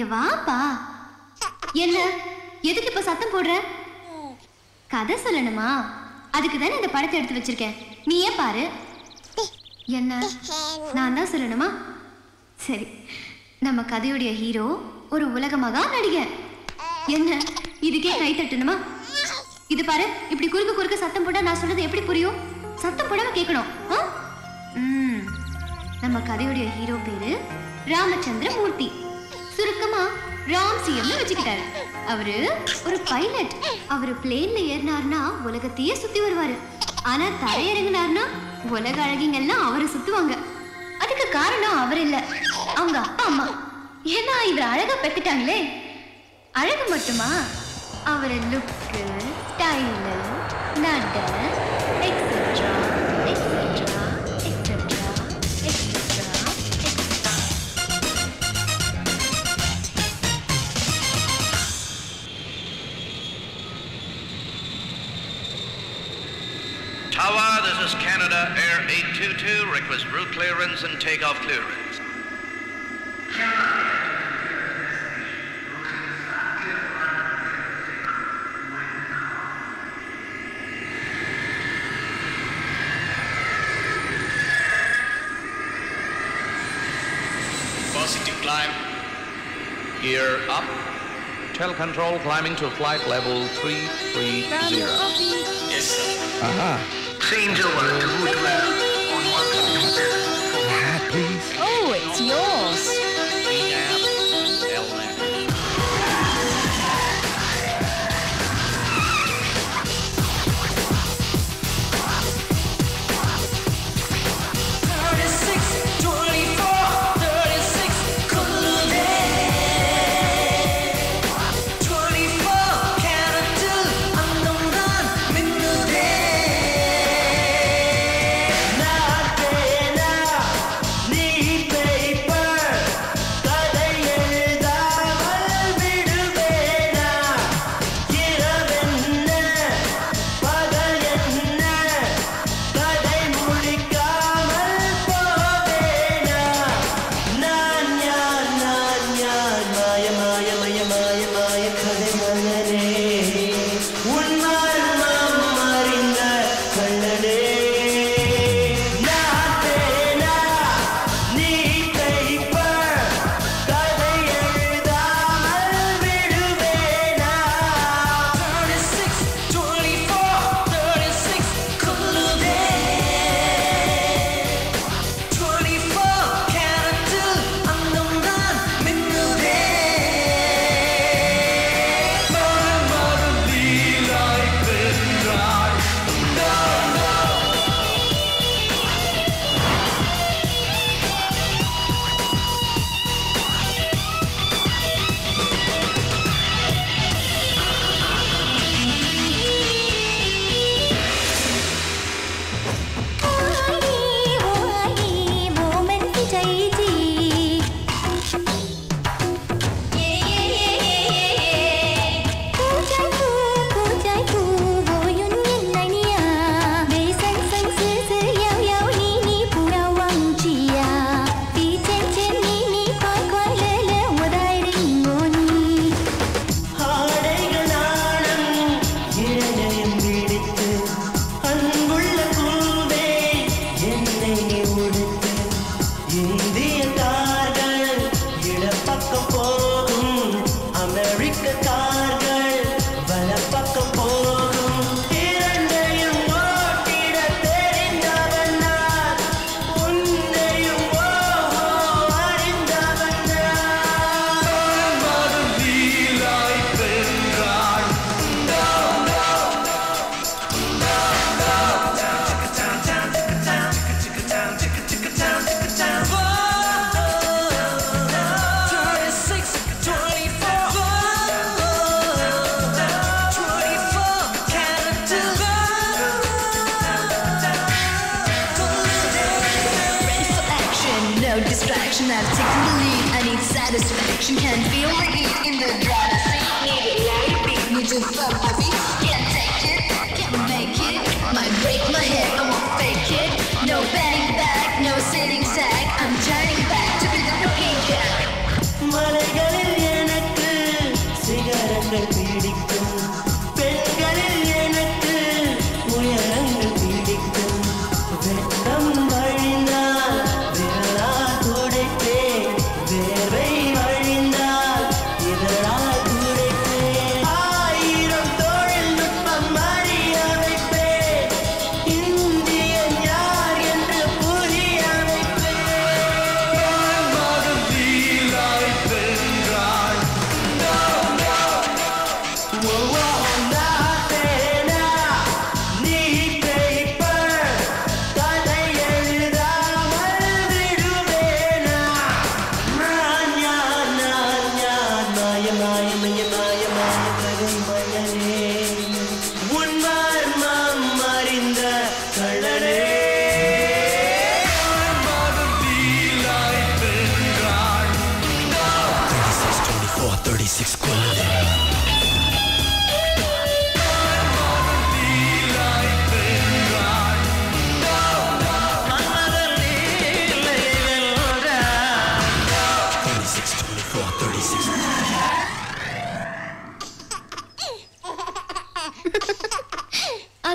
வாப்பா என்ன எதுக்கு இப்ப சத்தம் போடுற கதை சொல்லணுமா அதுக்கு தானே இந்த படத்தை எடுத்து வச்சிருக்கேன் நீயே பாரு என்ன நான் தான் சொல்லணுமா சரி நம்ம கதையுடைய ஹீரோ ஒரு உலக மகா நடிகர் என்ன இதுக்கே கை தட்டணுமா இது பாரு இப்படி குறுக்க குறுக்க சத்தம் போட்டா நான் சொல்றது எப்படி புரியும் சத்தம் போடாம கேட்கணும் ஆ? ம், நம்ம கதையுடைய ஹீரோ பேரு ராமச்சந்திர மூர்த்தி சுருக்கமா ராம் சிஎம்னு வச்சுக்கிட்டாரு அவரு ஒரு பைலட் அவரு பிளேன்ல ஏறினார்னா உலகத்தையே சுத்தி வருவாரு ஆனா தரையிறங்கினார்னா உலக அழகிங்கெல்லாம் அவரை சுத்துவாங்க அதுக்கு காரணம் அவர் இல்ல அவங்க அப்பா அம்மா ஏன்னா இவர் அழகா பெத்துட்டாங்களே அழகு மட்டுமா அவர் லுக்கு ஸ்டைலு நட etcetera etcetera etcetera etcetera Tower, this is Canada Air 822. Request route clearance and takeoff clearance. Positive climb. Gear up. Tell control climbing to flight level 330. Yes, sir. Aha. Change over to route left on Yeah, please. Oh, it's yours. distraction. I've taken the lead. I need satisfaction. Can't feel my heat in the driver's seat. Need a light beat. Need to fuck my feet. Can't take it. Can't make it. Might break my head. I won't fake it. No bending back. No sitting sack. I'm turning back to be the rookie jack. மலைகளில் என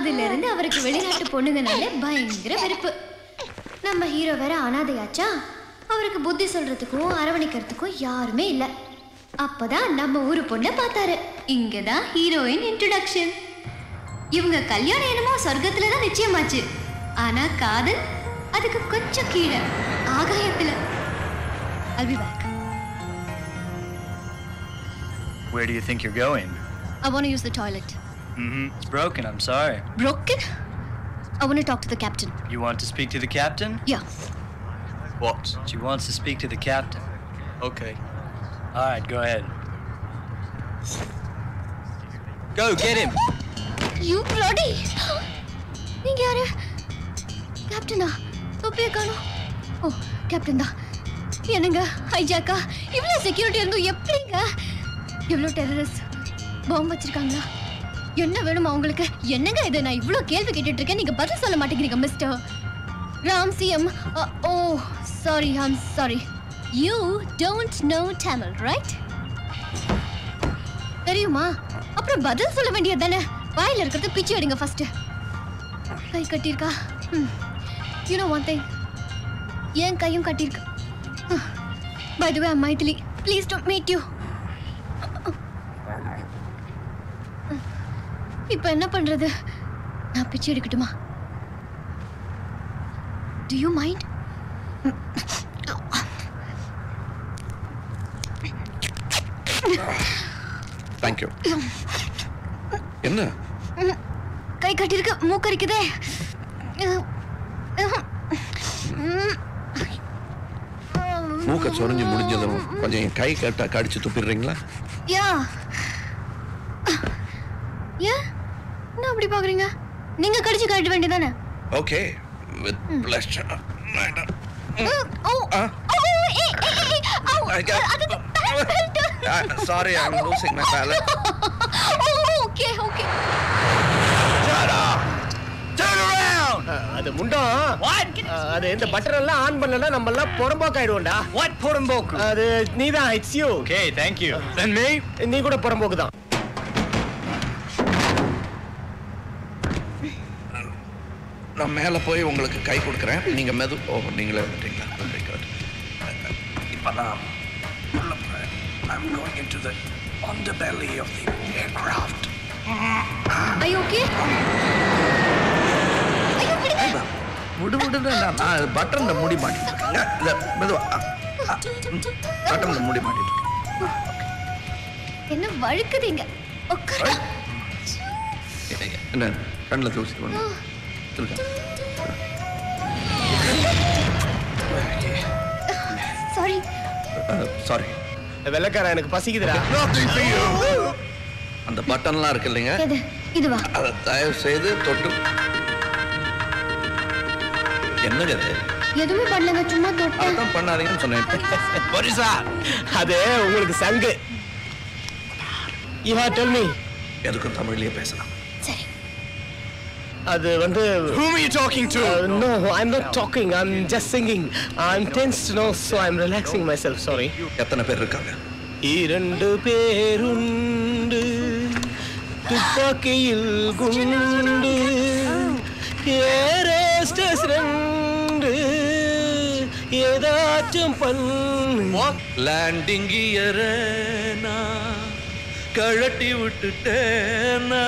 அதுல இருந்து அவருக்கு வெளிநாட்டு பொண்ணுங்கனாலே பயங்கர வெறுப்பு நம்ம hero வேற அனாதையாச்சா அவருக்கு புத்தி சொல்றதுக்கும் அரவணைக்கிறதுக்கும் யாருமே இல்ல அப்பதான் நம்ம ஊரு பொண்ணை பார்த்தாரு இங்கதான் ஹீரோயின் இன்ட்ரோடக்ஷன் இவங்க கல்யாணம் என்னமோ சொர்க்கத்துல தான் நிச்சயமாச்சு ஆனா காதல் அதுக்கு கொஞ்சம் கீழே ஆகாயத்துல I'll be back. Where do you think you're going? I want to use the toilet. Mm-hmm. It's broken, I'm sorry. Broken? I want to talk to the captain. You want to speak to the captain? Yeah. What? She wants to speak to the captain. Okay. All right, go ahead. Go, get him! You bloody! நீங்க யாரு கேப்டனா தொப்பிய காணோம் ஓ captain தான் என்னங்க ஹைஜாக்கா இவ்வளோ security இருந்தும் எப்படிங்க எவ்வளோ டெரரிஸ்ட் பாம்பு வச்சிருக்காங்களா என்ன வேணுமா உங்களுக்கு என்னங்க இது நான் இவ்வளோ கேள்வி கேட்டுட்டு இருக்கேன் நீங்க பதில் சொல்ல மாட்டேங்கிறீங்க mister Ram CM oh sorry I'm sorry you don't know Tamil right தெரியுமா அப்புறம் பதில் சொல்ல வேண்டியது தானே வாயில இருக்கிறது பிச்சு எடுங்க ஃபர்ஸ்ட் கை கட்டியிருக்கா யூ நோ ஒன் திங் என் கையும் கட்டியிருக்கு by the way I Maithili please don't meet you இப்போ என்ன பண்றது நான் பிச்சு எடுக்கட்டுமா டு யூ மைண்ட் தேங்க்யூ என்ன கை கட்டியிருக்கு மூக்கரிக்குதே மூக்க சொரிஞ்சு முடிஞ்சதும் கொஞ்சம் என் கை கட்ட கடிச்சு துப்பிடுறீங்களா யா ஏன் என்ன அப்படி பாக்குறீங்க நீங்க கடிச்சு கட்ட வேண்டியதானே ஓகே வித் பிளஷர் ஓ ஆ. ஓ ஏய் ஏய் ஏய் ஓ I got- அது belt sorry I am losing my balance okay okay Turn around! அது முண்டம் What? அஹ், அது இந்த பட்டன் எல்லாம் ஆன் பண்ணல நம்ம எல்லாம் புறம்போக்கு ஆயிடுவோம்டா What Porumboku? அது நீதான் it's you okay, thank you. Then me? நீ கூட புறம்போக்கு தான் நான் மேலே போய் உங்களுக்கு கை கொடுக்குறேன் நீங்க மெது ஓ நீங்களே வந்துட்டீங்களா வெரி குட் இப்போ நான் உள்ள போகிறேன் I'm going into the on the belly of the aircraft I okay ஐயோ விடுங்க விடு விடு நான் நான் பட்டனில் மூடி மாட்டிட்டு இருக்கேங்க இல்லை மெதுவா பட்டனில் மூடி மாட்டிட்டு இருக்கேன் என்ன வழுக்குதீங்க உட்காரு என்ன- என்ன கண்ணில் தூசி ஒன்று இருக்கா சாரி சாரி வெள்ளக்காரன் எனக்கு பசிக்குதுடா அந்த பட்டன்லாம் இருக்கு இல்லைங்க எது இதுவா அதை தயவு செய்து தொட்டு என்னங்க இது எதுவுமே பண்ணலங்க சும்மா தொட்டேன் அதான் பண்ணாதீங்கன்னு சொன்னேன் What is that? அது உங்களுக்கு சங்கு யூ டெல் மீ எதுக்கும் தமிழ்லயே பேசலாம் சரி அது வந்து Whom are you talking to? No I'm not talking I'm just singing I'm tense no so I'm relaxing myself sorry எத்தனை பேர் இருக்காங்க இரண்டு பேருண்டு துப்பாக்கியில் குண்டு ஏரேஸ்டஸ் ரெண்டு ஏதாச்சும் பண்ணு லேண்டிங் கியரேனா கழட்டி விட்டுட்டேனா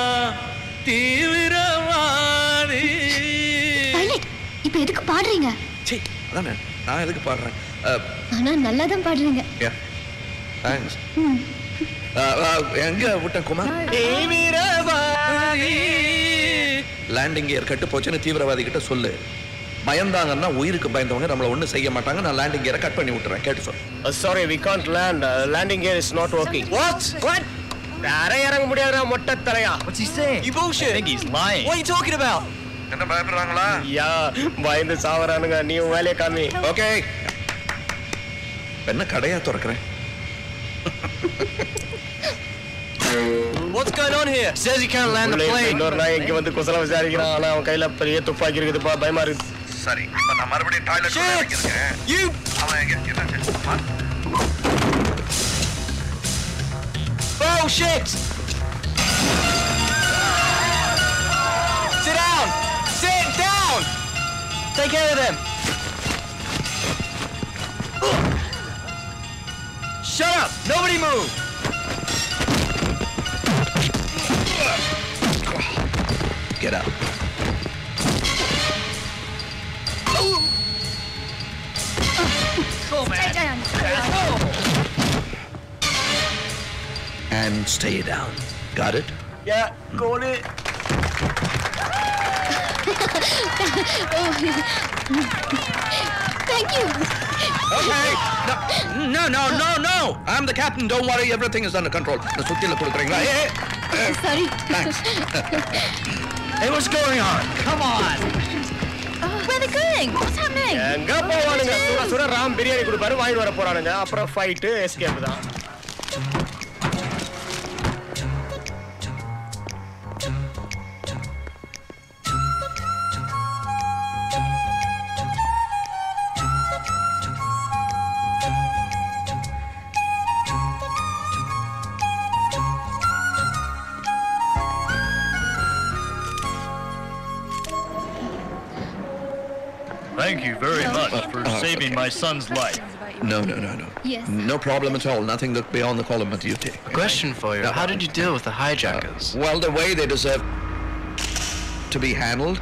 தீவிரவாதி பைலட் இப்போ எதுக்கு பாடுறீங்க சீ அதானே நான் எதுக்கு பாடுறேன் ஆனா நல்லா தான் பாடுறீங்க தேங்க்ஸ் எங்க விட்டேன் குமார் தீவிரவாதி லேண்டிங் கியர் கட்டு போச்சுன்னு தீவிரவாதி கிட்ட சொல்லு பயந்தாங்கன்னா உயிருக்கு பயந்தவங்க நம்மள ஒண்ணும் செய்ய மாட்டாங்க நான் லேண்டிங் கியரை கட் பண்ணி விட்டுறேன் கேட்டு சொல் sorry we can't land landing gear is not working What? What தரை இறங்க முடியாதுடா மொட்டை தலையா What's he saying? You bullshit. I think he's lying. What are you talking about? என்ன பயப்படுறாங்களா யா பயந்து சாவறானுங்க நீ உன் வேலையை காமி ஓகே என்ன கடையா திறக்கிறேன் What's going on here? Says he can't land the உள்ள plane. இன்னொரு நாய் இங்க வந்து குசலம் விசாரிக்கிறான் ஆனா அவன் கையில பெரிய துப்பாக்கி இருக்குதுப்பா பயமா இருக்கு சரி இப்ப நான் மறுபடியும் டாய்லெட் Shit! இருக்கேன் You. அவன் எங்க என்னாச்சு? ஆ? Oh shit! care of them. Shut up! Nobody move! Get up. And stay down. Got it? Yeah, got it. Thank you. Okay. No, no, no, no, no. I'm the captain. Don't worry. Everything is under control. இந்த சுத்தியில கொடுக்குறீங்களா ஏ Sorry. Thanks Hey, what's going on? Come on! Where are they going? What's happening? எங்க போவானுங்க சுட சுட ராம் பிரியாணி கொடுப்பாரு வாங்கிட்டு வர போறானுங்க அப்புறம் ஃபைட்டு எஸ்கேப் தான் Thank you very much for Uh, saving okay. my son's life. No, no, no, no. Yes. No problem at all. Nothing that beyond the call of my duty. Question for you. How did you deal with the hijackers? Well, the way they deserve to be handled.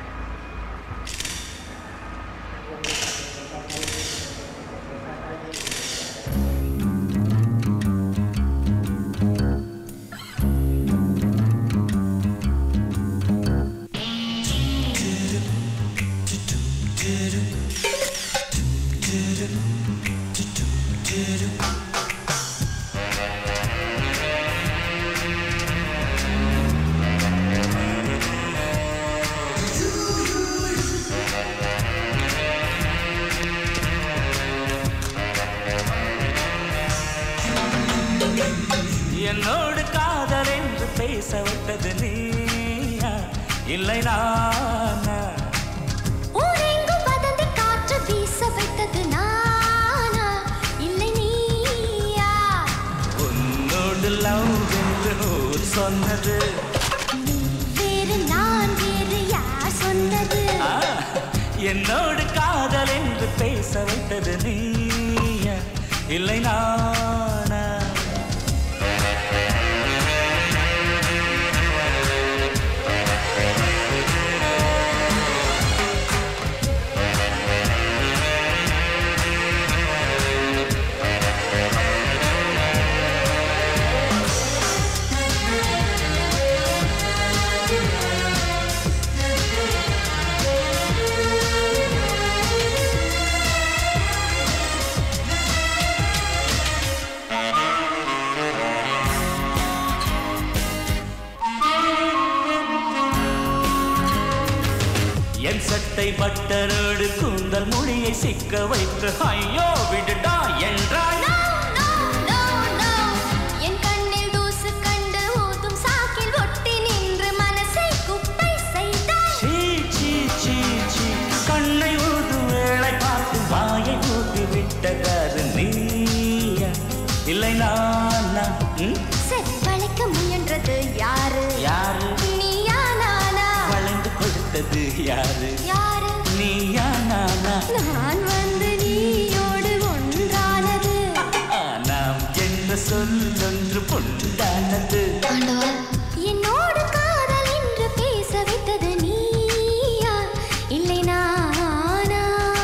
என்னோடு காதல் என்று பேச விட்டது நீயா இல்லை நானா ஊரெங்கும் வதந்தி காற்று வீச வைத்தது நானா இல்லை நீயா உன்னோடு லவ் என்று ஊர் சொன்னது வேறு நான் வேறு யார் சொன்னது ஆ, என்னோடு காதல் என்று பேச விட்டது நீயா இல்லை நானா என் சட்டை பட்டரோடு கூந்தல் மொழியை சிக்க வைத்து ஐயோ விடுடா என்றாய் No, no, no, no. என் கண்ணில் தூசு கண்டு ஊதும் சாக்கில் ஒட்டி நின்று மனசை குப்பை செய்தாய் சீ சீ சீ சீ கண்ணை ஊது வேளை பார்த்து வாயை ஊதி விட்டதாரு நீயா இல்லை நானா ம்? செப்பளிக்க முயன்றது யாரு யாரு நீயா நானா வளைந்து கொடுத்தது யாரு யாரு நீயா நானா நான் வந்து நீயோடு ஒன்றானது நாம் என்ற சொல்லொன்று பொண்டானது ஆண்டவா, என்னோடு காதல் என்று பேச வைத்தது நீயா இல்லை நானா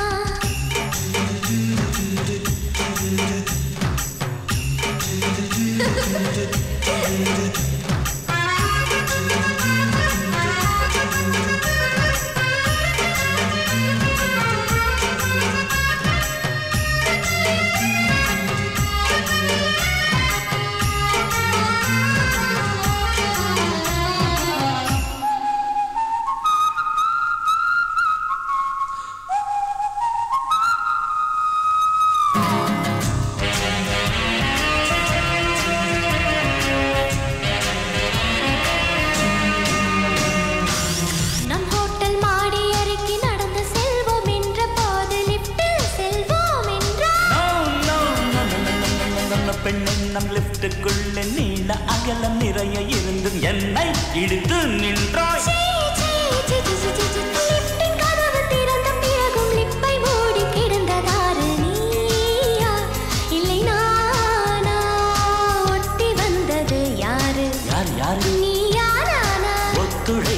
நம் ஹோட்டல் மாடி அறைக்கு நடந்து செல்வோம் என்ற போது லிப்டில் செல்வோம் என்றார் No, no, no, no, no, no, no, no, no, பெண்ணே நம் லிப்டுக்குள்ள நீள அகலம் நிறைய இருந்தும் என்னை இழுத்து நின்றாய் சீ, சீ, சீ, சீ, சீ, சீ, லிப்டின் கதவு திறந்த பிறகு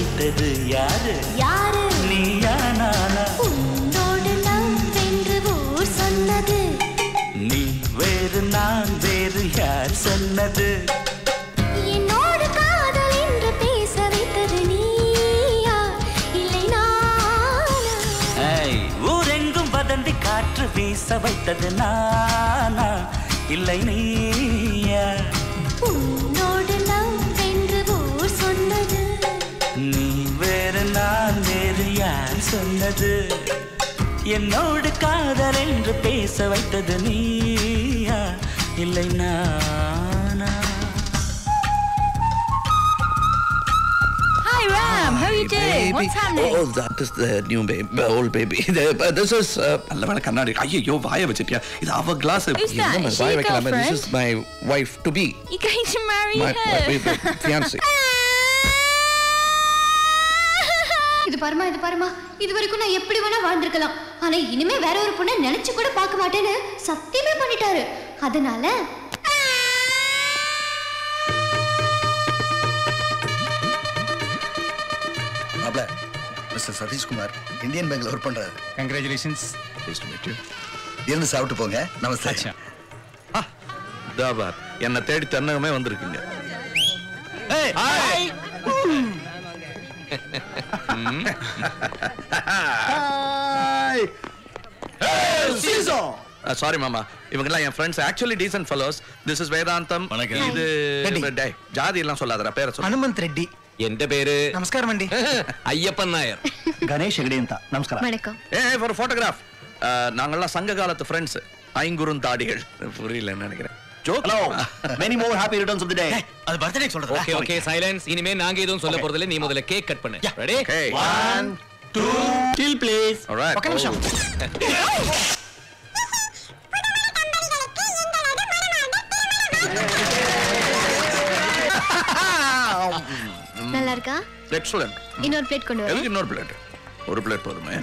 வைத்தது யாரு யாரு நீயா நானா உன்னோடு நாம் வென்று ஊர் சொன்னது நீ வேறு நான் வேறு யார் சொன்னது என்னோடு காதல் என்று பேச வைத்தது நீயா இல்லை நானா ஐய், ஊரெங்கும் வதந்தி காற்று வீச வைத்தது நானா இல்லை நீயா உன்னோடு நாம் வென்று ஊர் சொன்னது நீ வேறு நான் வேறு யார் சொன்னது என்னோடு காதல் என்று பேச வைத்தது நீயா இல்லை நானா Hi, Ram. How are you doing? Baby. What's happening? Oh, that is the new baby, old baby. The, uh, this is uh, நல்ல வேளை கண்ணாடி ஐயோ வாய வச்சிட்டியா இது அவ glass Who's that? Is she வாய your வைக்கலாமே this girlfriend? is my wife to be You're going to marry my, her? my fiance இது பாருமா இது பாருமா இது வரைக்கும் நான் எப்படி வேணா வாழ்ந்திருக்கலாம் ஆனா இனிமே வேற ஒரு பொண்ணை நினைச்சு கூட பார்க்க மாட்டேன்னு சத்தியமே பண்ணிட்டாரு அதனால மாப்ள மிஸ்டர் சதீஷ்குமார் இந்தியன் பேங்க்ல ஒர்க் பண்றாரு congratulations Pleased to meet you. இருந்து சாப்பிட்டு போங்க நமஸ்தே தாபார் என்னை தேடி தென்னகமே வந்திருக்கீங்க சாரி மாமா இவங்கெல்லாம் என் friends actually decent fellows this is Vedantham இது டேய், ஜாதி எல்லாம் சொல்லாதடா பேரை சொல்லு ಹನುಮಂತ್ ರೆಡ್ಡಿ എന്റെ പേര് ನಮಸ್ಕಾರ ಮಂಡಿ അയ്യപ്പൻ നായർ ಗಣೇಶ್ ಹೆಗಡೆ ಅಂತ ನಮಸ್ಕಾರ வணக்கம் ஏ ஃபார் ஃபோட்டோகிராஃப் நாங்கெல்லாம் சங்க காலத்து ஃப்ரெண்ட்ஸ் ஐங்குறுந்தாடிகள் புரியலன்னு நினைக்கிறேன் joke hello many more happy returns of the day ಅದು ಬರ್ತ್ಡೇ சொல்றது ஓகே ஓகே சைலன்ஸ் இனிமே நாங்க எதுவும் சொல்ல போறதில்ல நீ முதல்ல கேக் கட் பண்ணு ready Okay. One two still please All right. ఒక్క నిమిషం நல்லா இருக்கா எக்ஸலண்ட் இன்னொரு பிளேட் கொண்டு எதுக்கு வரேன் இன்னொரு பிளேட் ஒரு பிளேட் போதுமே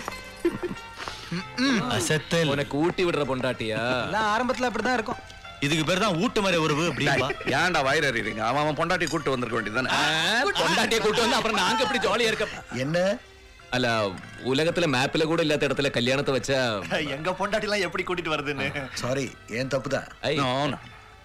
அசத்தல் உனக்கு ஊட்டி விடுற பொண்டாட்டியா எல்லாம் ஆரம்பத்துல அப்படிதான் இருக்கும் இதுக்கு பேர் தான் ஊட்டு மாதிரி உறவு அப்படின்பா ஏன்டா வயிறு எறிறீங்க அவன் அவன் பொண்டாட்டி கூட்டு வந்திருக்க வேண்டியதானே ஆ, பொண்டாட்டியை கூட்டு வந்து அப்புறம் நாங்க எப்படி ஜாலியா இருக்க என்ன அல்ல உலகத்துல மேப்ல கூட இல்லாத இடத்துல கல்யாணத்தை வச்சா எங்க பொண்டாட்டி எல்லாம் எப்படி கூட்டிட்டு வருதுன்னு சாரி ஏன் தப்பு தான் ஐ, No, no.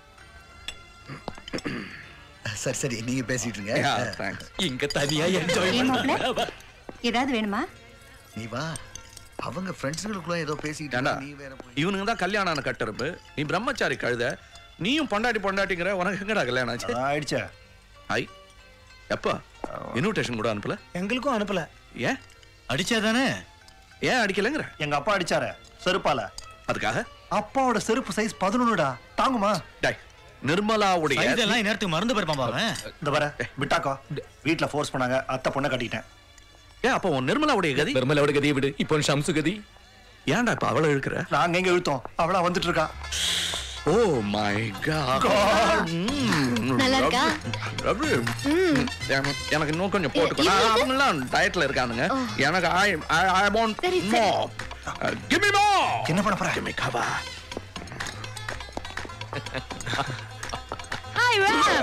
சரி சரி நீங்க பேசிட்டு இருங்க Yeah, thanks. இங்க தனியா என்ஜாய் ஏன் மாப்பிள? ஏதாவது வேணுமா நீ வா அவங்க ஃப்ரெண்ட்ஸுங்களுக்குள்ள ஏதோ பேசிட்டு ஏண்டா இருக்க, நீ வேற போய் இவனுங்க தான் கல்யாணம் ஆன கட்டருப்பு நீ பிரம்மச்சாரி கழுத நீயும் பொண்டாட்டி பொண்டாட்டிங்கிற உனக்கு எங்கடா கல்யாணம் ஆச்சு ஆயிடுச்சா ஐ எப்போ இன்விடேஷன் கூட அனுப்பல எங்களுக்கும் அனுப்பல ஏன் அடிச்சாதானே ஏன் அடிக்கலைங்கிற எங்க அப்பா அடிச்சாரு செருப்பால அதுக்காக அப்பாவோட செருப்பு சைஸ் பதினொன்னுடா தாங்குமா டேய் நிர்மலாவுடைய இதெல்லாம் நேரத்துக்கு மறந்து போயிருப்பான் அவன் இந்த பாரு விட்டாக்கோ வீட்ல ஃபோர்ஸ் பண்ணாங்க அத்தை பொண்ணை கட்டிட்டேன் ஏன் அப்போ உன் நிர்மலாவுடைய கதி பெருமலோட கதியை விடு இப்போ ஷம்சு கதி ஏன்டா இப்ப அவளை இழுக்கிற நாங்க எங்க இழுத்தோம் அவளா வந்துட்டு இருக்கா ஓ மை காட் நல்லா இருக்கா? எனக்கு இன்னும் கொஞ்சம் போட்டுக்கோ நான் அவங்கெல்லாம் டயட்ல இருக்கானுங்க எனக்கு ஐ ஐ ஐ வாண்ட் சரி, சரி. மோர் கிவ் மீ மோர் என்ன பண்ண போற give me cover Hi, Ram.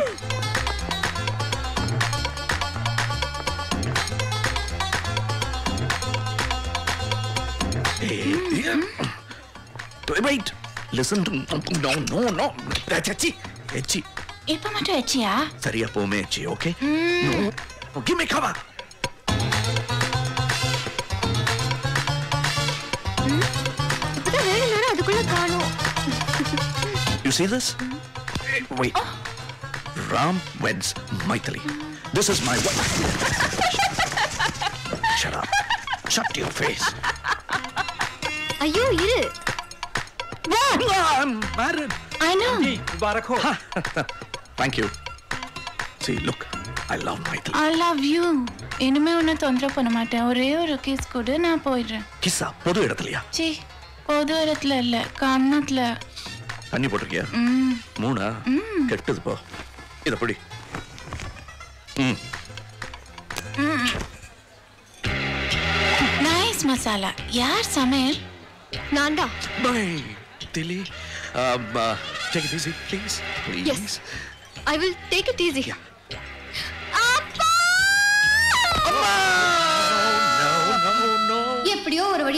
Wait. Listen to no no no. That's Echi. Echi. இப்ப மட்டும் வச்சியா சரியா போமே Echi, okay? No. no. Give me cover. இப்பதான் வேலை நேரம் அதுக்குள்ள காணும் You see this? Wait. Ram weds Maithili. This is my wife. Shut up. Shut your face. ஐயோ இரு I'm married. I know. Mubarak ho. Thank you. See, look. I love Maithili. I love you. இனிமே உன்னை தொந்தரவு பண்ண மாட்டேன் ஒரே ஒரு kiss கொடு நான் போயிடுறேன் கிஸ்ஸா பொது இடத்துலயா சி பொது இடத்துல இல்ல கண்ணத்துல தண்ணி போட்டிருக்கியா ம் மூணா கெட்டது போ இத பிடி ம் நைஸ் மசாலா யார் சமையல் நான் தான் பை திலி take it easy please please I will take it easy அம்மா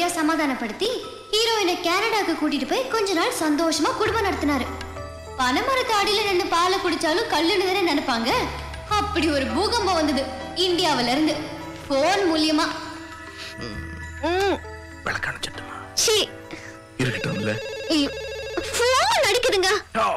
வழியா சமாதானப்படுத்தி ஹீரோயினை கனடாக்கு கூட்டிட்டு போய் கொஞ்ச நாள் சந்தோஷமா குடும்பம் நடத்தினாரு பனைமரத்து அடியில நின்று பாலை குடிச்சாலும் கல்லுன்னு தானே நினைப்பாங்க அப்படி ஒரு பூகம்பம் வந்தது இந்தியாவுல இருந்து போன் மூலியமா விளக்கணிச்சிட்டுமா சி இருக்கட்டும்ல போன் அடிக்குதுங்க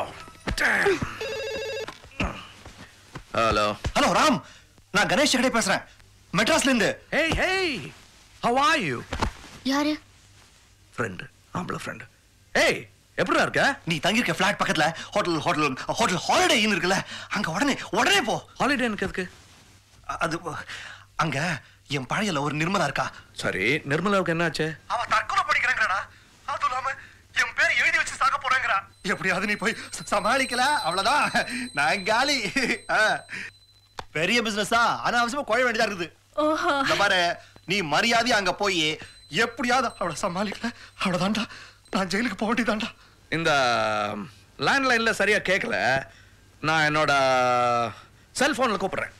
ஹலோ ஹலோ ராம் நான் கணேஷ் கடை பேசுறேன் மெட்ராஸ்ல இருந்து hey hey how are you யாரு ஃப்ரெண்ட் ஆம்பளை ஃப்ரெண்ட் ஏய் எப்படிடா இருக்க நீ தங்கியிருக்க ஃபிளாட் பக்கத்துல hotel hotel hotel Holiday Inn இருக்குல்ல அங்க உடனே உடனே போ ஹாலிடே எனக்கு எதுக்கு அது அங்க என் பழையல ஒரு நிர்மலா இருக்கா சரி நிர்மலாவுக்கு என்னாச்சு அவ தற்கொலை பண்ணிக்கிறாங்கடா அதுவும் இல்லாம என் பேரை எழுதி வச்சு சாக போறாங்கடா எப்படியாவது நீ போய் ச- சமாளிக்கல அவ்வளவுதான் நான் காலி ஆ. பெரிய பிசினஸா அனாவசியமா குழ வேண்டியதா இருக்குது ஓஹோ இந்த பாரு நீ மரியாதை அங்க போய் எப்படியாவது அவளை சமாளிக்கல அவ்வளவுதான்டா நான் ஜெயிலுக்கு போக வேண்டியதான்டா இந்த லேண்ட்லைன்ல சரியா கேட்கல நான் என்னோட செல்போன்ல கூப்பிடுறேன்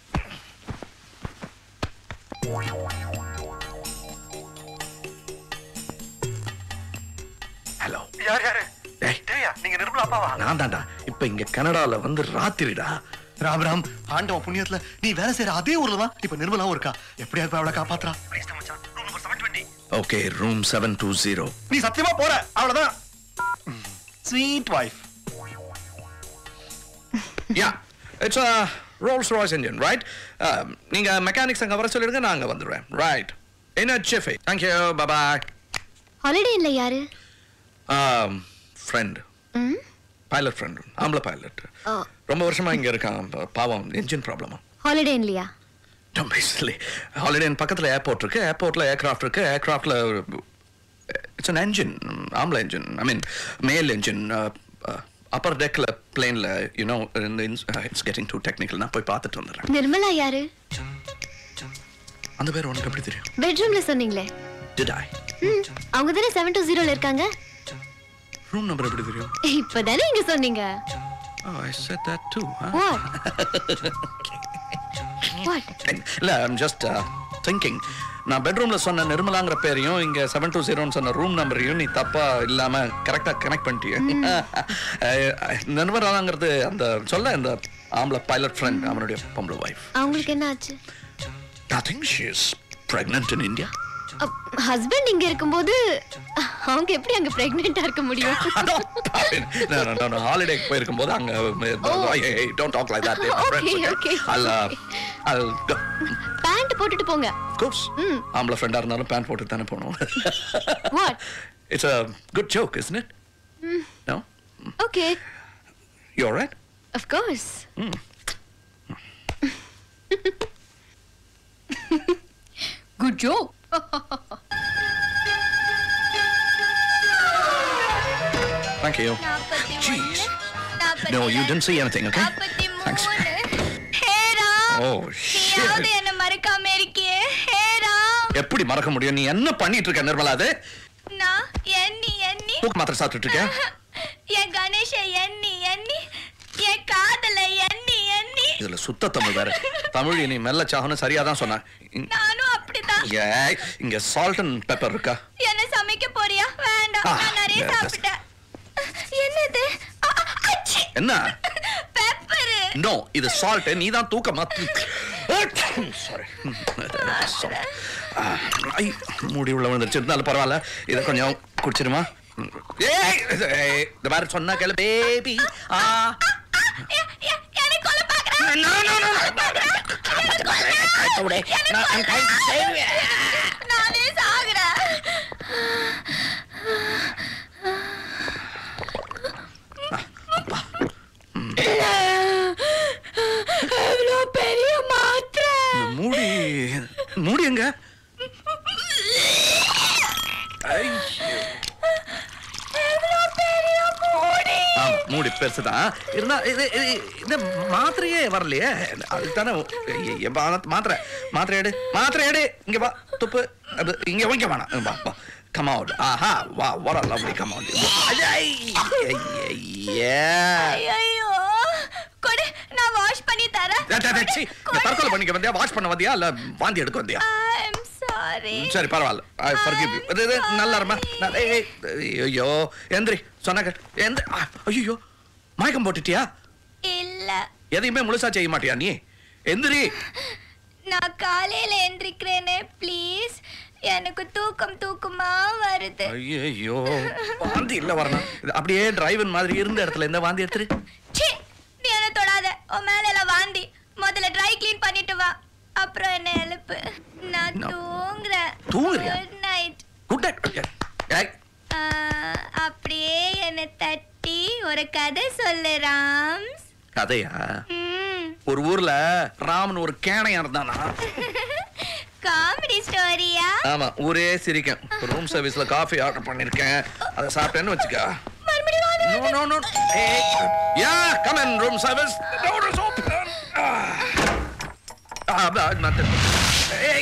ஹலோ யார் யாரு டேய். டேயா நீங்க நிர்மலா அப்பாவா நான் தான்டா இப்ப இங்க கனடால வந்து ராத்திரிடா ராம் ராம் ஆண்டவன் புண்ணியத்துல நீ வேலை செய்யற அதே ஊர்ல தான் இப்ப நிர்மலாவும் இருக்கா எப்படியாவது போய் அவளை காப்பாத்துறா okay room seven two zero நீ சத்தியமா போற அவ்வளவுதான் sweet wife yeah it's a Rolls Royce engine right நீங்க மெக்கானிக்ஸ் அங்க வர சொல்லிடுங்க நான் அங்க வந்துடுவேன் ரைட் என்ன செஃபே தேங்க்யூ பாய் ஹாலிடே இல்ல யாரு ஃப்ரெண்ட் ம் பைலட் ஃப்ரெண்ட் ஆம்பளை பைலட் ஓ ரொம்ப வருஷமா இங்க இருக்கான் ப- பாவம் என்ஜின் ப்ராப்ளமா ஹாலிடே இல்லையா பேசிக்கலி ஹாலிடே பக்கத்துல ஏர்போர்ட் இருக்கு ஏர்போர்ட்ல ஏர்கிராஃப்ட் இருக்கு ஏர்கிராஃப்ட்ல இட்ஸ் அன் என்ஜின் ஆம்பளை engine I mean male engine upper டெக்ல பிளேன்ல யூனோ இந்த இட்ஸ் கெட்டிங் டூ டெக்னிக்கல் நான் போய் பார்த்துட்டு வந்துடுறேன் நிர்மலா யாரு அந்த பேர் உனக்கு எப்படி தெரியும் பெட்ரூம்ல சொன்னீங்களே டிட் ஐ ம் அவங்க தானே செவன் டூ ஜீரோல இருக்காங்க ரூம் நம்பர் எப்படி தெரியும் இப்பதானே இங்க சொன்னீங்க Oh, I said that too. Huh? What? What? இல்ல ஐம் ஜஸ்ட் திங்கிங் நான் பெட்ரூம்ல சொன்ன நிர்மலாங்கிற பேரையும் இங்க செவன் டூ ஜீரோன்னு சொன்ன ரூம் நம்பரையும் நீ தப்பா இல்லாம கரெக்டா கனெக்ட் பண்ணிட்டிய நிர்மலாங்கிறது அந்த சொல்ல இந்த ஆம்பளை பைலட் ஃப்ரெண்ட் அவனுடைய பொம்பளை வைஃப் அவங்களுக்கு என்ன ஆச்சு nothing she is pregnant in India husband இங்க இருக்கும்போது அவங்க எப்படி அங்க பிரெக்னெண்டா இருக்க முடியும் ஹாலிடேக்கு போயிருக்கும் போது அங்க don't talk like that Okay, okay, I'll uh, I'll go. Pant போட்டுட்டு போங்க Of course. ஆம்பளை ஃப்ரெண்டா இருந்தாலும் பேண்ட் போட்டு தானே போகணும் வாட் இட்ஸ் a good joke isn't it no okay you all right of course good joke thank you jeez no you didn't see anything okay thanks ஹேரா oh shit நீயாவது என்ன மறக்காம இருக்கியே ஹேரா எப்படி மறக்க முடியும் நீ என்ன பண்ணிட்டு இருக்க நிர்மலா அது நான் எண்ணி எண்ணி தூக்கு மாத்திரை சாப்பிட்டுட்டு இருக்க என் கணேஷ எண்ணி எண்ணி என் காதல எண்ணி எண்ணி இதுல சுத்த தமிழ் வேற தமிழ் நீ மெல்ல சாகணும் சரியா தான் சொன்ன இங்க- நானும் அப்படிதான் இங்க இங்க சால்ட் அண்ட் பெப்பர் இருக்கா என்ன சமைக்க போறியா வேண்டாம் ஆ, நான் நிறைய yes. சாப்பிட்டேன் என்னது அ, அ, அச்சி. என்ன பெப்பரு நோ இது சால்ட் நீ தான் தூக்க மாத்து சாரி மூடி உள்ள விழுந்துருச்சு இருந்தாலும் பரவாயில்ல இதை கொஞ்சம் குடிச்சிருமா ஏய் இது- ஏய், இந்த மாதிரி சொன்னா கேளு பேபி ஆ எனக்கு கொலை பாக்குறேன் No, no, no, நானே சாகுறேன் எவ்வளோ பெரிய மாத்திரை மூடி மூடி எங்க எவ்வளோ பெரிய மூடி ஆமா மூடி பெருசுதான் இருந்தா இது இது- இந்த மாத்திரையே வரலையே அதுக்கு தானே மாத்திரை மாத்திரை எடு மாத்திரை எடு இங்க வா துப்பு அது இங்க வைக்க வேணாம் இங்க வா வா கம் அவுட் ஆஹா வா what a lovely come out ஐயோ கொடு நான் வாஷ் பண்ணி தரேன் தற்கொலை பண்ணிக்க வந்தியா வாஷ் பண்ண வந்தியா இல்ல வாந்தி எடுக்க வந்தியா ஐ அம் சாரி சாரி சரி பரவாயில்ல ஐ ஃபர்கிவ் யூ இது இது நல்லா இருமா நான் ஏய், ஏய், ஐயோ எந்திரி சொன்னாங்க எந்த ஐயோ மயக்கம் போட்டுட்டியா இல்ல எதையுமே முழுசா செய்ய மாட்டியா நீ எந்திரி நான் காலையில எந்திரிக்கிறேனே ப்ளீஸ் எனக்கு தூக்கம் தூக்கமா வருது ஐயோ வாந்தி இல்ல வரணும் இது அப்படியே டிரைவன் மாதிரி இருந்த இடத்துல இந்த வாந்தி எடுத்துரு ச்சீ நீ என்ன தொடாத உன் மேல எல்லாம் வாந்தி முதல்ல ட்ரை க்ளீன் பண்ணிட்டு வா அப்புறம் என்ன எழுப்பு நான் No. தூங்குறேன் தூங்குறியா? குட் நைட் குட் நைட் அப்படியே என்னை தட்டி ஒரு கதை சொல்லு ராம்ஸ் கதையா ம் ஒரு ஊர்ல ராமன் ஒரு கேனையா இருந்தானா காமெடி ஸ்டோரியா ஆமா ஊரே சிரிக்கும் ரூம் சர்வீஸ்ல காஃபி ஆர்டர் பண்ணிருக்கேன் அதை சாப்பிட்டேன்னு வச்சுக்க No, no, no. Hey. Yeah, come in, room service. The door is open. Ah. Ah, but not the... Hey.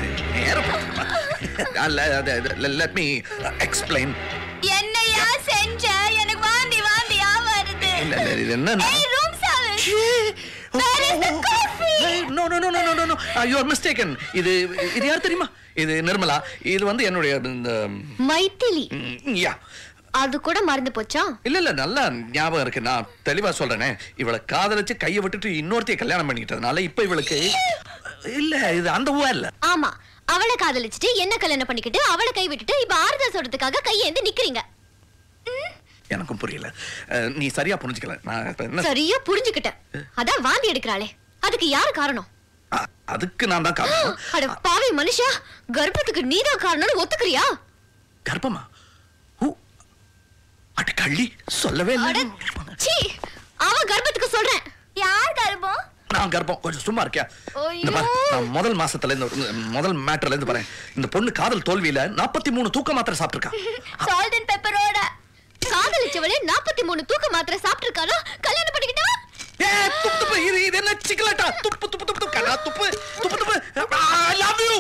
Let me explain. என்னையா செஞ்ச எனக்கு வாந்தி வாந்தியா வருது இல்ல, இல்ல, இது என்ன ஏய் room service Where is the coffee? No no no no no no you are mistaken இது இது யார் தெரியுமா இது நிர்மலா இது வந்து என்னுடைய இந்த மைத்திலி யா அது கூட மறந்து போச்சா இல்ல இல்ல நல்லா ஞாபகம் இருக்கு நான் தெளிவா சொல்றேனே இவளை காதலிச்சு கையை விட்டுட்டு இன்னொருத்தைய கல்யாணம் பண்ணிக்கிட்டதுனால இப்ப இவளுக்கு இல்ல இது அந்த ஊர் இல்ல ஆமா அவளை காதலிச்சுட்டு என்ன கல்யாணம் பண்ணிக்கிட்டு அவளை கை விட்டுட்டு இப்ப ஆறுதல் சொல்றதுக்காக கையேந்து நிக்கிறீங்க எனக்கும் புரியல அஹ், நீ சரியா புரிஞ்சுக்கல நான் இப்ப என்ன சரியா புரிஞ்சுக்கிட்டேன் அதான் வாந்தி எடுக்கிறாளே அதுக்கு யாரு காரணம் அ- அதுக்கு நான் தான் காரணம் அட பாவி மனுஷா கர்ப்பத்துக்கு நீதான் காரணம்னு ஒத்துக்கிறியா கர்ப்பமா ஊ, அட கள்ளி சொல்லவே இல்லை சீ அவ கர்ப்பத்துக்கு சொல்றேன் யார் கர்ப்பம் நான் கர்ப்பம் கொஞ்சம் சும்மா இருக்கியா இந்த பாரு, நான் முதல் மாசத்துல இருந்து ஒரு- முதல் மேட்டர்ல இருந்து பாறேன் இந்த பொண்ணு காதல் தோல்வியில நாற்பத்தி மூணு தூக்க மாத்திரை சாப்பிட்டிருக்கா சால்ட் அண்ட் பெப்பரோட காதலிச்சவளே நாற்பத்தி மூணு தூக்க மாத்திரை சாப்பிட்டிருக்காளா கல்யாணம் பண்ணிக்கிட்டா ஏ துப்பு துப்பு இது இது என்ன சிக்கலட்டா துப்பு துப்பு துப்பு துப்பு கண்ணா துப்பு துப்பு துப்பு ஐ லவ் யூ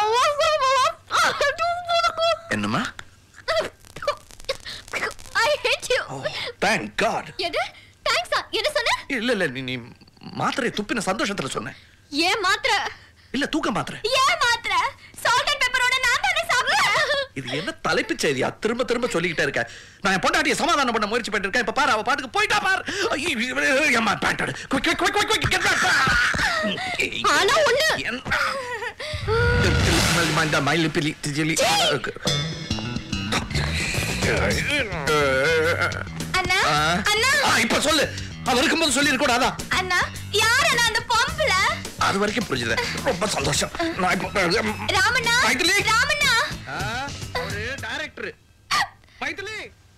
என்னம்மா I hate you thank God எது தேங்க்ஸா என்ன சொன்ன இல்ல இல்ல நீ நீ மாத்திரை துப்பின சந்தோஷத்துல சொன்னேன் ஏன் மாத்திரை இல்ல தூக்க மாத்திரை ஏன் மாத்திர சால்ட் அண்ட் பெப்பரோட நான் தானே சாப்பிடுறேன் இது என்ன தலைப்புச் செய்தியா திரும்ப திரும்ப சொல்லிக்கிட்டே இருக்க நான் என் பொண்டாட்டியை சமாதானம் பண்ண முயற்சி பண்ணிட்டு இருக்கேன் இப்ப பாரு அவ பாட்டுக்கு போயிட்டா பாரு ஐயோ, ஏம்மா பேண்டட் quick quick quick quick quick get back ஆனா ஒண்ணு இந்த மயில் பிலி திஜிலி அண்ணா ஆ? அண்ணா ஆ, இப்ப சொல்லு அவ இருக்கும்போது சொல்லி கூடாதா அண்ணா யார் அண்ணா அந்த பொம்பள அது வரைக்கும் புரிஞ்சுது ரொம்ப சந்தோஷம் நான் இப்ப ராமண்ணா மைதிலி ராமண்ணா ஒரு டைரக்டர் மைதிலி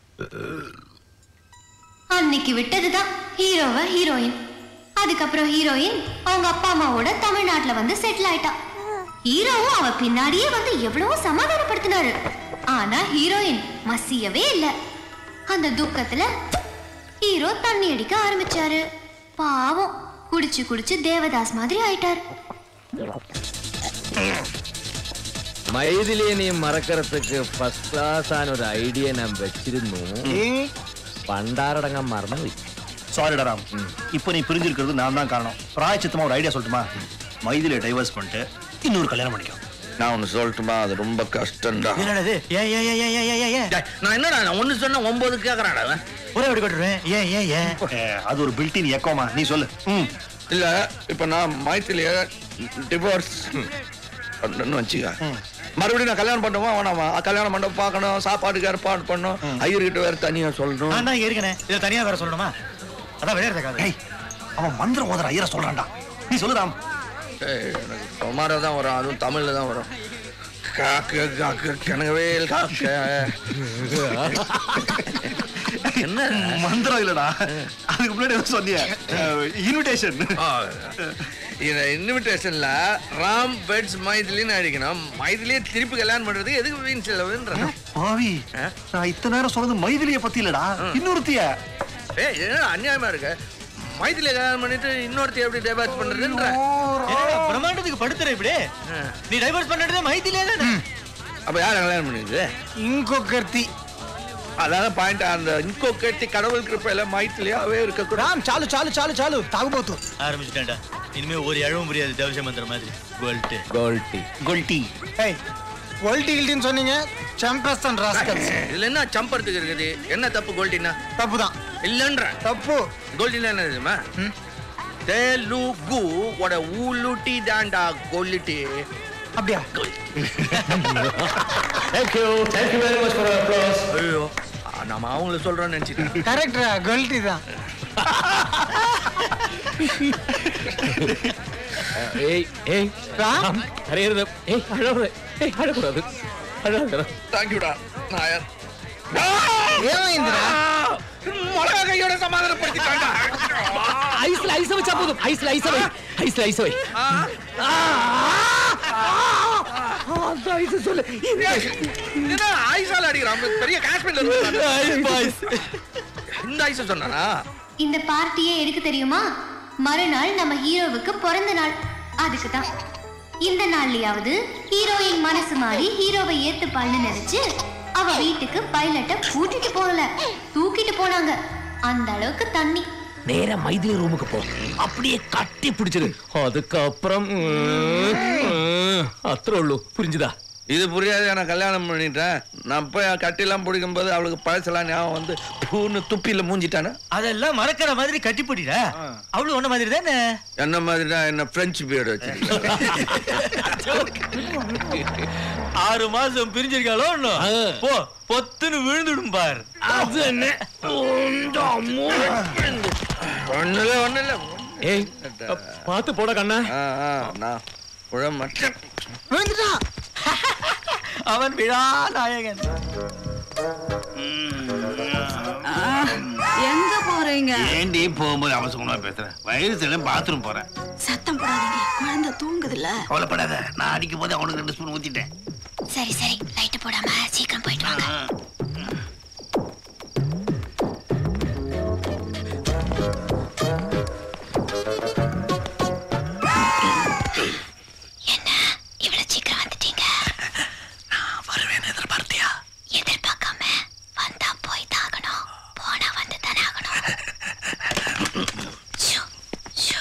அன்னைக்கு விட்டதுதான் ஹீரோவ ஹீரோயின் அதுக்கப்புறம் ஹீரோயின் அவங்க அப்பா அம்மாவோட தமிழ்நாட்டுல வந்து செட்டில் ஆயிட்டா ஹீரோவும் அவ பின்னாடியே வந்து எவ்வளவோ சமாதானப்படுத்தினாரு ஆனா ஹீரோயின் மசியவே இல்ல அந்த துக்கத்துல ஹீரோ தண்ணி அடிக்க ஆரம்பிச்சாரு பாவம் குடிச்சு குடிச்சு தேவதாஸ் மாதிரி ஆயிட்டாரு മൈഥിലിയെ നീ മറക്കറത്തേക്ക് ഫസ്റ്റ് ക്ലാസ് ആണ് ഒരു ഐഡിയ ഞാൻ വെച്ചിരുന്നു പണ്ടാരടങ്ങാൻ മറന്നുപോയി சாரிடா ராம் இப்போ நீ பிரிஞ்சிருக்கிறது நான் தான் காரணம் பிராயச்சித்தமா ஒரு ஐடியா சொல்லட்டுமா மைதில டைவர்ஸ் பண்ணிட்டு இன்னொரு கல்யாணம் பண்ணிக்கோ நான் ஒன்னு சொல்லட்டுமா அது ரொம்ப கஷ்டம்டா என்னடா இது ஏன் ஏன் ஏன் ஏன் ஏன் ஏன் ஏன் டேய், நான் என்னடா நான் ஒன்னு சொன்ன ஒன்பது கேக்குறாடா அவன். ஒரே அப்படி கட்டுறேன் ஏன் ஏன் ஏன் அது ஒரு பில்டின் எக்கோமா நீ சொல்லு ம் இல்ல இப்ப நான் மைத்திலிய டிவோர்ஸ் பண்ணணும்னு வச்சுக்க மறுபடியும் நான் கல்யாணம் பண்ணுவோம் வேணாமா கல்யாணம் பண்ண பார்க்கணும் சாப்பாட்டுக்கு ஏற்பாடு பண்ணணும் ஐயர்கிட்ட வேற தனியா சொல்லணும் நான் தான் இங்க இருக்கேனே இதை தனியா வேற சொல்லணுமா அதான் விளையாடுறதுக்காக ஏய் அவன் மந்திரம் ஓதுற ஐயரை சொல்றான்டா நீ சொல்லு ராம் ஏய், எனக்கு சுமாரா தான் வரும் அதுவும் தமிழ்ல தான் வரும் காக்க காக்க கனகவேல் காக்க என்ன மந்திரம் இல்லடா அதுக்கு முன்னாடி ஏதோ சொன்னிய இன்விடேஷன் இந்த இன்விடேஷன்ல ராம் பெட்ஸ் மைதிலின்னு அடிக்கணும் மைதிலியே திருப்பி கல்யாணம் பண்றது எதுக்கு வீண் செலவுன்ற பாவி நான் இத்தனை நேரம் சொன்னது மைதிலிய பத்தி இல்லடா இன்னொருத்திய ஏய் என்ன அநியாயமா இருக்கு மைதிலியை கல்யாணம் பண்ணிட்டு இன்னொருத்தி எப்படி டைவர்ஸ் பண்றதுன்ற பிரம்மாண்டத்துக்கு படுத்துற இப்படி நீ டைவர்ஸ் பண்ணது மைதிலியே தானே அப்ப யார கல்யாணம் பண்ணிருக்கு ఇంకొకరితి அதாவது பாயிண்ட் அந்த இன்கோ கட்டி கடவுள் கிருப்பையில மைத்திலியாவே இருக்க రామ్ చాలు చాలు చాలు చాలు తాగుబోతు ఆరంభించండి இனிமே ஒரு இழவும் முடியாது தேவச மந்திர மாதிரி கோல்ட்டு கோல்டி கோல்டி ஏய் ஒல்டி கில்டின்னு சொன்னீங்க சாம்பஸ்தான் ராஸ்கல்ஸ் இதுல என்ன சம்பறதுக்கு இருக்குது என்ன தப்பு கோல்டினா தப்பு தான் இல்லன்ற தப்பு கோல்டினா என்ன தெரியுமா தெலுங்கு உட ஊலுட்டி தாண்டா கொல்லிட்டி அப்படியா Thank you. Thank you very much for your applause. ஐயோ நம்ம அவங்கள சொல்றோம்னு நினைச்சிட்டேன் கரெக்டா கோல்டி தான் ஏய் ஏய் ராம் கரையிறது ஏய் அழக்கூடாது ஏய் அழக்கூடாது அழக்கூடாது தேங்க்யூடா நாயர் ஏமாயிந்திரா மிளகா கையோட சமாதானப்படுத்திட்டாண்டா ஐஸ்ல ஐஸ் வச்சா போதும் ஐஸ்ல ஐஸ் வை ஐஸ்ல ஐஸ் வை அந்த ஐஸ் சொல்லு என்ன ஐசால அடிக்கிறான் பெரிய காஷ்மீர்ல இருக்கு இந்த ஐஸ் சொன்னானா இந்த பார்ட்டியே எதுக்கு தெரியுமா மறுநாள் நம்ம ஹீரோவுக்கு பிறந்த நாள் அதுக்கு தான் இந்த நாள்லயாவது ஹீரோயின் மனசு மாறி ஹீரோவை ஏத்துப்பாள்னு நினைச்சு அவ வீட்டுக்கு பைலட்டை கூட்டிட்டு போகல தூக்கிட்டு போனாங்க அந்த அளவுக்கு தண்ணி நேரா மைதிலி ரூமுக்கு போ அப்படியே கட்டி பிடிச்சிரு அதுக்கப்புறம் அത്ര உള്ളൂ புரிஞ்சுதா இது புரியாது நான் கல்யாணம் பண்ணிட்டேன் நான் போய் கட்டிலாம் பிடிக்கும் போது அவளுக்கு பழசெல்லாம் ஞாபகம் வந்து பூன்னு துப்பில மூஞ்சிட்டானே அதெல்லாம் மறக்கிற மாதிரி கட்டி போட்டிடா அவளும் ஒன்ன மாதிரி தானே என்ன மாதிரி தான் என்ன பிரெஞ்சு பியர்டு வச்சு ஆறு மாசம் பிரிஞ்சிருக்காளோ இன்னும்? போ பொத்துன்னு விழுந்துடும் பார் அது என்ன ஒண்ணுல ஒண்ணுல ஏய் பார்த்து போட கண்ணா நான் உழ மாட்டேன் விழுந்துட்டா அவன் விழா நாயகன் எங்க போறீங்க ஏண்டி போகும்போது அவசரமா பேசுறேன் வயிறு சில பாத்ரூம் போறேன் சத்தம் போடாதீங்க குழந்தை தூங்குதுல்ல கவலைப்படாத நான் அடிக்கும் போது அவனுக்கு ரெண்டு ஸ்பூன் ஊத்திட்டேன் சரி சரி லைட் போடாம சீக்கிரம் போயிட்டு வாங்க என்ன இவ்வளவு சீக்கிரம் வந்துட்டீங்க நான் வருவேன் எதிர்பார்த்தியா எதிர்பார்க்காம வந்தா போய் தாகணும் போனா வந்து தானே ஆகணும் ஷூ, ஷூ.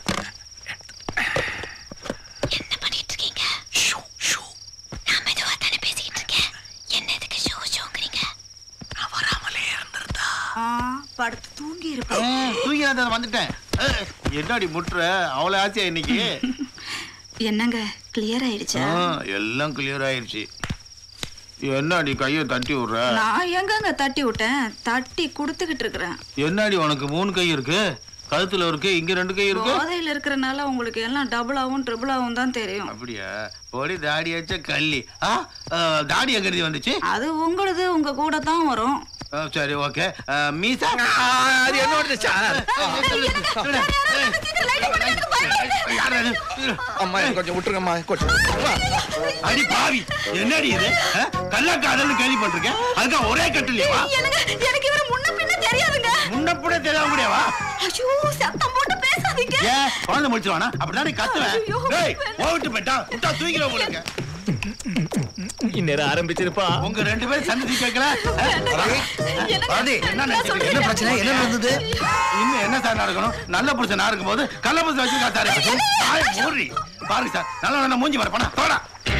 என்ன பண்ணிட்டு இருக்கீங்க நான் மெதுவா தானே பேசிக்கிட்டு இருக்கேன் என்ன எதுக்கு ஷூ ஷூங்கிறீங்க நான் வராமலே இருந்திருந்தா படுத்து தூங்கி இருப்பேன் தூங்கி நான் வந்துட்டேன் ஏய், என்னடி முட்டுற அவ்வளவு ஆசையா இன்னைக்கு என்னங்க கிளியர் ஆயிடுச்சா ஆ, எல்லாம் கிளியர் ஆயிடுச்சு என்னடி கையை தட்டி விடுற நான் எங்கங்க தட்டி விட்டேன் தட்டி கொடுத்துக்கிட்டு இருக்கிறேன் என்னடி உனக்கு மூணு கை இருக்கு கழுத்துல இருக்கு இங்க ரெண்டு கை இருக்கு போதையில இருக்கிறனால உங்களுக்கு எல்லாம் டபுளாவும் ட்ரிபிளாவும் தான் தெரியும் அப்படியா போடி தாடி வச்ச கள்ளி ஆ ஆ, தாடி எங்க இருந்து வந்துச்சு அது உங்களுது உங்க கூட தான் வரும் ஆ, சரி ஓகே மீசா அது என்னோட சார் அம்மா எனக்கு கொஞ்சம் விட்டுருங்கம்மா கொஞ்சம் அடி பாவி என்னடி இது ஆ? கள்ளக்காதல்னு கேள்விப்பட்டிருக்கேன் அதுக்கு ஒரே கட்டுலையவா எனக்கு இவர முன்ன பின்ன தெரியாதுங்க முன்ன கூட தெரியாம முடியாவா ஐயோ சத்தம் போட்டு பேசாதீங்க ஏன் குழந்தை முடிச்சிருவானா அப்படிதான் கத்துவேன் ஐயோ, டேய் ஓவிட்டு போயிட்டா விட்டா தூக்கிட உங்களுக்கு இந்நேரம் ஆரம்பிச்சிருப்பா உங்க ரெண்டு பேரும் சந்திச்சு கேட்கல என்ன நினைச்சிட்டு என்ன பிரச்சனை? என்ன நடந்தது? இன்னும் என்ன சார் நடக்கணும் நல்ல புருஷன் நடக்கும் போது கள்ள புருஷன் வச்சிருக்கா சார் தாய் மூடி பாருங்க சார் நல்ல நல்ல மூஞ்சி வர பணம் தோடா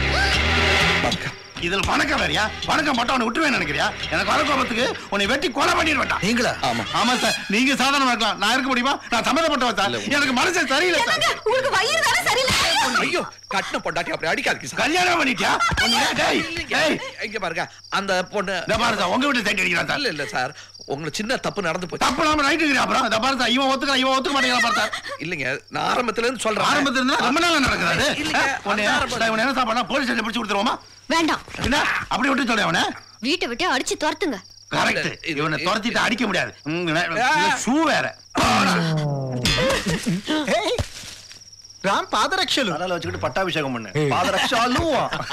இதுல பணக்கம் வேறியா பணக்கம் மட்டும் அவனை விட்டுருவேன் நினைக்கிறியா எனக்கு வர கோபத்துக்கு உன்னை வெட்டி கொலை பண்ணிடுவேன் நீங்களா ஆமா ஆமா சார் நீங்க சாதாரணமா இருக்கலாம் நான் இருக்க முடியுமா நான் சம்மந்தப்பட்டவன் சார் எனக்கு மனசு சரியில்லை சார் உங்களுக்கு வயிறு தானே சரியில்லை ஐயோ கட்டின பொண்டாட்டி அப்படி அடிக்காதீங்க சார் கல்யாணம் பண்ணிட்டியா உன்னை டேய் டேய் இங்க பாருங்க அந்த பொண்ணு இந்த பாரு சார் உங்க வீட்டு சைட் அடிக்கிறான் சார் இல்ல இல்ல சார் உங்களுக்கு சின்ன தப்பு நடந்து போச்சு தப்பு நாம ரைட் இருக்கிறேன் அப்புறம் இந்த பாரு சார் இவன் ஒத்துக்கலாம் இவன் ஒத்துக்க மாட்டேங்கிறான் பாரு சார் இல்லைங்க நான் ஆரம்பத்துல இருந்து சொல்றேன் ஆரம்பத்துல இருந்தா ரொம்ப நாள் நடக்குது இல்லைங்க, உன்னை அந்த இவனை என்ன சாப்பாடு போலீஸ் ஸ்டேஷன் பிடிச்சு கொடுத்துருவோமா வேண்டாம் என்ன அப்படி விட்டு சொல்ல அவனை வீட்டை விட்டு அடிச்சு துரத்துங்க கரெக்ட் இவனை துரத்திட்டு அடிக்க முடியாது ஷூ வேற రామ్ పాదరక్షలు தலையில வச்சுக்கிட்டு பட்டாபிஷேகம் பண்ணு పాదరక్షాలు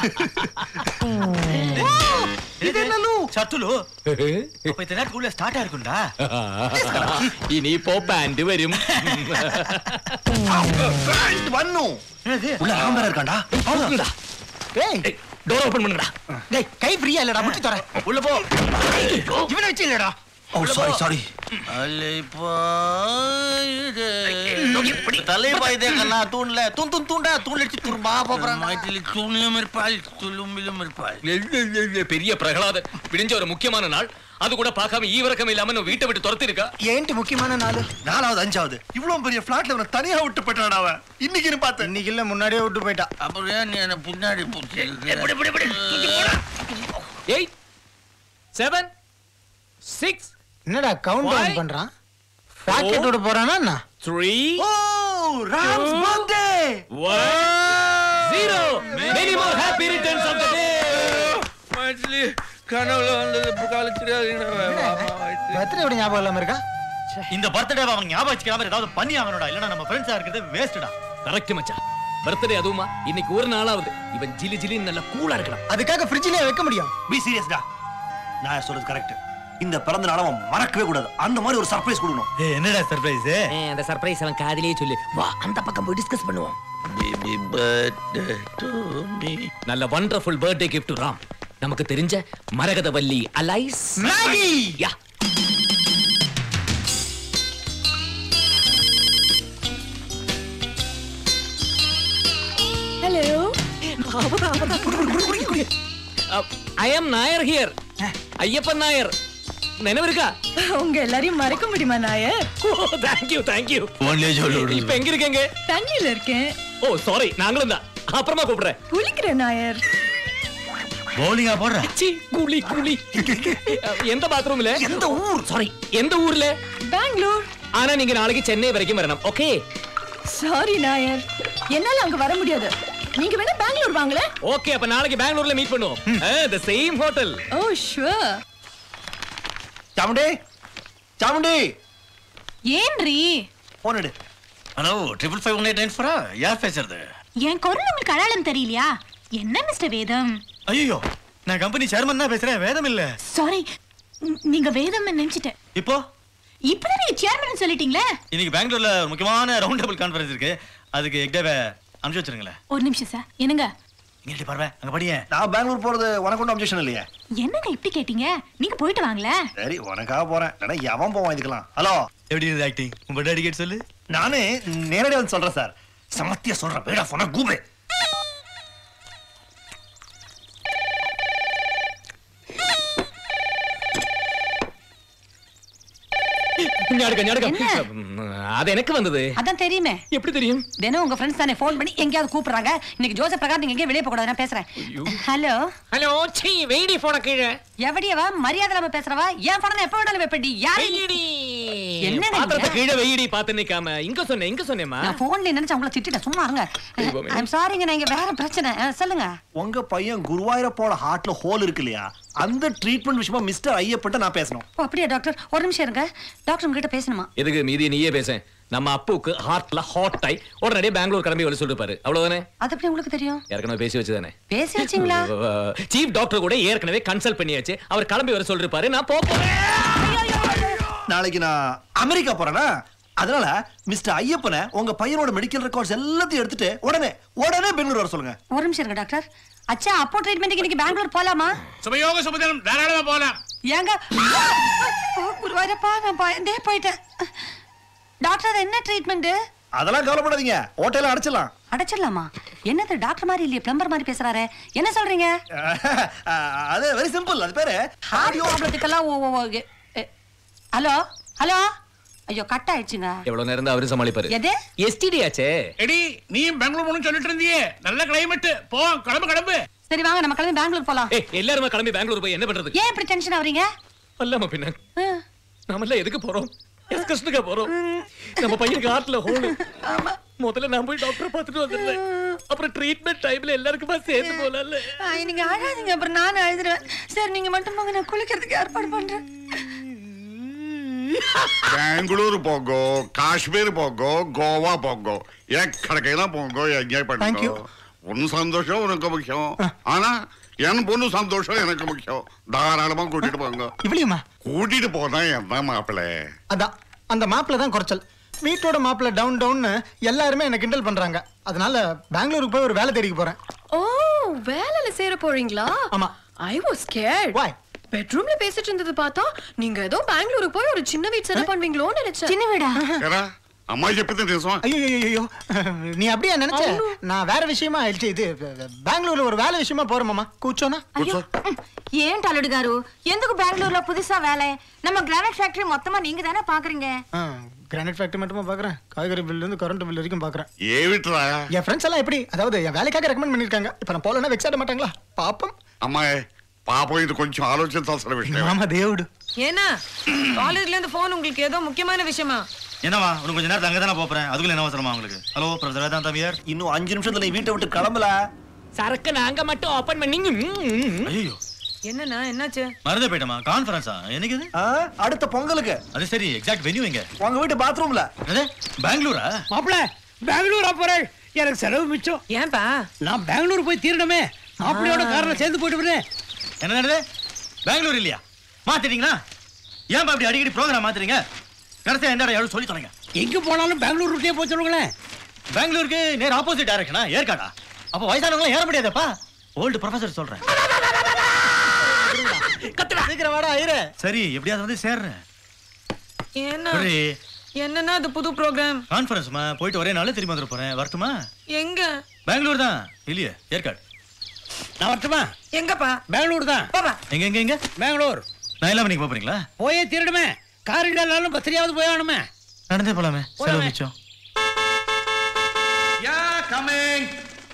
ఇదేనలు చట్టులు அப்ப இத்தனை நேரத்துக்கு உள்ள ஸ்டார்ட் ஆயிருக்கும்டா ഇനിയിപ്പോ പാന്റ് വരും வண்ணு உள்ள ராம்பர் இருக்காண்டா ஏய் ഡോർ ഓപ്പൺ பண்ணுடா டேய் கை ஃப்ரீயா இல்லடா முட்டி தர உள்ள போ இவனை வச்சு இல்லடா ஓ சாரி சாரி தலை பாயுதே கண்ணா தூண்ல தூண் தூண் தூண்டா தூண் அடிச்சு துரும்பா போறான் தூணிலும் இருப்பாள் துளும்பிலும் இருப்பாள் பெரிய பிரகலாதன் விடிஞ்ச ஒரு முக்கியமான நாள் அது கூட பார்க்காம ஈவரக்கம் இல்லாம நம்ம வீட்டை விட்டு துரத்தி இருக்கா ఏంటి ముఖ్యమైన నాలు நாலாவது அஞ்சாவது இவ்வளவு பெரிய ஃபிளாட்ல அவனை தனியா விட்டு போயிட்டான் அவன் இன்னைக்கு பார்த்தேன் இன்னைக்கு இல்ல முன்னாடியே விட்டு போயிட்டா அப்புறம் ஏன் நீ என்ன பின்னாடி எயிட் செவன் சிக்ஸ் என்னடா கவுண்ட் டவுன் பண்றான் ராக்கெட் விட போறானா என்ன three oh Ram's birthday zero many more happy returns of the day மைட்லி கனவுல வந்தது புகால பர்த்டே எப்படி ஞாபகம் இல்லாம இருக்கா இந்த பர்த்டே அவன் ஞாபகம் வச்சுக்காம ஏதாவது பண்ணி ஆகணும்டா இல்லனா நம்ம ஃப்ரெண்ட்ஸா இருக்கிறது வேஸ்ட்டா கரெக்ட் மச்சான் பர்த்டே அதுவுமா இன்னைக்கு ஒரு நாளாவது இவன் ஜிலி ஜிலின்னு நல்லா கூலா இருக்கலாம் அதுக்காக ஃப்ரிட்ஜ்லயே வைக்க முடியும் பி சீரியஸ்டா நான் சொல்றது கரெக்ட் இந்த பிறந்த நாளை அவன் மறக்கவே கூடாது அந்த மாதிரி ஒரு சர்ப்ரைஸ் கொடுக்கணும் ஏய் என்னடா சர்ப்ரைஸ் அந்த சர்ப்ரைஸ் அவன் காதிலேயே சொல்லு வா அந்த பக்கம் போய் டிஸ்கஸ் பண்ணுவோம் பேபி பர்த்டே டு மீ நல்ல வண்டர்ஃபுல் பர்த்டே கிஃப்ட் ராம் நமக்கு தெரிஞ்ச Maragathavalli alias Maggie yeah hello I am Nair here Ayyappan Nair நினைவு இருக்கா உங்க எல்லாரையும் மறக்க முடியுமா Nair thank you thank you ஒன்லே சொல்லு இப்ப எங்க இருக்கீங்க தண்ணியில இருக்கேன் ஓ சாரி நாங்களும் தான் அப்புறமா கூப்பிடுறேன் குளிக்கிற நாயர் பவுலிங்கா போடுற சி குளி குளி எந்த பாத்ரூம்ல எந்த ஊர் சாரி எந்த ஊர்ல பெங்களூர் ஆனா நீங்க நாளைக்கு சென்னை வரைக்கும் வரணும் ஓகே சாரி நாயர் என்னால அங்க வர முடியாது நீங்க வேணா பெங்களூர் வாங்களே ஓகே அப்ப நாளைக்கு பெங்களூர்ல மீட் பண்ணுவோம் the same hotel oh sure Chamundi Chamundi ஏன்றி போன் எடு hello triple five one eight nine ஃபோரா யார் பேசுறது என் குரல் உங்களுக்கு அடையாளம் தெரியலையா என்ன மிஸ்டர் வேதம் ஐயோ நான் கம்பெனி சேர்மன் தான் பேசுறேன் வேதம் இல்ல சாரி நீங்க வேதம் நினைச்சிட்டேன் இப்போ இப்பதான் நீங்க சேர்மன் சொல்லிட்டீங்களே இன்னைக்கு பெங்களூர்ல ஒரு முக்கியமான ரவுண்ட் டேபிள் கான்ஃபரன்ஸ் இருக்கு அதுக்கு எக்டேவை அனுப்பிச்சு வச்சிருங்களேன் ஒரு நிமிஷம் சார் என்னங்க இங்கே பாருவே அங்க படியே நான் பெங்களூர் போறது உனக்கு ஒன்றும் அப்ஜெக்ஷன் இல்லையே என்னங்க இப்படி கேட்டீங்க நீங்க போயிட்டு வாங்களேன் சரி உனக்காக போறேன் இல்லைன்னா எவன் போவான் இதுக்கெல்லாம் ஹலோ எப்படி இருந்தது ஆக்டிங் உங்க டெடிகேட் சொல்லு நானே நேரடியாக வந்து சொல்றேன் சார் சமத்தியா சொல்றேன் வேடா போனா கூபே ஞாடுக்க ஞாடுக்க அது எனக்கு வந்தது அதான் தெரியுமே எப்படி தெரியும் தினம் உங்க ஃப்ரெண்ட்ஸ் தானே ஃபோன் பண்ணி எங்கேயாவது கூப்பிடுறாங்க இன்னைக்கு ஜோசப் பிரகாஷ் நீங்க எங்கேயும் வெளியே போக கூடாது நான் பேசுறேன் ஹலோ ஹலோ சீ வெயிடி போன கீழே எவடியவா மரியாதை இல்லாம பேசுறவா என் பணம் எப்ப வேணாலும் வைப்படி யாரு என்னங்க பாத்திரத்தை நீங்க? கீழே வெயிடி பார்த்து நிக்காம இங்க சொன்னேன் இங்க சொன்னேம்மா நான் போன்ல நினைச்சு உங்களை திட்டிட்டேன் சும்மா இருங்க தெய்வமே. ஐம் சாரிங்க நான் இங்க வேற பிரச்சனை அஹ், சொல்லுங்க உங்க பையன் குருவாயூரப்போட ஹார்ட்ல ஹோல் இருக்கு இல்லையா அந்த ட்ரீட்மெண்ட் விஷயமா மிஸ்டர் ஐயப்பட்ட நான் பேசணும் ஓ அப்படியா டாக்டர் ஒரு நிமிஷம் இருங்க டாக்டர் உங்ககிட்ட பேசணுமா எதுக்கு மீதி நீயே பேச நம்ம அப்புக்கு ஹார்ட்ல ஹாட் ஆய் உடனடியே பெங்களூர் கிளம்பி வர சொல்லிருப்பாரு அவ்வளவுதானே அது எப்படி உங்களுக்கு தெரியும் ஏற்கனவே பேசி வச்சுதானே பேசி வச்சீங்களா சீஃப் டாக்டர் கூட ஏற்கனவே கன்சல்ட் பண்ணியாச்சு அவர் கிளம்பி வர சொல்லிருப்பாரு நான் போக நாளைக்கு நான் அமெரிக்கா போறேனா அதனால மிஸ்டர் ஐயப்பனை உங்க பையனோட மெடிக்கல் ரெக்கார்ட்ஸ் எல்லாத்தையும் எடுத்துட்டு உடனே உடனே பெங்களூர் வர சொல்லுங்க ஒரு நிமிஷம் இருங்க டாக்டர் அச்சா அப்போ ட்ரீட்மெண்ட்டுக்கு இன்னைக்கு பெங்களூர் போலாமா சுபயோக சுபதினம் தாராளமா போலாம் ஏங்க ஓ, குருவாயூரப்பா நான் பயந்தே போயிட்டேன் டாக்டர் என்ன ட்ரீட்மெண்ட் அதெல்லாம் கவலைப்படாதீங்க ஹோட்டல அடைச்சிடலாம் அடைச்சிடலாமா என்னது டாக்டர் மாதிரி இல்லையே பிளம்பர் மாதிரி பேசுறாரு என்ன சொல்றீங்க அது வெரி சிம்பிள் அது பேரு ஹார்ட் ப்ராப்ளத்துக்கெல்லாம் ஓ ஓ, ஓ, எ, எ, ஹலோ ஹலோ ஐயோ கட் ஆயிடுச்சுங்க எவ்வளவு நேரம் தான் அவரு சமாளிப்பாரு எது எஸ்டிடி ஆச்சே எடி நீ பெங்களூர் போகணும்னு சொல்லிட்டு இருந்தியே நல்ல கிளைமேட் போ கிளம்பு கிளம்பு சரி வாங்க நம்ம கிளம்பி பெங்களூர் போலாம் ஏய் எல்லாருமே கிளம்பி பெங்களூர் போய் என்ன பண்றது ஏன் இப்படி டென்ஷன் ஆவறீங்க அல்லாம பின்ன நாம எதுக்கு போறோம் எஸ்கர்ஷனுக்கா போறோம் நம்ம பையனுக்கு ஹார்ட்ல ஹோல் முதல்ல நான் போய் டாக்டர் பார்த்துட்டு வந்துடுறேன் அப்புறம் ட்ரீட்மெண்ட் டைம்ல எல்லாருக்குமா சேர்ந்து போலல்ல ஐ, நீங்க அழாதீங்க அப்புறம் நானும் அழுதுருவேன் சரி நீங்க மட்டும் போங்க நான் குளிக்கிறதுக்கு ஏற்பாடு பண்றேன் బెంగళూరు పోగో కాశ్మీర్ పోగో గోవా పోగో ఎక్కడికైనా పోగో ఎంజాయ్ Thank you. பண்ணுங்க உன் சந்தோஷம் உனக்கு முக்கியம் ஆனா என் பொண்ணு சந்தோஷம் எனக்கு முக்கியம் தாராளமா கூட்டிட்டு போங்க இவ்வளியுமா கூட்டிட்டு போனா என்ன மாப்பிள்ளை அதான் அந்த மாப்பிள்ள தான் குறைச்சல் வீட்டோட மாப்பிள்ள டவுன் டவுன்னு எல்லாருமே என்ன கிண்டல் பண்றாங்க அதனால பெங்களூருக்கு போய் ஒரு வேலை தேடிக்க போறேன் ஓ வேலையில சேர போறீங்களா ஆமா ஐ வாஸ் ஸ்கேர்ட் வாய் பெட்ரூம்ல பேசிட்டு இருந்தது பார்த்தா நீங்க ஏதோ பெங்களூருக்கு போய் ஒரு சின்ன வீட் செட்டப் பண்ணுவீங்களோன்னு நினைச்சேன் சின்ன வீடா ఎరా అమ్మాయి చెప్పింది నిజమా ஐயோ ஐயோ நீ அப்படியா நினைச்ச நான் வேற விஷயமா இது இது பெங்களூர்ல ஒரு வேலை விஷயமா போறேன் மாமா కూర్చోనా ఏంటి అల్లుడు గారు ఎందుకు బెంగళూరులో పుదుసా వేలే நம்ம கிரானைட் ஃபேக்டரி மொத்தமா நீங்க தானே பாக்குறீங்க கிரானைட் ஃபேக்டரி மட்டுமா பாக்குறேன் காய்கறி பில்ல இருந்து கரண்ட் பில் வரைக்கும் பாக்குறேன் ఏమిట్రా என் ஃப்ரெண்ட்ஸ் எல்லாம் எப்படி அதாவது என் வேலைக்காக ரெக்கமெண்ட் பண்ணிருக்காங்க இப்ப நான் போலனா வெக்ஸ் ஆட மாட்டாங்களா பாப்போம் అమ్మాయి పాపం ఇది కొంచెం ఆలోచించాల్సిన విషయం ஆமா தேவுடு ஏன்னா காலேஜ்ல இருந்து போன் உங்களுக்கு ஏதோ முக்கியமான விஷயமா என்னவா உனக்கு கொஞ்ச நேரத்துல அங்கே தானே போறேன் அதுக்குள்ள என்ன அவசரமா உங்களுக்கு ஹலோ பிரதர் வேதாந்தா வியர் இன்னும் அஞ்சு நிமிஷத்துல நீ வீட்டை விட்டு கிளம்பல சரக்கு நாங்க மட்டும் ஓபன் பண்ணி ஐயோ என்னண்ணா என்னாச்சு மறந்தே போயிட்டமா கான்ஃபரன்ஸா என்னைக்கு இது அடுத்த பொங்கலுக்கு அது சரி எக்ஸாக்ட் வென்யூ எங்க உங்க வீட்டு பாத்ரூம்ல அது பெங்களூரா மாப்பிள பெங்களூரா போறேன் எனக்கு செலவு மிச்சம் ஏன்பா நான் பெங்களூர் போய் தீரணுமே மாப்பிள்ளையோட காரில் சேர்ந்து போயிட்டு வரேன் என்ன நடக்குது பெங்களூர் இல்லையா மாத்திட்டீங்களா ஏன்பா அப்படி அடிக்கடி ப்ரோக்ராம் மாத்துறீங்க கடைசியா என்ன யாரும் சொல்லி தொலைங்க எங்க போனாலும் பெங்களூர் ரூட்லயே போய் சொல்லுங்களேன் பெங்களூருக்கு நேர் ஆப்போசிட் டைரக்ஷனா ஏற்காடா அப்போ வயசானவங்களாம் ஏற முடியாதப்பா ஓல்டு ப்ரொஃபசர் சொல்றேன் சீக்கிரம் வாடா ஐயரே சரி எப்படியாவது வந்து சேர்றேன் என்ன சரி என்னன்னா அது புது ப்ரோக்ராம் கான்ஃபரன்ஸ்மா போயிட்டு ஒரே நாள் திரும்பி வந்துட போறேன் வரட்டுமா எங்க பெங்களூர் தான் இல்லையே ஏற்காடு நான் வரட்டுமா எங்கப்பா பெங்களூர் தான் எங்க எங்க எங்க பெங்களூர் நான் எல்லாம் மணிக்கு போறீங்களா போயே தீரணுமே கார் இல்லைனாலும் பஸ்லையாவது போய் ஆகணுமே நடந்தே போலாமே செலவு மிச்சம் யா கமிங்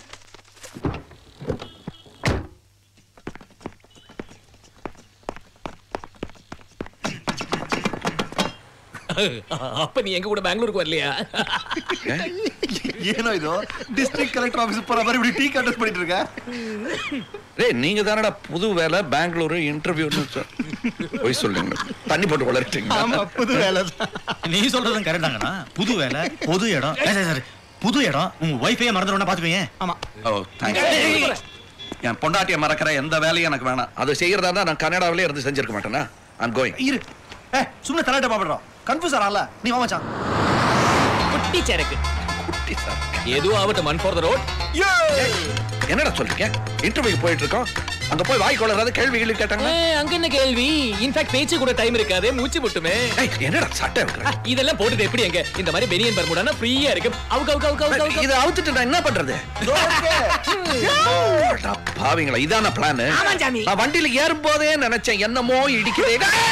அப்ப நீ எங்க கூட பெங்களூருக்கு வரலையா ಏನೋ ಇದು ಡಿಸ್ಟ್ರಿಕ್ಟ್ ಕಲೆಕ್ಟರ್ ಆಫೀಸ್ போற மாதிரி இப்படி டீ கண்டஸ்ட் பண்ணிட்டு இருக்க டேய் நீங்க தானடா புது வேலை பெங்களூர் இன்டர்வியூன்னு போய் சொல்லுங்க தண்ணி போட்டு வளர்ட்டீங்க ஆமா புது வேலை நீ சொல்றதும் கரெக்டாங்கண்ணா புது வேலை பொது இடம் ஏய், சரி, சரி. புது இடம் உங்க ஒய்ஃபையே மறந்துடும் பாத்துக்கோங்க ஆமா ஓ தேங்க்ஸ் என் பொண்டாட்டியை மறக்கிற எந்த வேலையும் எனக்கு வேணாம் அது செய்யறதா இருந்தா நான் கனடாவிலே இருந்து செஞ்சிருக்க மாட்டேனா ஐம் கோயிங் இரு ஏ சும்மா தலாட்ட பாப்படுறோம் கன்ஃபியூஸ் ஆறல நீ வா மச்சான் குட்டி சரக்கு ஏதோ ஆகட்டும் மன் ஃபார் த ரோட் என்னடா சொல்றீங்க இன்டர்வியூக்கு போயிட்டு இருக்கோம் அங்க போய் வாய் கொள்ளறாத கேள்வி கேள்வி கேட்டாங்க அங்க என்ன கேள்வி இன்ஃபேக்ட் பேச்சு கூட டைம் இருக்காது மூச்சு முட்டுமே என்னடா சட்டை இருக்கிற இதெல்லாம் போட்டுட்டு எப்படி எங்க இந்த மாதிரி பெனியன் பர்முடானா ஃப்ரீயா இருக்கு அவுக்கு அவுக்கு அவுக்கு அவுக்கு அவுக்கு இதை அவுத்துட்டு நான் என்ன பண்றது அடா பாவிங்களா இதான பிளான் ஆமா, சாமி. நான் வண்டியில ஏறும் போதே நினைச்சேன் என்னமோ இடிக்குதே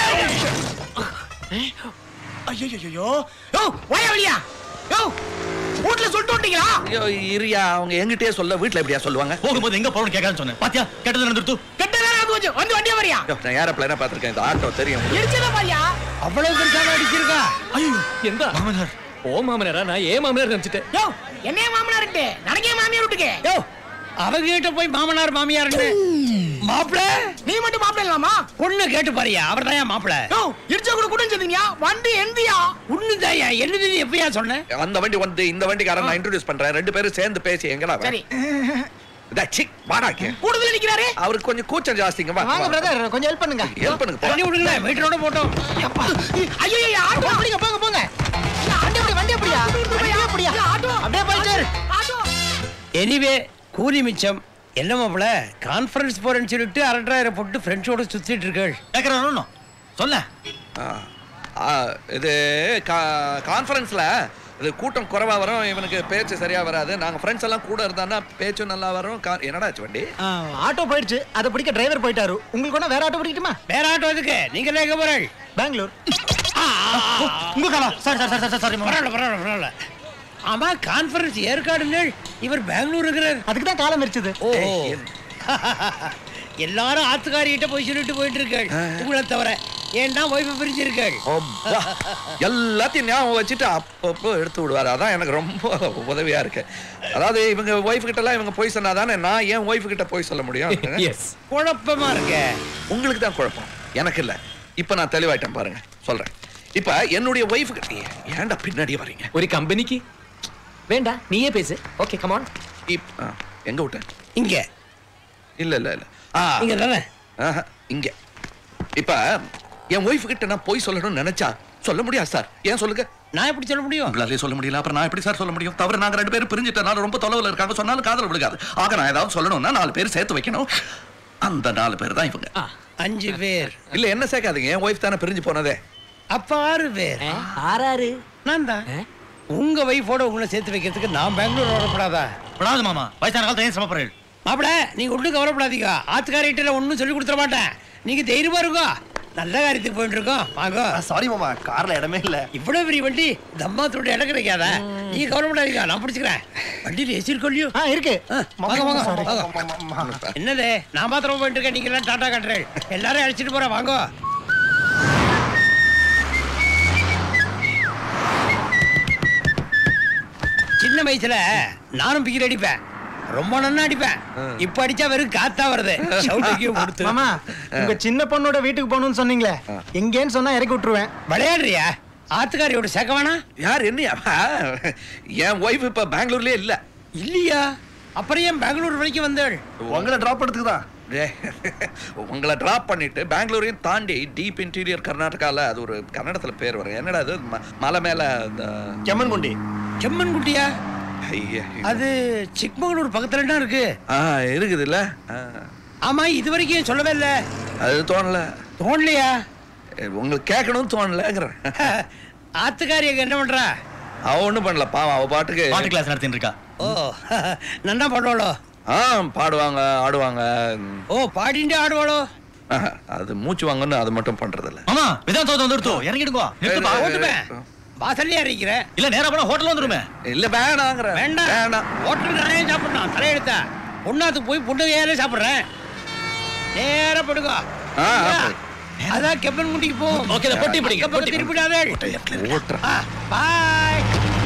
ஐயோ யோ வய வழியா யோ வீட்ல சொல்லிட்டு வந்துட்டீங்களா ஐயோ இரியா அவங்க எங்கிட்டே சொல்ல வீட்ல எப்படியா சொல்லுவாங்க போகும்போது எங்க போறோம் கேட்கான்னு சொன்னேன் பாத்தியா கெட்டது நடந்துருத்து கெட்ட நேரம் வந்து கொஞ்சம் வந்து வண்டியா வரியா ஐயோ, நான் ஏரோப்ளேனா பார்த்திருக்கேன் இந்த ஆட்டோ தெரியும் இடிச்சதா பாரியா அவ்வளவு பெருசாக அடிச்சிருக்கா ஐயோ எந்த மாமனார் ஓ மாமனாரா நான் ஏன் மாமனார் நினைச்சிட்டேன் யோ என்னைய மாமனார் நடக்கே மாமியார் விட்டுக்கு யோ அவங்க கிட்ட போய் மாமனார் மாமியார்னு மாப்பிள நீ மட்டும் மாப்பிள இல்லாமா பொண்ணு கேட்டு பாரியா அவர் தான் மாப்பிள யோ இடிச்ச கூட கூட சொன்னீங்க வண்டி எந்தியா உன்னு தாயா என்னது நீ எப்பயா சொன்ன அந்த வண்டி வந்து இந்த வண்டிக்காரன் நான் இன்ட்ரோடியூஸ் பண்றேன் ரெண்டு பேரும் சேர்ந்து பேசி எங்கடா சரி வாடாக்கு கூடுதல் நிக்கிறாரு அவருக்கு கொஞ்சம் கூச்சம் ஜாஸ்திங்க வா வாங்க பிரதர் கொஞ்சம் ஹெல்ப் பண்ணுங்க ஹெல்ப் பண்ணுங்க தண்ணி விடுங்களேன் மீட்டரோட போட்டோம் ஐயோ ஐயோ ஆட்டோ போங்க போங்க போங்க வண்டி எப்படி வண்டி எப்படியா வண்டி எப்படியா அப்படியே போயிட்டு இரு. எனிவே கூலி மிச்சம் என்ன மாப்பிள கான்ஃபரன்ஸ் போறேன்னு சொல்லிட்டு அரண்டாயிரம் போட்டு ஃப்ரெண்ட்ஸோட சுத்திட்டு இருக்காள் கேட்கறானோ சொல்ல ஆ, ஆ, இது கான்ஃபரன்ஸ்ல இது கூட்டம் குறைவா வரும் இவனுக்கு பேச்சு சரியா வராது நாங்க ஃப்ரெண்ட்ஸ் எல்லாம் கூட இருந்தான்னா பேச்சும் நல்லா வரும் கா- என்னடா ஆச்சு வண்டி ஆ, ஆட்டோ போயிடுச்சு அதை பிடிக்க டிரைவர் போயிட்டாரு உங்களுக்கு ஒண்ணா வேற ஆட்டோ பிடிக்கட்டுமா வேற ஆட்டோ எதுக்கு நீங்க எல்லாம் எங்க போறாள் பெங்களூர் உங்க காலா சாரி சாரி சாரி சாரி பரவாயில்ல பரவாயில்ல பரவாயில்ல ஆமா கான்ஃபரன்ஸ் ஏற்காடுன்னு இவர் பெங்களூர் இருக்கிறார் அதுக்கு தான் காலம் எரிச்சது ஓ எல்லாரும் ஆத்துக்காரிகிட்ட போய் சொல்லிட்டு போயிட்டு இருக்காள் உங்களை தவிர ஏன்னா ஒய்ஃபை பிரிச்சிருக்காள் அப்பா, எல்லாத்தையும் ஞாபகம் வச்சுட்டு அப்பப்போ எடுத்து விடுவாரு அதான் எனக்கு ரொம்ப உதவியா இருக்கு அதாவது இவங்க ஒய்ஃப் கிட்ட எல்லாம் இவங்க போய் சொன்னாதானே நான் ஏன் ஒய்ஃப் கிட்ட போய் சொல்ல முடியும் எஸ் குழப்பமா இருக்க உங்களுக்கு தான் குழப்பம் எனக்கு இல்ல இப்ப நான் தெளிவாயிட்டேன் பாருங்க சொல்றேன் இப்ப என்னுடைய ஒய்ஃப் கிட்ட ஏன்டா பின்னாடியே வரீங்க ஒரு கம்பெனிக்கு வேண்டாம் நீயே பேசு ஓகே கமான் இப் ஆ, எங்க விட்டேன் இங்க இல்ல இல்ல இல்ல ஆ, இங்க தானே ஆஹா, இங்க இப்ப என் ஒய்ஃப் கிட்ட நான் போய் சொல்லணும்னு நினைச்சா சொல்ல முடியாது சார் ஏன் சொல்லுங்க நான் எப்படி சொல்ல முடியும் உங்களாலே சொல்ல முடியல அப்புறம் நான் எப்படி சார் சொல்ல முடியும் தவிர நாங்க ரெண்டு பேரும் பிரிஞ்சுட்டனால ரொம்ப தொலைவில் இருக்காங்க சொன்னாலும் காதல் விழுகாது ஆக நான் ஏதாவது சொல்லணும்னா நாலு பேர் சேர்த்து வைக்கணும் அந்த நாலு பேர் தான் இவங்க அஞ்சு பேர் இல்ல என்ன சேர்க்காதீங்க என் ஒய்ஃப் தானே பிரிஞ்சு போனதே அப்ப ஆறு பேர் ஆறாறு நான் தான் உங்க வைஃபோட உங்களை சேர்த்து வைக்கிறதுக்கு நான் பெங்களூர் வரக்கூடாதா விடாது மாமா வயசான காலத்துல ஏன் சமப்படுறேன் மாப்பிள நீங்க ஒன்றும் கவலைப்படாதீங்க ஆத்துக்காரிட்ட ஒன்றும் சொல்லி கொடுத்துட மாட்டேன் நீங்க தைரியமா இருக்கோ நல்ல காரியத்துக்கு போயிட்டு இருக்கோம் வாங்க சாரி மாமா கார்ல இடமே இல்ல இவ்வளவு பெரிய வண்டி தம்மாத்தோட இடம் கிடைக்காதா நீங்க கவலைப்படாதீங்க நான் பிடிச்சுக்கிறேன் வண்டியில் ஏசி இருக்கொல்லியோ ஆ இருக்கு வாங்க வாங்க வாங்க என்னது நான் மாத்திரம் போயிட்டு இருக்கேன் நீங்க எல்லாம் டாடா காட்டுறேன் எல்லாரும் அழைச்சிட்டு போறேன் வாங்க சின்ன வயசுல நானும் பிகில் அடிப்பேன் ரொம்ப நன்னா அடிப்பேன் இப்ப அடிச்சா வெறும் காத்தா வருது ஷவுட்டுக்கே கொடுத்து மாமா உங்க சின்ன பொண்ணோட வீட்டுக்கு போகணும்னு சொன்னீங்களே எங்கேன்னு சொன்னா இறக்கி விட்டுருவேன் விளையாடுறியா ஆத்துக்காரியோட சேர்க்க வேணா யார் என்ன என் ஒய்ஃப் இப்ப பெங்களூர்லயே இல்ல இல்லையா அப்புறம் ஏன் பெங்களூர் வரைக்கும் வந்தாள் உங்களை டிராப் பண்ணதுக்கு தான் உங்களை டிராப் பண்ணிட்டு பெங்களூரையும் தாண்டி டீப் இன்டீரியர் கர்நாடகால அது ஒரு கன்னடத்துல பேர் வரும் என்னடா அது ம- மலை மேல இந்த செம்மன்குண்டி செம்மன்குட்டியா ஐயா அது சிக்மங்களூர் பக்கத்துல தான் இருக்கு ஆ இருக்குதுல்ல ஆ. ஆமா இது வரைக்கும் ஏன் சொல்லவே இல்ல அது தோணல தோணலையா உங்களுக்கு கேட்கணும்னு தோணலங்கிறேன் ஆத்துக்காரி அங்க என்ன பண்றா அவ ஒண்ணும் பண்ணல பாவம் அவ பாட்டுக்கு பாட்டு கிளாஸ் நடத்திட்டு இருக்கா ஓ நன்னா பாடுவாளோ ஆ பாடுவாங்க ஆடுவாங்க ஓ பாடிண்டே ஆடுவாளோ ஆஹா, அது மூச்சு வாங்கன்னு அது மட்டும் பண்றது இல்ல மாமா விதான் தோத்த வந்துடுத்தோ இறங்கிடுங்கோ நிறுத்துப்பா ஓட்டுப்பேன் வாசல்லே அறிக்கிற இல்ல நேரா போனா ஹோட்டல் வந்துருமே இல்ல வேணாங்கிற வேண்டாம் வேணாம் ஹோட்டல் நானே சாப்பிடணும் தலையெடுத்த பொண்ணாத்துக்கு போய் பொண்ணு ஏறே சாப்பிடுறேன் நேரா படுங்க ஆ, அதான் கெப்பன் குட்டிக்கு போ ஓகே, இதை பொட்டி பிடிங்க, பொட்டி திருப்பிடாதே ஓட்டுறேன் பாய்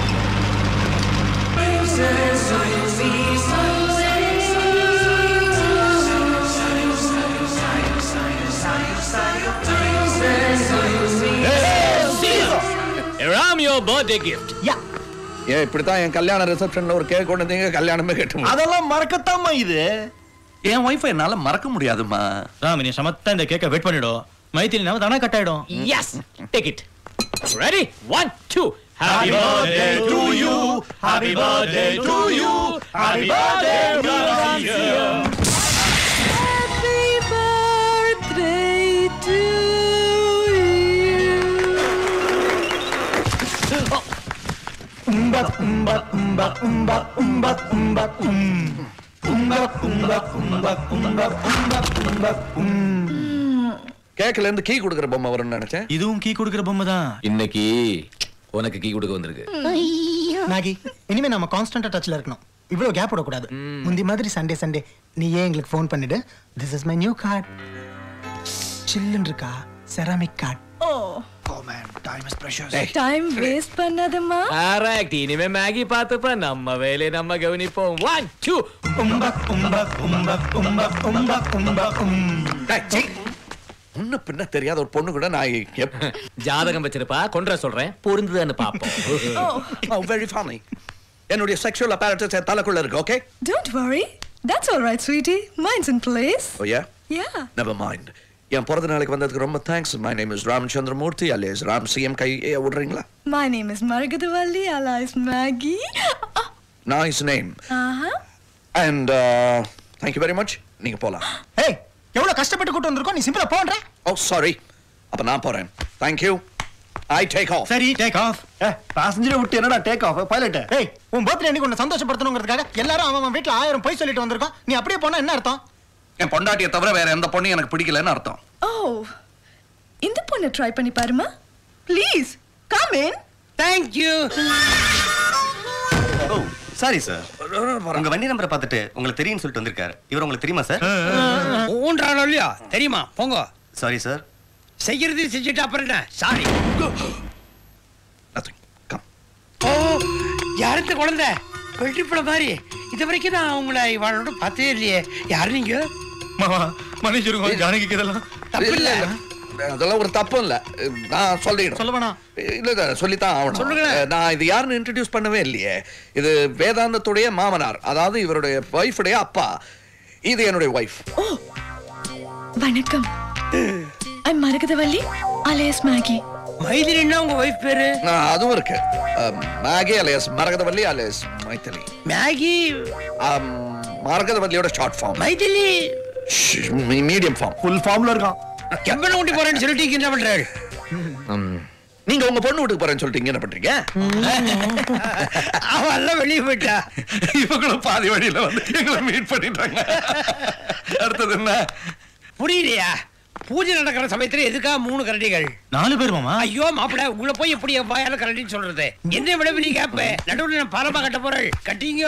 Ram, your birthday gift. ஏன் இப்படித்தான் என் கல்யாண ரிசப்ஷன்ல ஒரு கேக் கொண்டு வந்தீங்க கல்யாணமே கெட்டு அதெல்லாம் மறக்கத்தாமா இது என் ஒய்ஃபை என்னால மறக்க முடியாதுமா ராம் நீ சமத்தா இந்த கேக்க வெயிட் பண்ணிடும் மைத்திரி நாம தானே கட் ஆயிடும் Yes, take it. Ready? One, two. Happy birthday to you. Happy birthday to you. Happy birthday, Garcia. Happy birthday to உம்பக் உம்பக் உம்பக் உம்பக் உம்பக் உம்பக் உம் உம்பக் உம்பக் உம்பக் உம்பக் உம்பக் உம்பக் உம் கேக்ல இருந்து கீ கொடுக்குற பொம்மை வரும்னு நினைச்சேன் இதுவும் கீ கொடுக்குற பொம்மை தான் இன்னைக்கு உனக்கு கீ கொடுக்க வந்திருக்கு மேகி இனிமே நம்ம கான்ஸ்டன்டா டச்ல இருக்கணும் இவ்வளவு கேப் விடக்கூடாது முந்தி மாதிரி சண்டே சண்டே நீ ஏன் எங்களுக்கு ஃபோன் பண்ணிடு this is my new card சில்லுன்னு இருக்கா ceramic card Oh, time is precious time waste பண்ணாதம்மா கரெக்ட் இனிமே மேகி பார்த்துப்ப நம்ம வேலையை நம்ம கவனிப்போம் ஒன் டூ உம்பக் உம்பக் உம்பக் உம்பக் உம்பக் உம்பக் உம் முன்ன பின்ன தெரியாத ஒரு பொண்ணு கூட நான் எப்- ஜாதகம் வச்சிருப்பா கொன்ற சொல்றேன் பொருந்துதான்னு பாப்போம் வெரி ஃபனி என்னுடைய செக்ஷுவல் apparatus என் தலைக்குள்ள இருக்கு okay Don't worry. That's all right, sweetie. Mine's in place. Oh yeah Yeah. Never mind என் பிறந்த நாளைக்கு வந்ததுக்கு ரொம்ப thanks my name is Ramachandramurthy alias Ram CM கை ஏ, விடுறீங்களா My name is Margadavalli, alias Maggie. Nice name Uh-huh. And thank you very much நீங்க போலாம் ஏய் எவ்வளவு கஷ்டப்பட்டு கூட்டு வந்திருக்கோம் நீ சிம்பிளா போன்ற ஓ சாரி அப்ப நான் போறேன் தேங்க்யூ ஐ டேக் ஆஃப் சரி டேக் ஆஃப் ஏ பாசஞ்சரை விட்டு என்னடா டேக் ஆஃப் பைலட் ஏய் உன் பர்த்டே அன்னைக்கு உன்னை சந்தோஷப்படுத்தணுங்கிறதுக்காக எல்லாரும் அவன் அவன் வீட்ல ஆயிரம் போய் சொல்லிட்டு வந்திருக்கோம் நீ அப்படியே போனா என்ன அர்த்தம் என் பொண்டாட்டியை தவிர வேற எந்த பொண்ணும் எனக்கு பிடிக்கலன்னு அர்த்தம் Oh. இந்த பொண்ணை ட்ரை பண்ணி பாருமா please come in thank you oh sorry sir உங்க வண்டி நம்பரை பார்த்துட்டு உங்களுக்கு தெரியும்னு சொல்லிட்டு வந்திருக்காரு இவர் உங்களுக்கு தெரியுமா சார் ஊன்றானோ இல்லையா தெரியுமா போங்க சாரி சார் செய்யறது செஞ்சுட்டு அப்புறம் என்ன சாரி ஓ யாருக்கு குழந்தை வெள்ளிப்பழம் மாதிரி இது வரைக்கும் நான் உங்களை இவளோட பார்த்ததே இல்லையே யாரு நீங்க மாமா மன்னிச்சிருங்க ஜானகிக்கு இதெல்லாம் தப்பு இல்ல அதெல்லாம் ஒரு தப்பும் இல்ல நான் சொல்லிடுறேன் சொல்ல வேணாம் இல்ல இல்ல சொல்லித்தான் ஆகணும் சொல்லுங்களேன். அஹ், நான் இது யாருன்னு இன்ட்ரடியூஸ் பண்ணவே இல்லையே இது வேதாந்தத்துடைய மாமனார் அதாவது இவருடைய ஒய்ஃபுடைய அப்பா இது என்னுடைய ஒய்ஃப் வணக்கம் ஐம் மரகதவல்லி அலையஸ் மேகி மைதிலின்னா உங்க ஒய்ஃப் பேரு அதுவும் இருக்கு அஹ், Maggie alias Maragathavalli alias Maithili Maggie um, மரகதவல்லியோட short form Maithili medium form full ஃபார்ம்ல இருக்கான் எவ்வளவு ஊட்டி போறேன்னு சொல்லிட்டு என்ன பண்றாரு நீங்க உங்க பொண்ணு வீட்டுக்கு போறேன்னு சொல்லிட்டு இங்க என்ன பண்றீங்க அவன் எல்லாம் வெளியே போயிட்டா இவங்களும் பாதி வழியில வந்து எங்களை மீட் பண்ணிட்டாங்க அடுத்தது என்ன புரியலையா பூஜை நடக்கிற சமயத்துல எதுக்கா மூணு கரடிகள் நாலு பேர் மாமா ஐயோ மாப்பிள உங்களை போய் எப்படி என் வாயால கரடின்னு சொல்றது என்ன விட நீ கேப்ப நடுவுல நான் பாலமா கட்ட போறேன் கட்டிங்க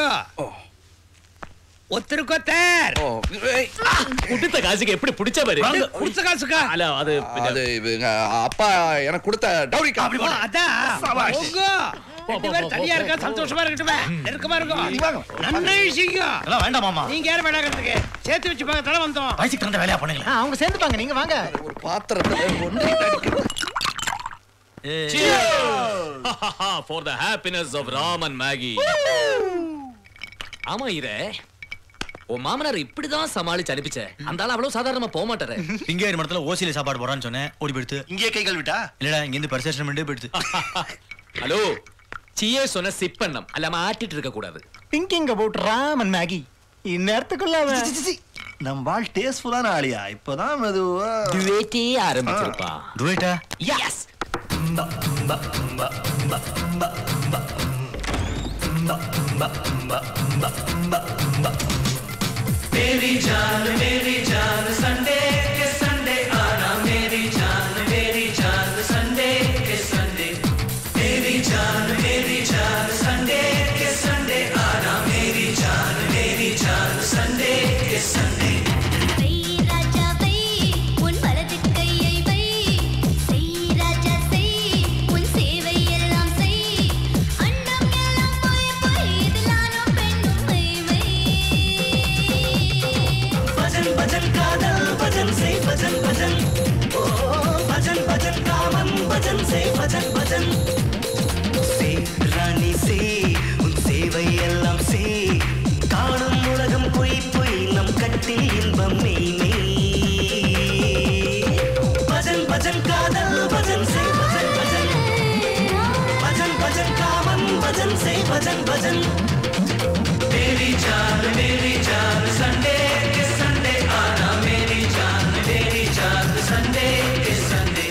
ஒத்தருக்கொத்தர் கொடுத்த காசுக்கு எப்படி பிடிச்ச பாரு வாங்க, கொடுத்த காசுக்கா அல்ல அது அது இவங்க அப்பா எனக்கு கொடுத்த டவுரி காப்பி ஓ, அதான் போங்க. ரெண்டு பேரும் தனியா இருக்கா சந்தோஷமா இருக்கட்டுமே நெருக்கமா இருக்கும் நன்றி விஷயம் அதெல்லாம் வேண்டாம் மாமா நீங்க யாரும் வேணாங்கிறதுக்கு சேர்த்து வச்சு பார்க்க தலை வந்தோம் வயசுக்கு தகுந்த வேலையா பண்ணுங்க ஆ, அவங்க சேர்ந்துப்பாங்க நீங்க வாங்க ஒரு பாத்திரத்துல ஒன்று for the happiness of Ram and Maggie ஆமா இத உன் மாமனார் இப்படிதான் சமாளிச்சு அனுப்பிச்ச அந்த ஆள் அவ்வளவு சாதாரணமா போக மாட்டாரு இங்கே மரத்துல ஓசியில சாப்பாடு போறான்னு சொன்னேன் ஓடி போயிடுத்து இங்கே கை கழுவிட்டா இல்லடா இங்க இருந்து பரிசேஷன் பண்ணிட்டு போயிடுத்து ஹலோ சியே சொன்ன சிப் பண்ணம் அல்லாம ஆட்டிட்டு இருக்க கூடாது thinking about Ram and Maggie இந்நேரத்துக்குள்ள அவன் நம்ம வாழ் டேஸ்ட்ஃபுல்லான ஆளியா இப்பதான் மெதுவா டுவேட்டே ஆரம்பிச்சிருப்பா டுவேட்டா எஸ் मेरी जान मेरी जान संडे के संडे आना मेरी जान मेरी जान संडे के संडे मेरी जान मेरी जान संडे के संडे आना मेरी जान मेरी जान संडे के संडे ராஜா வை உன் வலது கையை வை செய் ராஜா செய் உன் சேவை எல்லாம் செய் அண்டம் எல்லாம் போய் போய் இதிலானோ பெண்ணும் மை வை भजन भजन कादल भजन से भजन भजन ओ भजन भजन कामन भजन से भजन भजन से ராணி சே உன் சேவை எல்லாம் சே காணும் உலகம் பொய் பொய் நம் கட்டில் இன்பம் மெய் மெய் பஜன் பஜன் காதல் பஜன் சே பஜன் பஜன் பஜன் பஜன் காமன் பஜன் சே பஜன் பஜன் मेरी जान मेरी जान संडे के संडे आना मेरी जान मेरी जान संडे के संडे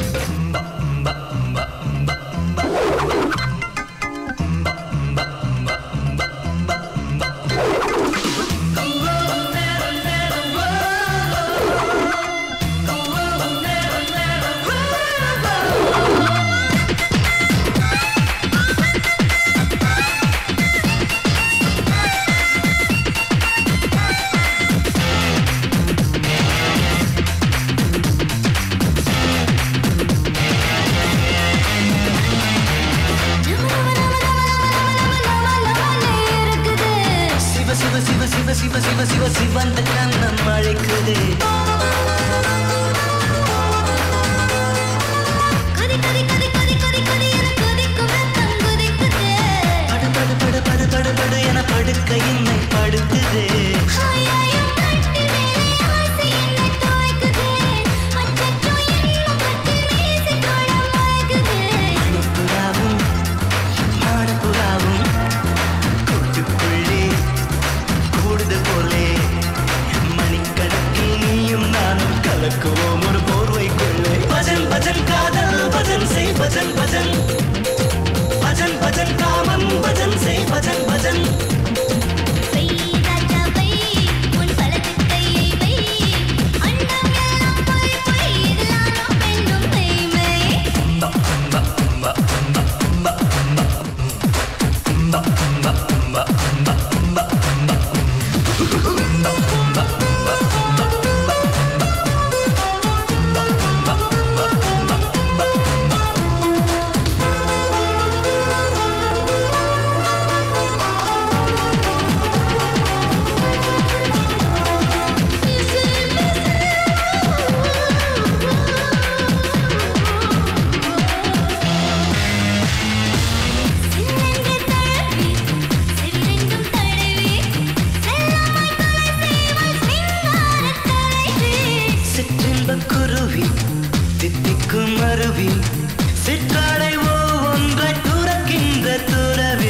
சிவ சிவ சிவ சிவ சிவ சிவ சிவ சிவந்த கண்ணம் அழைக்குதே கதி கதி கதி கதி கதி கதி என கொதிக்கும் ரத்தம் கொதிக்குதே படு படு படு படு படு படு என படுக்க என்னை படுக்குதே ஆயாயம் கட்டி மேலே ஆசை என்னை துவைக்குதே அச்சச்சோ இன்னும் கட்டி மீசை தொட மயக்குதே புறாவும் மாடப்புறாவும் கூட்டுக்குள்ளே கூடுது போலே மணிக்கணக்கில் நீயும் நானும் கலக்குவோம் ஒரு போர்வைக்குள்ளே பஜன் பஜன் காதல் பஜன் செய் பஜன் பஜன் பஜன் பஜன் காமன் பஜன் செய் பஜன் பஜன் வை ராஜா வை உன் வலது கையை வை அண்டம் எல்லாம் போய் போய் இதிலானோ பெண்ணும் மை மை சிற்றின்பக் குருவி தித்திக்கும் அருவி சிற்றாடை ஒவ்வொன்றை துறக்கின்ற துறவி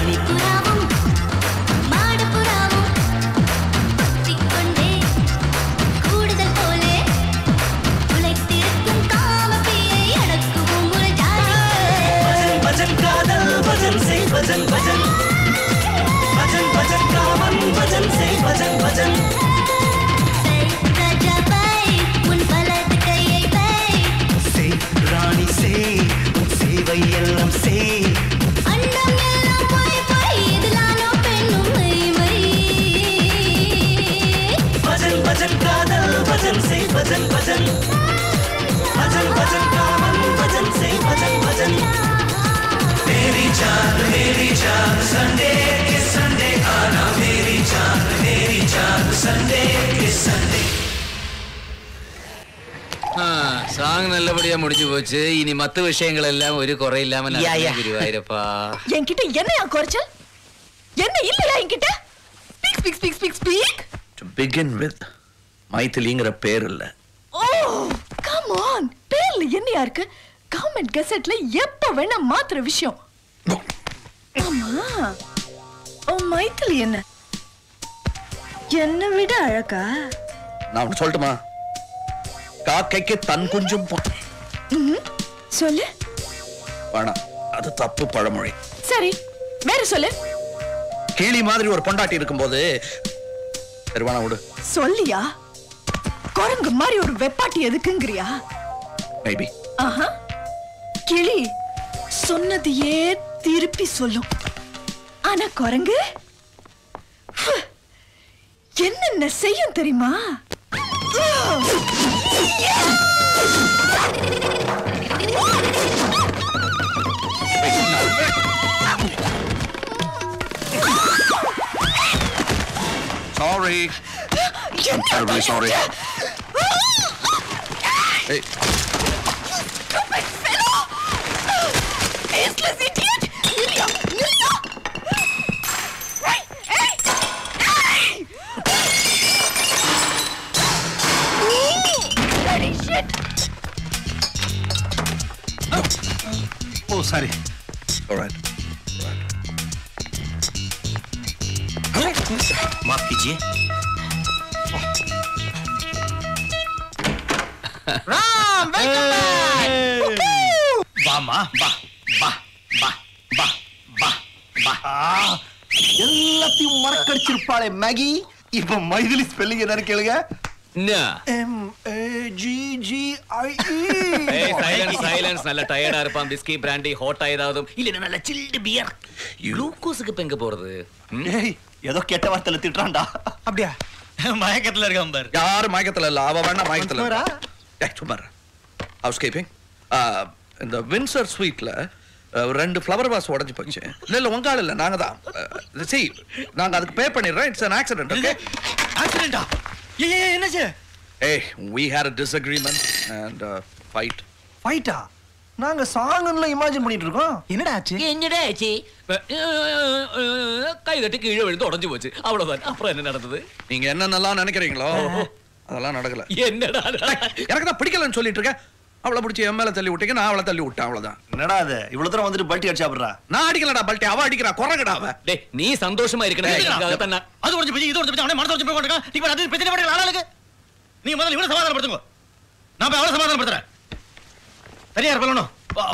மணிப்புறாவும் மாடப்புறாவும் பத்திக்கொண்டே जान संडे के संडे आना मेरी जान मेरी जान संडे के संडे சாங் நல்லபடியா முடிஞ்சு போச்சு இனி மத்த விஷயங்கள் எல்லாம் ஒரு குறை இல்லாம யா, யா. நடக்கணும் குருவாயிரப்பா என்கிட்ட என்னையா குறைச்சல் என்ன இல்லையா என்கிட்ட speak speak speak speak speak to begin with மைத்திலிங்கிற பேர் இல்ல ஓ கம் ஆன் பேர்ல என்னையா இருக்கு கவர்மெண்ட் கெசெட்ல எப்ப வேணா மாத்துற விஷயம் ஆமா ஓ மைத்திலி என்ன என்ன விட அழகா நான் ஒண்ணு சொல்லட்டுமா காக்கைக்கு தன் குஞ்சும் பொ- ம்ஹும். சொல்லு வேணாம் அது தப்பு பழமொழி சரி வேற சொல்லு கிளி மாதிரி ஒரு பொண்டாட்டி இருக்கும்போது சரி வேணாம் விடு சொல்லியா குரங்கு மாதிரி ஒரு வெப்பாட்டி எதுக்குங்கிறியா மேபி ஆஹா கிளி சொன்னதையே திருப்பி சொல்லும் ஆனா குரங்கு ஹ், என்னென்ன செய்யும் தெரியுமா Sorry. I'm terribly sorry. Hey, Stupid fellow! Faceless idiot! நில்லியா, நில்லியா! Hey, hey, hey! Ooh, bloody shit! oh, sorry. All right. माफ कीजिए ராம் வெல்கம் பேக் வாமா வா வா வா வா வா வா எல்லாத்தையும் மறக்கடிச்சிருப்பாளே மேகி இப்ப மைதிலி ஸ்பெல்லிங் என்னன்னு கேளுங்க M A G G I silence silence நல்ல டயர்டா இருப்பான் பிஸ்கி பிராண்டி ஹாட்டா ஏதாவது இல்ல நல்ல சில்டு பியர் குளுக்கோஸுக்கு இப்ப எங்க போறது ம்? ஏதோ கெட்ட வார்த்தையில திட்டுறான்டா அப்படியா மயக்கத்துல இருக்கான் பாரு யாரு மயக்கத்துல இல்ல அவ வேணா மயக்கத்துல இல்ல. ஏய், சும்மா ஹவுஸ் கீப்பிங் இந்த வின்சர் ஸ்வீட்ல ரெண்டு ஃப்ளவர் வாஸ் உடைஞ்சு போச்சு இல்ல இல்ல உங்க ஆள் இல்ல நாங்க தான் சி நாங்க அதுக்கு பே பண்ணிடுறோம் இட்ஸ் an ஆக்சிடென்ட் ஓகே ஆக்சிடென்டா ஏ ஏ, என்னாச்சு ஏய் we had a disagreement and uh, fight ஃபைட்டா நாங்க சாங்ல இமேஜின் பண்ணிட்டு இருக்கோம் என்னடா ஆச்சு என்னடா ஆச்சு கை தட்டி கீழே விழுந்து உடைஞ்சு போச்சு அவ்வளவுதான் அப்புறம் என்ன நடந்தது நீங்க என்னென்னலாம் நினைக்கிறீங்களோ அதெல்லாம் நடக்கல என்னடா எனக்கு தான் பிடிக்கலன்னு சொல்லிட்டு இருக்கேன் அவளை பிடிச்சி என் மேல தள்ளி விட்டீங்க நான் அவளை தள்ளி விட்டேன் அவ்வளவுதான் என்னடா அது இவ்வளவு தூரம் வந்துட்டு பல்ட்டி அடிச்சாப்படுறா நான் அடிக்கலடா பல்ட்டி அவ அடிக்கிறா குறங்கடா அவ டேய் நீ சந்தோஷமா இருக்கணும் அது உடஞ்சு போய் இது உடஞ்சு போய் அவனே மனசு உடஞ்சு போய் கொண்டிருக்கான் நீ போய் அது பிரச்சனை படுற ஆளாளுக்கு நீங்க முதல்ல இவனை சமாதானப்படுத்துங்க நான் போய் அவளை சமாதானப்படுத்துறேன் சரியா இருப்பணும்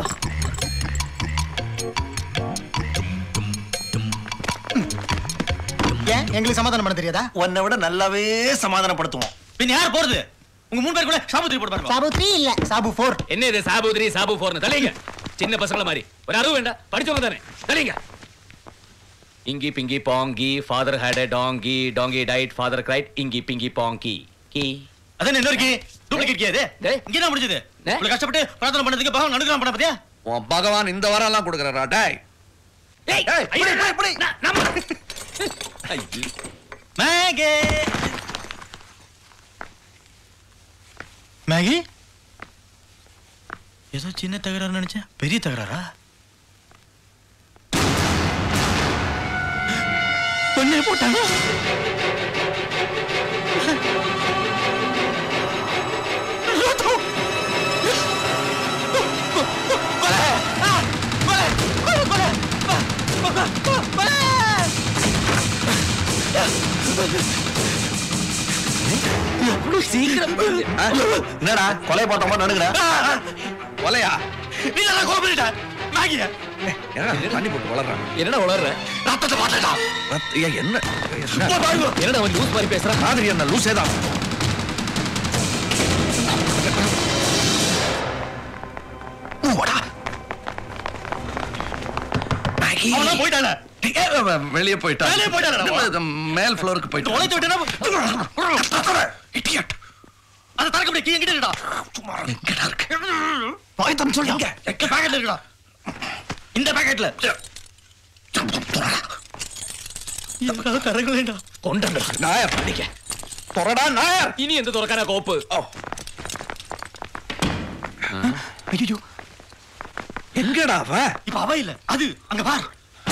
ஏன் எங்களுக்கு சமாதானம் பண்ண தெரியாதா உன்னை விட நல்லாவே சமாதானப்படுத்துவோம் பின் யார் போறது உங்க மூணு பேர் கூட சாபுத்திரி போட்டு பாருங்க சாபு த்ரீ இல்ல சாபு ஃபோர் என்ன இது சாபு த்ரீ சாபு ஃபோர்னு தலைங்க சின்ன பசங்கள மாதிரி ஒரு அறிவு வேண்டாம் படிச்சவங்க தானே தலைங்க inky pinky ponky father had a donkey donkey died father cried inky pinky பாங்கி கி அதான் என்ன இருக்கு டூப்ளிகேட் கேது இங்க என்ன முடிஞ்சது இவ்வளவு கஷ்டப்பட்டு பிரார்த்தனை பண்ணதுக்கு பகவான் அனுகிரகம் பண்ண பாத்தியா உன் பகவான் இந்த வாரம் எல்லாம் கொடுக்கறா டேய் ஏய் இப்படி, இப்படி, இப்படி. மேகே மேகி ஏதோ சின்ன தகராறு நினைச்சேன் பெரிய தகராறா பொண்ணே போட்டாங்க சீக்கிரம் என்னடா கொலை பார்த்த மாதிரி நடுங்கிற கொலையா நீ நல்லா கோபப்பட்ட மேகிய என்னடா தண்ணி போட்டு வளர்றான் என்னடா வளர்ற ரத்தத்தை பார்த்தா ரத்த- ஏன் என்ன என்ன? என்னடா அவன் லூஸ் மாதிரி பேசுறான் மாதிரி என்ன லூசே தான் அவனா போயிட்டானே வெளியே போயிட்டா வெளியே போயிட்டானடா, வா. இந்த மேல் ஃப்ளோருக்கு போயிட்டா தொலைத்து விட்டேனா அதை திறக்க முடியும் கீ எங்கிட்ட இருக்கடா எங்கடா இருக்கு பாய் தம் சொல்லு எங்க பாக்கெட்ல இருக்கடா இந்த பாக்கெட்ல എവിടെ തരങ്ങളേണ്ട കൊണ്ടണ്ട നായർ അടിക്ക തുറടാ നായർ ഇനി എന്ത് തുറക്കാനാ കോപ്പ് ஐயோ எங்கடா அவ இப்ப அவ இல்ல அது அங்க பார்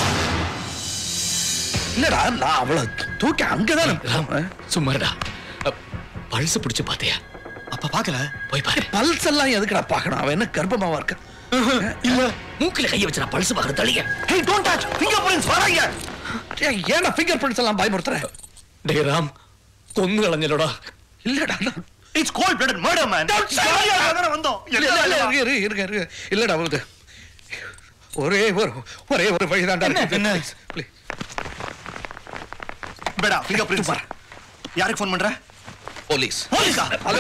இல்லடா நான் அவளை தூக்கி அங்கதானே சும்மாடா பல்ஸ் பிடிச்சு பாத்தியா அப்ப பாக்கல போய் பாரு பல்ஸ் எல்லாம் எதுக்குடா பார்க்கணும் அவன் என்ன கர்ப்பமாவா இருக்க இல்ல மூக்கில கைய வச்சு நான் பல்ஸ் பாக்குற தள்ளிங்க hey don't touch finger prints வராங்க ஏன் ஏன்டா ஃபிங்கர் பிரிண்ட்ஸ் எல்லாம் பயமுறுத்துற டே ராம் கொன்னு കളഞ്ഞല്ലോടാ இல்லடா it's cold blooded murder man அதான வந்தோம் இல்ல இல்ல இல்ல இரு இரு இரு இல்லடா அவளுக்கு ஒரே ஒரு ஒரே ஒரு வழிதான்டா இருக்கு என்ன? ப்ளீஸ் பேடா ஃபிங்கர் பிரிண்ட்ஸ் யாருக்கு ஃபோன் பண்ற போலீஸ் போலீஸா ஹலோ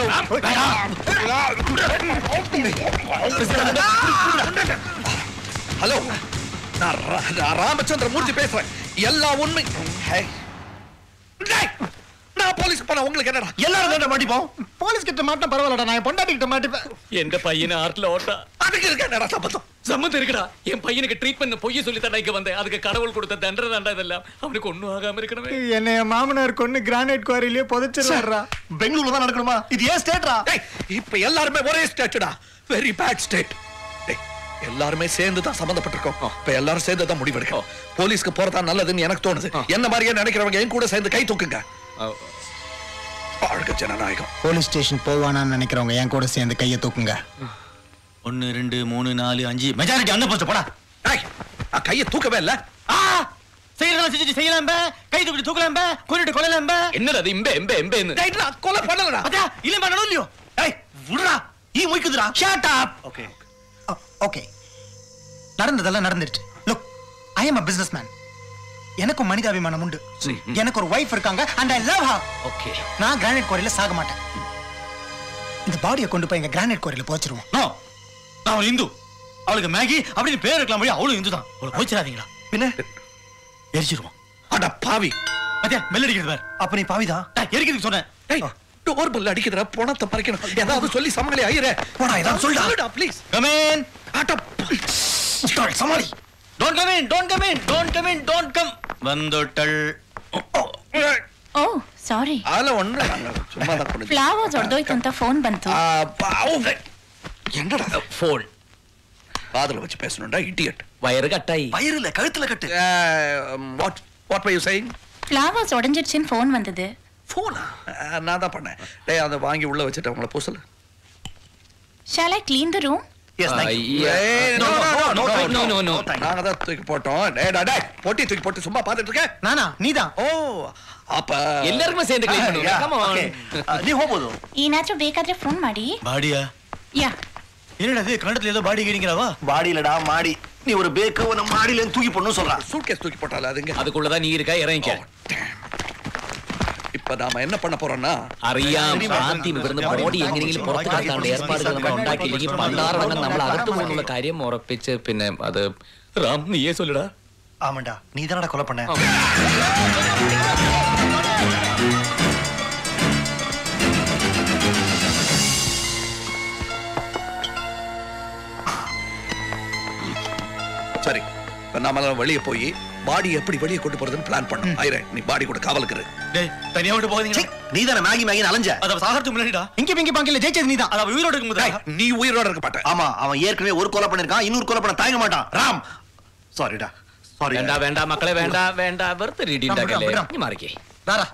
ஹலோ நான் ரா- நான் ராமச்சந்திர மூர்த்தி பேசுறேன் எல்லா உண்மை ஹே. டேய், நான் போலீஸ் போன உங்களுக்கு என்னடா எல்லாரும் தான் மாட்டிப்போம் போலீஸ் கிட்ட மாட்டா பரவாயில்லடா நான் என் பொண்டாட்டி கிட்ட மாட்டிப்பேன் എന്റെ പയ്യന് ആർട്ടിൽ ഓട്ടാ அதுக்கு இருக்க என்னடா சம்பந்தம் சம்மந்தம் இருக்குடா என் பையனுக்கு ட்ரீட்மெண்ட் பொய்ய சொல்லி தான் இங்க வந்தேன் அதுக்கு கடவுள் கொடுத்த தண்டனை தாண்டா இதெல்லாம் அவனுக்கு ஒண்ணும் ஆகாம இருக்கணுமே என்னை என் மாமனார் கொண்டு கிரானைட் குவாரிலேயே புதைச்சிருவாரா பெங்களூர்ல தான் நடக்கணுமா இது ஏன் ஸ்டேட்ரா டேய், இப்ப எல்லாருமே ஒரே ஸ்டேட்டுடா வெரி பேட் ஸ்டேட் எல்லாருமே சேர்ந்து தான் சம்பந்தப்பட்டிருக்கோம் இப்ப எல்லாரும் சேர்ந்து தான் முடிவெடுக்கோம் போலீஸ்க்கு போறதா நல்லதுன்னு எனக்கு தோணுது என்ன மாதிரியே நினைக்கிறவங்க என் கூட சேர்ந்து கை தூக்குங்க வாழ்க ஜனநாயகம் போலீஸ் ஸ்டேஷன் போவானான்னு நினைக்கிறவங்க என் கூட சேர்ந்து கையை தூக்குங்க ஒன்னு ரெண்டு மூணு நாலு அஞ்சு மெஜாரிட்டி அந்த போஸ்ட் போடா கையை தூக்கவே இல்ல செய்யறதெல்லாம் செஞ்சுட்டு செய்யலாம் கை தூக்கிட்டு தூக்கலாம் கொண்டுட்டு கொள்ளலாம் என்னடா அது இம்பே எம்பே எம்பேன்னு டேய், நான் கொலை பண்ணலடா அதா இல்ல பண்ணணும் இல்லையோ ஏய் விடுடா ஈ முய்க்குதுடா ஷட் அப் ஓகே ஓகே நடந்ததெல்லாம் நடந்துருச்சு look I am a business man எனக்கும் மனிதாபிமானம் உண்டு எனக்கு ஒரு ஒய்ஃப் இருக்காங்க and I love her okay நான் கிரானைட் குவாரியில சாக மாட்டேன் இந்த பாடியை கொண்டு போய் எங்க கிரானைட் குவாரியில போச்சிருவோம் நோ நான் ஒரு இந்து அவளுக்கு மேகி அப்படின்னு பேர் இருக்கலாம் முடியும் அவளும் இந்து தான் அவளை போச்சிடாதீங்களா பின்ன எரிச்சிருவோம் அட பாவி பாத்தியா பெல் அடிக்கிறது பார் அப்ப நீ பாவிதான் எரிக்கிறதுக்கு சொன்னேன் டேய் டோர் பெல் அடிக்குதுடா பணத்தை பறிக்கணும் ஏதாவது சொல்லி சமங்களே ஐயரே போடா ஏதாவது சொல்லுடா ப்ளீஸ் கமேன் ஆட்ட சமாளி don't come in don't come in don't come in don't come வந்துட்டல் ಓ ಸಾರಿ அதுல ஒண்ணு நாங்க சும்மா தான் கொண்டு ಫ್ಲವರ್ಸ್ ಹೊಡೆದೋಯ್ತು ಅಂತ ಫೋನ್ ಬಂತು என்னடா ஃபோன் காதுல வச்சு பேசணும்டா இடியட் வயறு கட்டாயி வயிறு இல்ல கழுத்துல கட்டு what what why you saying flowers ಒಡஞ்சிடுச்சுன்னு ஃபோன் வந்தது ஃபோனா நான் தான் பண்ணேன் டேய் அதை வாங்கி உள்ள வச்சுட்டு அவங்கள பூசல shall I clean the room yes ஏய், no, no, no, no, no, no, no. நாங்க தான் தூக்கி போட்டோம் டேய் டேய், டேய் பொட்டி தூக்கி போட்டு சும்மா பார்த்துட்டு இருக்க நானா நீதான் ஓ அப்ப எல்லாருமே சேர்ந்து clean பண்ணுவோம். Yeah, Come on. okay. Uh, நீ ಹೋಗ್ಬೋದು ಏನಾದ್ರೂ ಬೇಕಾದ್ರೆ ಫೋನ್ ಮಾಡಿ பாடியா ಯಾ என்னடா இது கண்டத்துல ஏதோ பாடி கேடிங்கறாவா பாடியிலடா மாடி நீ ஒரு பேக்கு உன மாடியில இருந்து தூக்கி போடணும் சொல்றா சூட்கேஸ் தூக்கி போட்டால அதுங்க அதுக்குள்ளதான் நீ இருக்கா இறங்கிக்க இப்ப நாம என்ன பண்ண പോறோம்னா അറിയാം ആദ്യം ഇവിടുന്ന് ബോഡി എങ്ങനെയെങ്കിലും പുറത്തു കടത്താനുള്ള ഏർപ്പാടുകൾ നമ്മൾ ഉണ്ടാക്കിയില്ലെങ്കിൽ പണ്ടാറടങ്ങ് നമ്മൾ അകത്തു പോകുന്നുള്ള കാര്യം ഉറപ്പിച്ച് പിന്നെ അത് റാം നീയേ ചൊല്ലടാ ஆமாண்டா நீ தானடா கொலை பண்ண சரி இப்ப நாம எல்லாம் வெளியே போய் பாடி எப்படி வெளியே கொண்டு போறதுன்னு பிளான் பண்ணோம் ஐரே நீ பாடி கூட காவலுக்கு இரு. டேய் தனியா விட்டு போகாதீங்க நீ தானே மேகி மேகி அலைஞ்ச அத சாகறதுக்கு முன்னாடிடா இங்க பிங்கி பாங்கில ஜெயிச்சது நீதான் அத உயிரோட இருக்கும் டேய், நீ உயிரோட இருக்க மாட்ட ஆமா அவன் ஏற்கனவே ஒரு கொலை பண்ணிருக்கான் இன்னொரு கொலை பண்ண தயங்க மாட்டான் ராம் சாரிடா சாரி വേണ്ട വേണ്ട മക്കളെ വേണ്ട വേണ്ട വെറുതെ റീഡി ഉണ്ടാക്കല്ലേ വിടാം, നീ മാറിക്കേ தாரா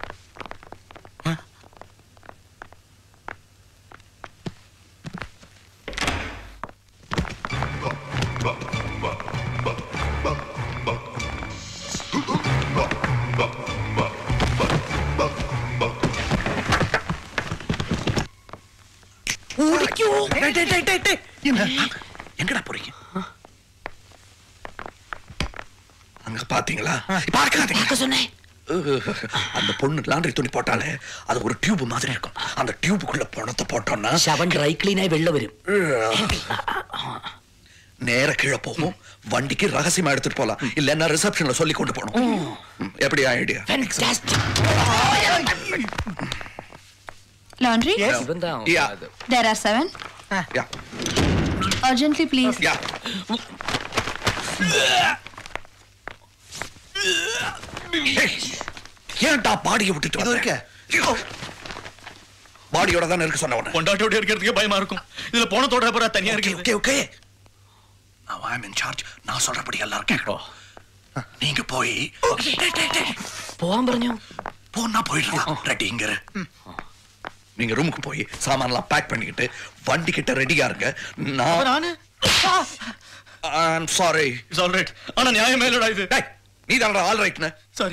டேய், டேய், டேய், டேய், டேய். என்ன? எங்கடா போறீங்க அங்க பாத்தீங்களா பார்க்காதீங்க சொன்னேன் அந்த பொண்ணு லாண்டரி துணி போட்டாலே அது ஒரு டியூப் மாதிரி இருக்கும் அந்த டியூபுக்குள்ள பணத்தை போட்டோம்னா ശവൻ ഡ്രൈ ക്ലീനായി വെള്ളം വരും நேர கீழே போகும் வண்டிக்கு ரகசியமா எடுத்துட்டு போலாம் இல்லன்னா ரிசப்ஷன்ல சொல்லி கொண்டு போகணும் ம், எப்படி idea laundry yeah there are seven yeah urgently please yeah ஏன்டா பாடியை விட்டுட்டு இது இருக்க பாடியோட தானே இருக்கு சொன்ன உடனே பொண்டாட்டியோட இருக்கிறதுக்கு பயமா இருக்கும் இதுல போன தோட அப்புறம் தனியா இருக்கு ஓகே ஓகே நான் ஐ இன் சார்ஜ் நான் சொல்றபடி எல்லாரும் கேட்கணும் நீங்க போய் പോവാൻ പറഞ്ഞു போனா போயிடலாம் ரெடி இங்க இரு. நீங்க ரூமுக்கு போய் சாமான்லாம் பேக் பண்ணிக்கிட்டு வண்டி கிட்ட ரெடியா இருங்க நான் நானு I'm sorry it's all right ஆனா நியாயமே இல்லடா இது நீ தானடா ஆல் ரைட்னு சாரி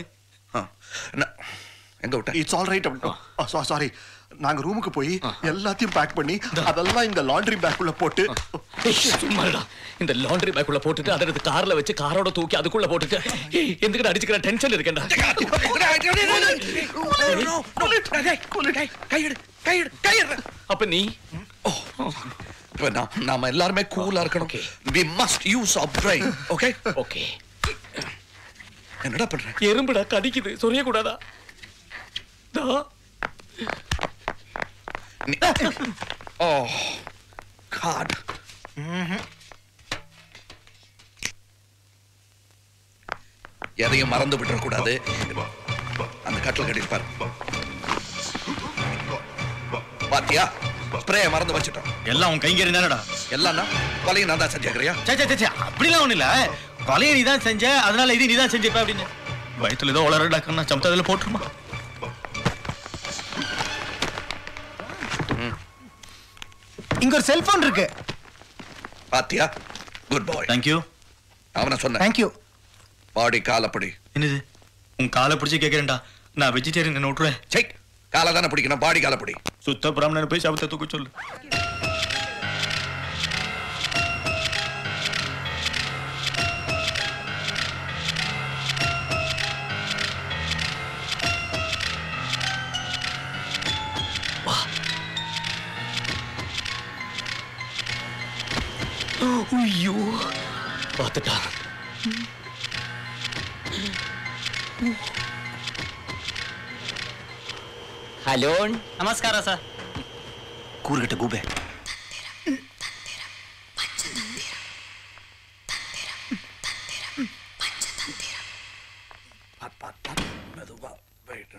எங்க விட்ட இட்ஸ் ஆல் ரைட் சாரி நாங்க ரூமுக்கு போய் எல்லாத்தையும் பேக் பண்ணி அதெல்லாம் இந்த லாண்ட்ரி பேக் உள்ள போட்டு சும்மாடா இந்த லாண்டரி பேக்குள்ள போட்டுட்டு அதை எடுத்து கார்ல வச்சு காரோட தூக்கி அதுக்குள்ள போட்டுட்டு ஏய், எதுக்குடா அடிச்சுக்கிற டென்ஷன் இருக்கேன்டா அப்ப நீ இப்ப நாம் நாம எல்லாருமே கூலா இருக்கணும் we must use our brain okay okay என்னடா பண்ற எறும்புடா கடிக்குது சொரிய கூடாதா ஓ காட் எதையும் மறந்து விட்டுற கூடாது அந்த கட்டில் கட்டிருப்பார் பாத்தியா ஸ்ப்ரே மறந்து வச்சுட்டோம் எல்லாம் உன் கைங்கறி தானடா எல்லாம் கொலையும் நான் தான் செஞ்சுக்கிறியா சே சே, சே சே அப்படிலாம் ஒண்ணு இல்ல கொலையை நீ தான் செஞ்ச அதனால இது நீ தான் செஞ்சிருப்ப அப்படின்னு வயித்துல ஏதோ உளறடா கண்ணா சமத்த அதுல போட்டுருமா இங்க ஒரு செல்போன் இருக்கு பாத்தியா குட் பாய் தேங்க் யூ அவனை சொன்னேன் தேங்க் யூ பாடி காலப்படி என்னது உன் காலை பிடிச்சி கேக்குறேன்டா நான் வெஜிடேரியன் என்ன விட்டுருவேன் சை காலை தானே பிடிக்கணும் பாடி காலப்படி சுத்த பிராமணன் போய் சபத்தை தூக்க சொல்லு ஐயோ பார்த்துட்டான் ഹലോ ನಮಸ್ಕಾರ ಸರ್ கூறுகிட்ட கூபே மெதுவா wait.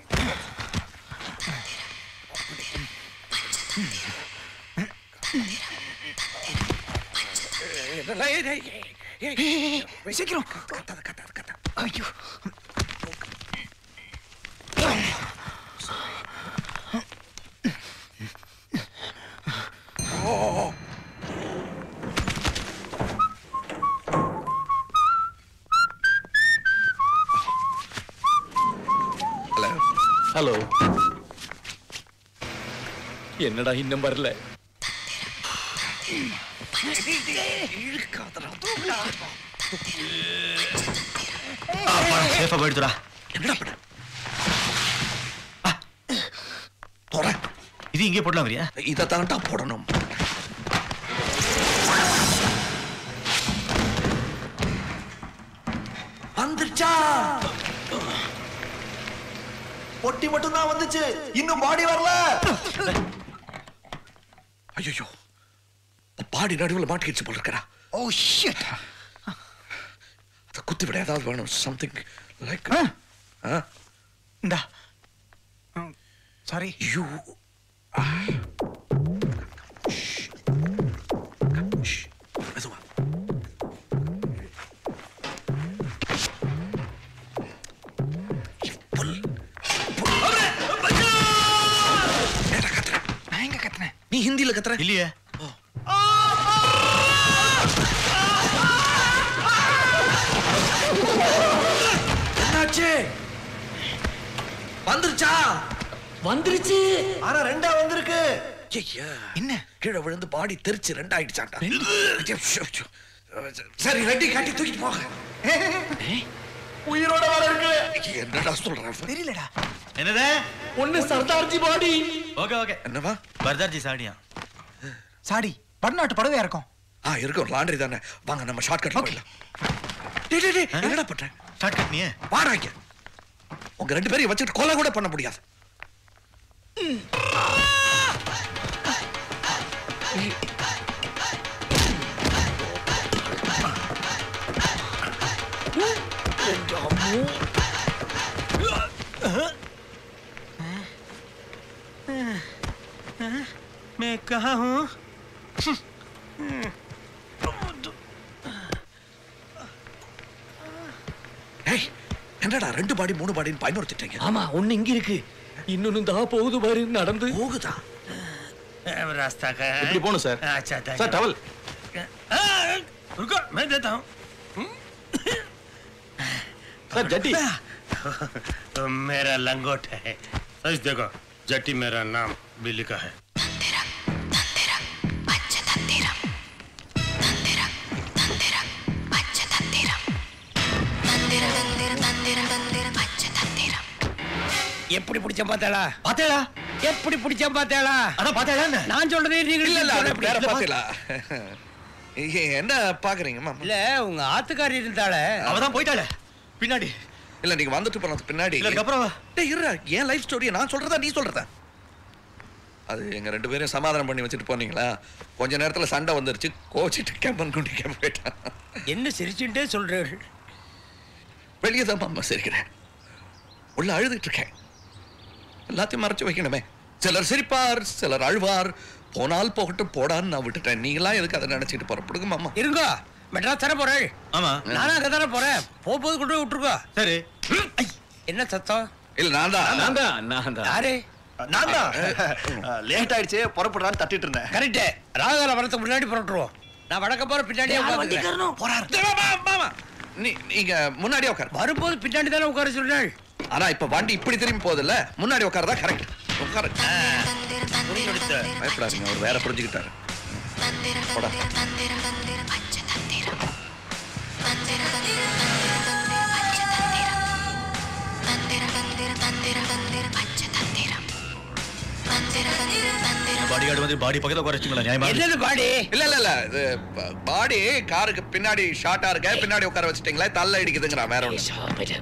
சீக்கிரம் ஐயோ ஹலோ ஹலோ என்னடா இன்னும் வரல சேஃபா போயிடுச்சுடா என்னடா பண்ண இது இங்கே போடலாங்கிறியா இதை தான்டா போடணும் வந்துச்சா பொட்டி மட்டும் தான் வந்துச்சு இன்னும் பாடி வரல ஐயோ பாடி நடுவில் மாட்டிக்கிச்சு போல இருக்கா ஓ ஷிட் அதை குத்தி விட ஏதாவது வேணும் சம்திங் லைக் இந்தா சாரி யூ மெதுவா நான் எங்க கத்துனேன் நீ ஹிந்தியில கத்துற இல்லையே என்னாச்சு வந்துருச்சா வந்துருச்சு ஆனா ரெண்டா வந்திருக்கு என்ன கீழே விழுந்து பாடி தெரிச்சு ரெண்டாயிடுச்சாண்டா சரி ரெட்டி காட்டி தூக்கிட்டு போக உயிரோட வர இருக்கு என்னடா சொல்றேன் தெரியலடா என்னது ஒண்ணு சர்தார்ஜி பாடி ஓகே ஓகே என்னவா பர்தார்ஜி சாடியா சாடி வடநாட்டு படவையா இருக்கும் ஆ இருக்கும் லாண்ட்ரி தானே வாங்க நம்ம ஷார்ட் கட் போயிடலாம் டேய் டேய் டேய் என்னடா பண்ற ஷார்ட் கட் நீ வாடாங்க உங்க ரெண்டு பேரையும் வச்சுட்டு கொலை கூட பண்ண முடியாது मैं कहा हूँ ஏய் என்னடா ரெண்டு பாடி மூணு பாடின்னு பயன்படுத்திட்டீங்க ஆமா ஒண்ணு இங்க இருக்கு இன்னொன்னு தான் போகுது பாரு நடந்து போகுதா रास्ता का है இப்படி போகணும் சார் अच्छा thank சார் you. டவல் आ, रुको मैं देता हूँ सर, जट्टी। तो मेरा लंगोट है सच देखो जट्टी मेरा नाम भी लिखा है எப்படி பிடிச்ச பார்த்தாளா பாத்தேடா எப்படி பிடிச்ச பார்த்தாளா அதான் பாத்தேடா நான் சொல்றதே நீங்க இல்ல இல்ல அது வேற இல்ல, பாத்தீங்களா என்ன பாக்குறீங்க மாமா இல்ல உங்க ஆத்துக்காரி இருந்தாளே அவதான் போயிட்டாளே பின்னாடி இல்ல நீங்க வந்துட்டு போனது பின்னாடி இல்ல, அதுக்கப்புறம் டேய் இருடா என் லைஃப் ஸ்டோரியை நான் சொல்றதா நீ சொல்றதா அது எங்க ரெண்டு பேரும் சமாதானம் பண்ணி வச்சுட்டு போனீங்களா கொஞ்ச நேரத்துல சண்டை வந்துருச்சு கோச்சிட்டு கேம்பன் குண்டி கேம்ப போயிட்டான் என்ன சிரிச்சுட்டே சொல்றேன் வெளியே தான் மாமா சிரிக்கிறேன் உள்ள அழுதுட்டு இருக்கேன் எல்லாத்தையும் மறைச்சு வைக்கணுமே சிலர் சிரிப்பார் சிலர் அழுவார் போனால் போகட்டும் போடான்னு நான் விட்டுட்டேன் நீங்களாம் எதுக்கு அதை நினைச்சிட்டு புறப்படுங்க மாமா இருங்கோ மெட்ராஸ் தானே போறேன் ஆமா நானும் அங்க தானே போறேன் போகும்போது கொண்டு போய் விட்டுருக்கோ சரி என்ன சத்தம் இல்ல நான் தான் நான் தான் நான் தான் யாரு நான் தான் லேட் ஆயிடுச்சு புறப்படுறான்னு தட்டிட்டு இருந்தேன் கரெக்ட் ராகால வரதுக்கு முன்னாடி புறட்டுருவோம் நான் வடக்க போற பின்னாடியே உட்காந்துக்கிறேன் மாமா, மாமா நீ நீங்க முன்னாடியே உட்கார் வரும்போது பின்னாடி தானே உட்கார சொல்றேன் ஆனா இப்ப வண்டி இப்படி திரும்பி போகுதுல்ல முன்னாடி உட்காரதா கரெக்ட் உட்காரு பயப்படாதீங்க அவர் வேற புரிஞ்சுக்கிட்டாரு போடா பாடி கார்டு வந்து பாடி பக்கத்துல உட்கார வச்சுங்களா நியாயமா என்னது பாடி இல்ல இல்ல இல்ல இது பாடி காருக்கு பின்னாடி ஷார்ட்டா இருக்க பின்னாடி உட்கார வச்சிட்டீங்களா தள்ள இடிக்குதுங்கிறா வேற ஒண்ணு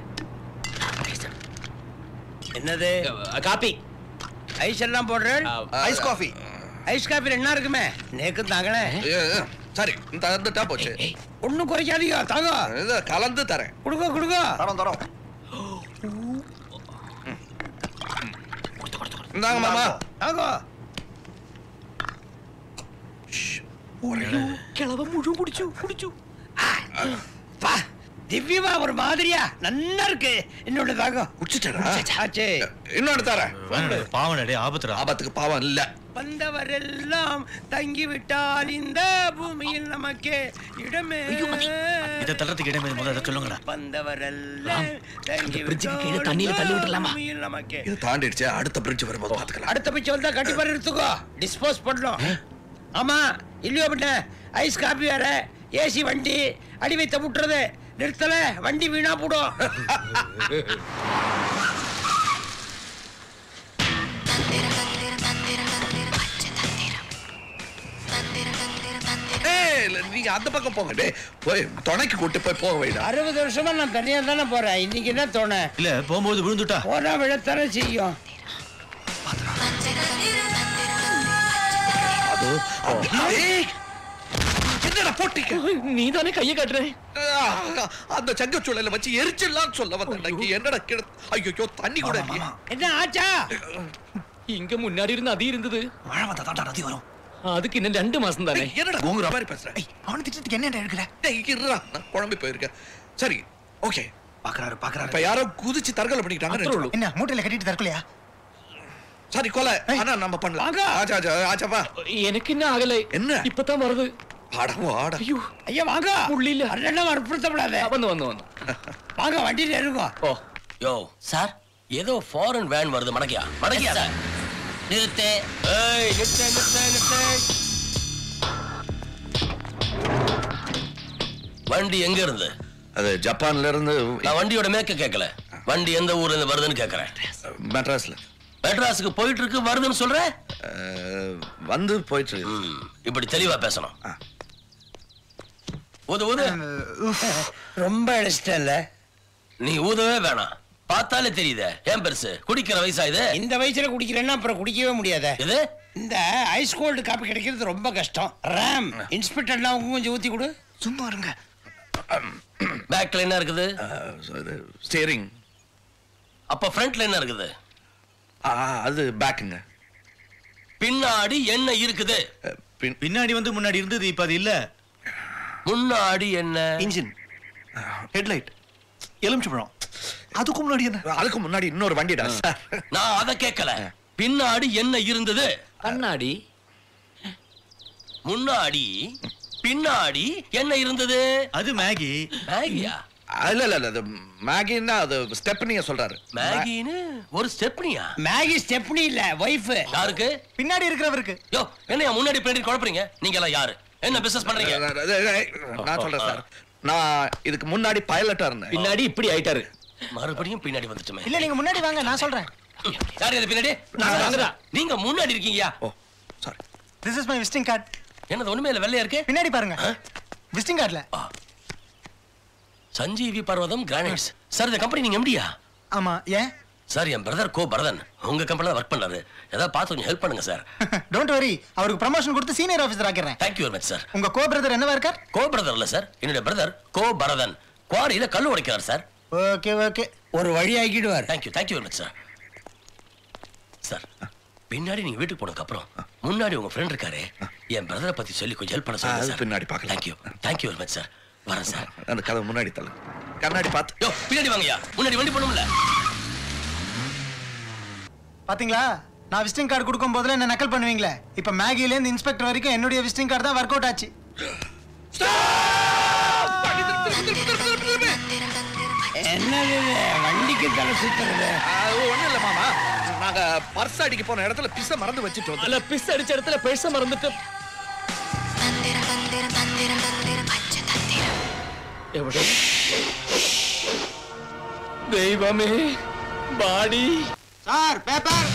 என்னது காப்பி ஐஸ் எல்லாம் போடுறேன் ஐஸ் காஃபி ஐஸ் காப்பில என்ன இருக்குமே நேக்கு தாங்களே சரி தந்துட்டா போச்சு ஒண்ணும் குறைக்காதீங்க தாங்க இது கலந்து தரேன் கொடுங்க கொடுங்க தரோம் தரோம் இந்தாங்க மாமா தாங்க கிளவ முழு குடிச்சு குடிச்சு பா திவ்யமா ஒரு மாதிரியா நல்லா இருக்கு என்னோட தாங்க குடிச்சிட்டா ஆச்சே இன்னொன்னு தரேன் பாவம் டே ஆபத்துடா ஆபத்துக்கு பாவம் இல்ல வந்தவரெல்லாம் தங்கிவிட்டால் இந்த பூமியில் நமக்கு இடமே இதை தள்ளத்துக்கு இடமே முதல்ல சொல்லுங்கடா வந்தவரெல்லாம் பிரிட்ஜுக்கு கீழே தண்ணியில தள்ளி விட்டுறலாமா? பூமியில் நமக்கு இது தாண்டிடுச்சு அடுத்த பிரிட்ஜ் வரும்போது பாத்துக்கலாம் அடுத்த பிச்சை வந்தா கண்டிப்பா எடுத்துக்கோ டிஸ்போஸ் பண்ணணும் ஆமா இல்லையோ பண்ண ஐஸ் காப்பி வேற ஏசி வண்டி அடி வைத்த முட்டுறது நிறுத்தல வண்டி வீணா போடும் ஏய், இல்ல, நீங்க அந்த பக்கம் போங்க டேய் போய் துணைக்கு கூட்டு போய் போக வைடா அறுபது வருஷமா நான் தனியா தானே போறேன் இன்னைக்கு என்ன தோண இல்ல போகும்போது விழுந்துட்டா போனா விழத்தானே செய்யும் அது ஏய், என்னடா போட்டிக்க நீ தானே கையை காட்டுற அந்த சங்கச்சூழல வச்சு எரிச்சிடலாம் சொல்ல வந்தேன் என்னடா கிட ஐயோ தண்ணி கூட இல்லையே. என்ன ஆச்சா இங்க முன்னாடி இருந்து அது இருந்தது மழை வந்தா தாண்டா நதி வரும் அதுக்கு இன்னும் ரெண்டு மாசம் தானே ஏய், என்னடா உங்க மாதிரி பேசுற அவனை திட்டத்துக்கு என்ன எடுக்கிற டேய் இருடா நான் குழம்பி போயிருக்கேன் சரி ஓகே பாக்குறாரு பாக்குறாரு இப்ப யாரோ குதிச்சு தற்கொலை பண்ணிக்கிட்டாங்க என்ன மூட்டையில கட்டிட்டு தற்கொலையா சரி கொலை ஆனா நம்ம பண்ணலாம் ஆச்சா ஆச்சா ஆச்சாப்பா எனக்கு என்ன ஆகலை என்ன இப்பதான் வருது ஆடவோ ஆட ஐயோ ஐயா வாங்க புள்ளில அண்ணன் வற்புறுத்தப்படாத வந்து வந்து வந்து வாங்க வண்டியில இருங்கோ ஓ யோ சார் ஏதோ ஃபாரின் வேன் வருது மடக்கியா மடக்கியா நிறுத்து ஏய் நிறுத்து நிறுத்து நிறுத்து வண்டி எங்க இருந்து அது ஜப்பான்ல இருந்து நான் வண்டியோட மேக்க கேட்கல வண்டி எந்த ஊர்ல இருந்து வருதுன்னு கேக்குறேன் மெட்ராஸ்ல மெட்ராஸுக்கு போயிட்டு இருக்கு வருதுன்னு சொல்ற வந்து போயிட்டு இருக்கு. ம், இப்படி தெளிவா பேசணும் ஊது ஊது ரொம்ப இழைச்சிட்டல நீ ஊதவே வேணாம் பார்த்தாலே தெரியுதே ஏன் பெருசு குடிக்கிற வயசா இது இந்த வயசுல குடிக்கிறேன்னா அப்புறம் குடிக்கவே முடியாத இது இந்த ஐஸ் கோல்டு காப்பி கிடைக்கிறது ரொம்ப கஷ்டம் ரேம் இன்ஸ்பெக்டர்லாம் அவங்க கொஞ்சம் ஊத்தி கொடு சும்மா இருங்க பேக்ல என்ன இருக்குது ஸ்டேரிங் அப்ப ஃப்ரண்ட்ல என்ன இருக்குது அது பேக்குங்க பின்னாடி என்ன இருக்குது பின்னாடி வந்து முன்னாடி இருந்தது இப்ப அது இல்ல முன்னாடி என்ன இன்ஜின் ஹெட்லைட் எலுமிச்சப்பழம் அதுக்கு முன்னாடி என்ன அதுக்கு முன்னாடி இன்னொரு வண்டிடா சார் நான் அதை கேட்கல பின்னாடி என்ன இருந்தது கண்ணாடி முன்னாடி பின்னாடி என்ன இருந்தது அது மேகி மேகியா இல்ல இல்ல இல்ல அது மேகின்னா அது ஸ்டெப்னிய சொல்றாரு மேகின்னு ஒரு ஸ்டெப்னியா மேகி ஸ்டெப்னி இல்ல ஒய்ஃப் யாருக்கு பின்னாடி இருக்கிறவருக்கு யோ என்னையா முன்னாடி பின்னாடி குழப்பறீங்க நீங்க எல்லாம் யாரு என்ன பிசினஸ் பண்றீங்க நான் சொல்றேன் சார் நான் இதுக்கு முன்னாடி பைலட்டா இருந்தேன் பின்னாடி இப்படி ஆயிட்டாரு மறுபடியும் பின்னாடி வந்துட்டுமே இல்ல நீங்க முன்னாடி வாங்க நான் சொல்றேன் யார் இது பின்னாடி நான் வாங்குறேன். நீங்க முன்னாடி இருக்கீங்கயா oh sorry this is my visiting card என்னது ஒண்ணுமே இல்ல வெள்ளையா இருக்கு பின்னாடி பாருங்க விசிட்டிங் கார்டுல சஞ்சீவி பர்வதம் கிரானைட்ஸ் சார் இந்த கம்பெனி நீங்க எம்டியா ஆமா ஏன் சார் என் பிரதர் கோ பரதன் உங்க கம்பெனில ஒர்க் பண்றாரு ஏதாவது பார்த்து கொஞ்சம் ஹெல்ப் பண்ணுங்க சார் டோன்ட் வரி அவருக்கு ப்ரமோஷன் கொடுத்து சீனியர் ஆபீசர் ஆக்கிறேன் தேங்க்யூ வெரி மச் சார் உங்க கோ பிரதர் என்னவா இருக்கார் கோ பிரதர் இல்ல சார் என்னுடைய பிரதர் கோ பரதன் குவாரியில கல்லு உடைக்கிறார் சார் ஓகே ஓகே ஒரு வழி ஆக்கிடுவார் thank you thank you very much sir sir பின்னாடி நீங்க வீட்டுக்கு போனதுக்கு அப்புறம் முன்னாடி உங்க ஃப்ரெண்ட் இருக்காரு என் பிரதரை பத்தி சொல்லி கொஞ்சம் ஹெல்ப் பண்ண அது சொல்லுங்க சார் பின்னாடி பார்க்கலாம். Thank you thank you very much sir வரேன் சார் அந்த கதை முன்னாடி தள்ளு கண்ணாடி பார்த்து யோ பின்னாடி வாங்கயா முன்னாடி வண்டி போகணும்ல பாத்தீங்களா நான் விசிட்டிங் கார்டு கொடுக்கும் போதுல என்ன நக்கல் பண்ணுவீங்களே இப்ப மேகில இருந்து இன்ஸ்பெக்டர் வரைக்கும் என்னுடைய விசிட்டிங் கார்டு தான் ஒர்க் அவுட் ஆச்சு என்னது இது? வண்டிக்கு தலை சுத்துறது ஒண்ணும் இல்ல மாமா நாங்க பர்ஸ் அடிக்க போன இடத்துல பிச மறந்து வச்சுட்டு வந்தோம் அல்ல பிஸ் அடிச்ச இடத்துல பெருசா மறந்துட்டு எവിടെ தெய்வமே பாடி சார் பேப்பர்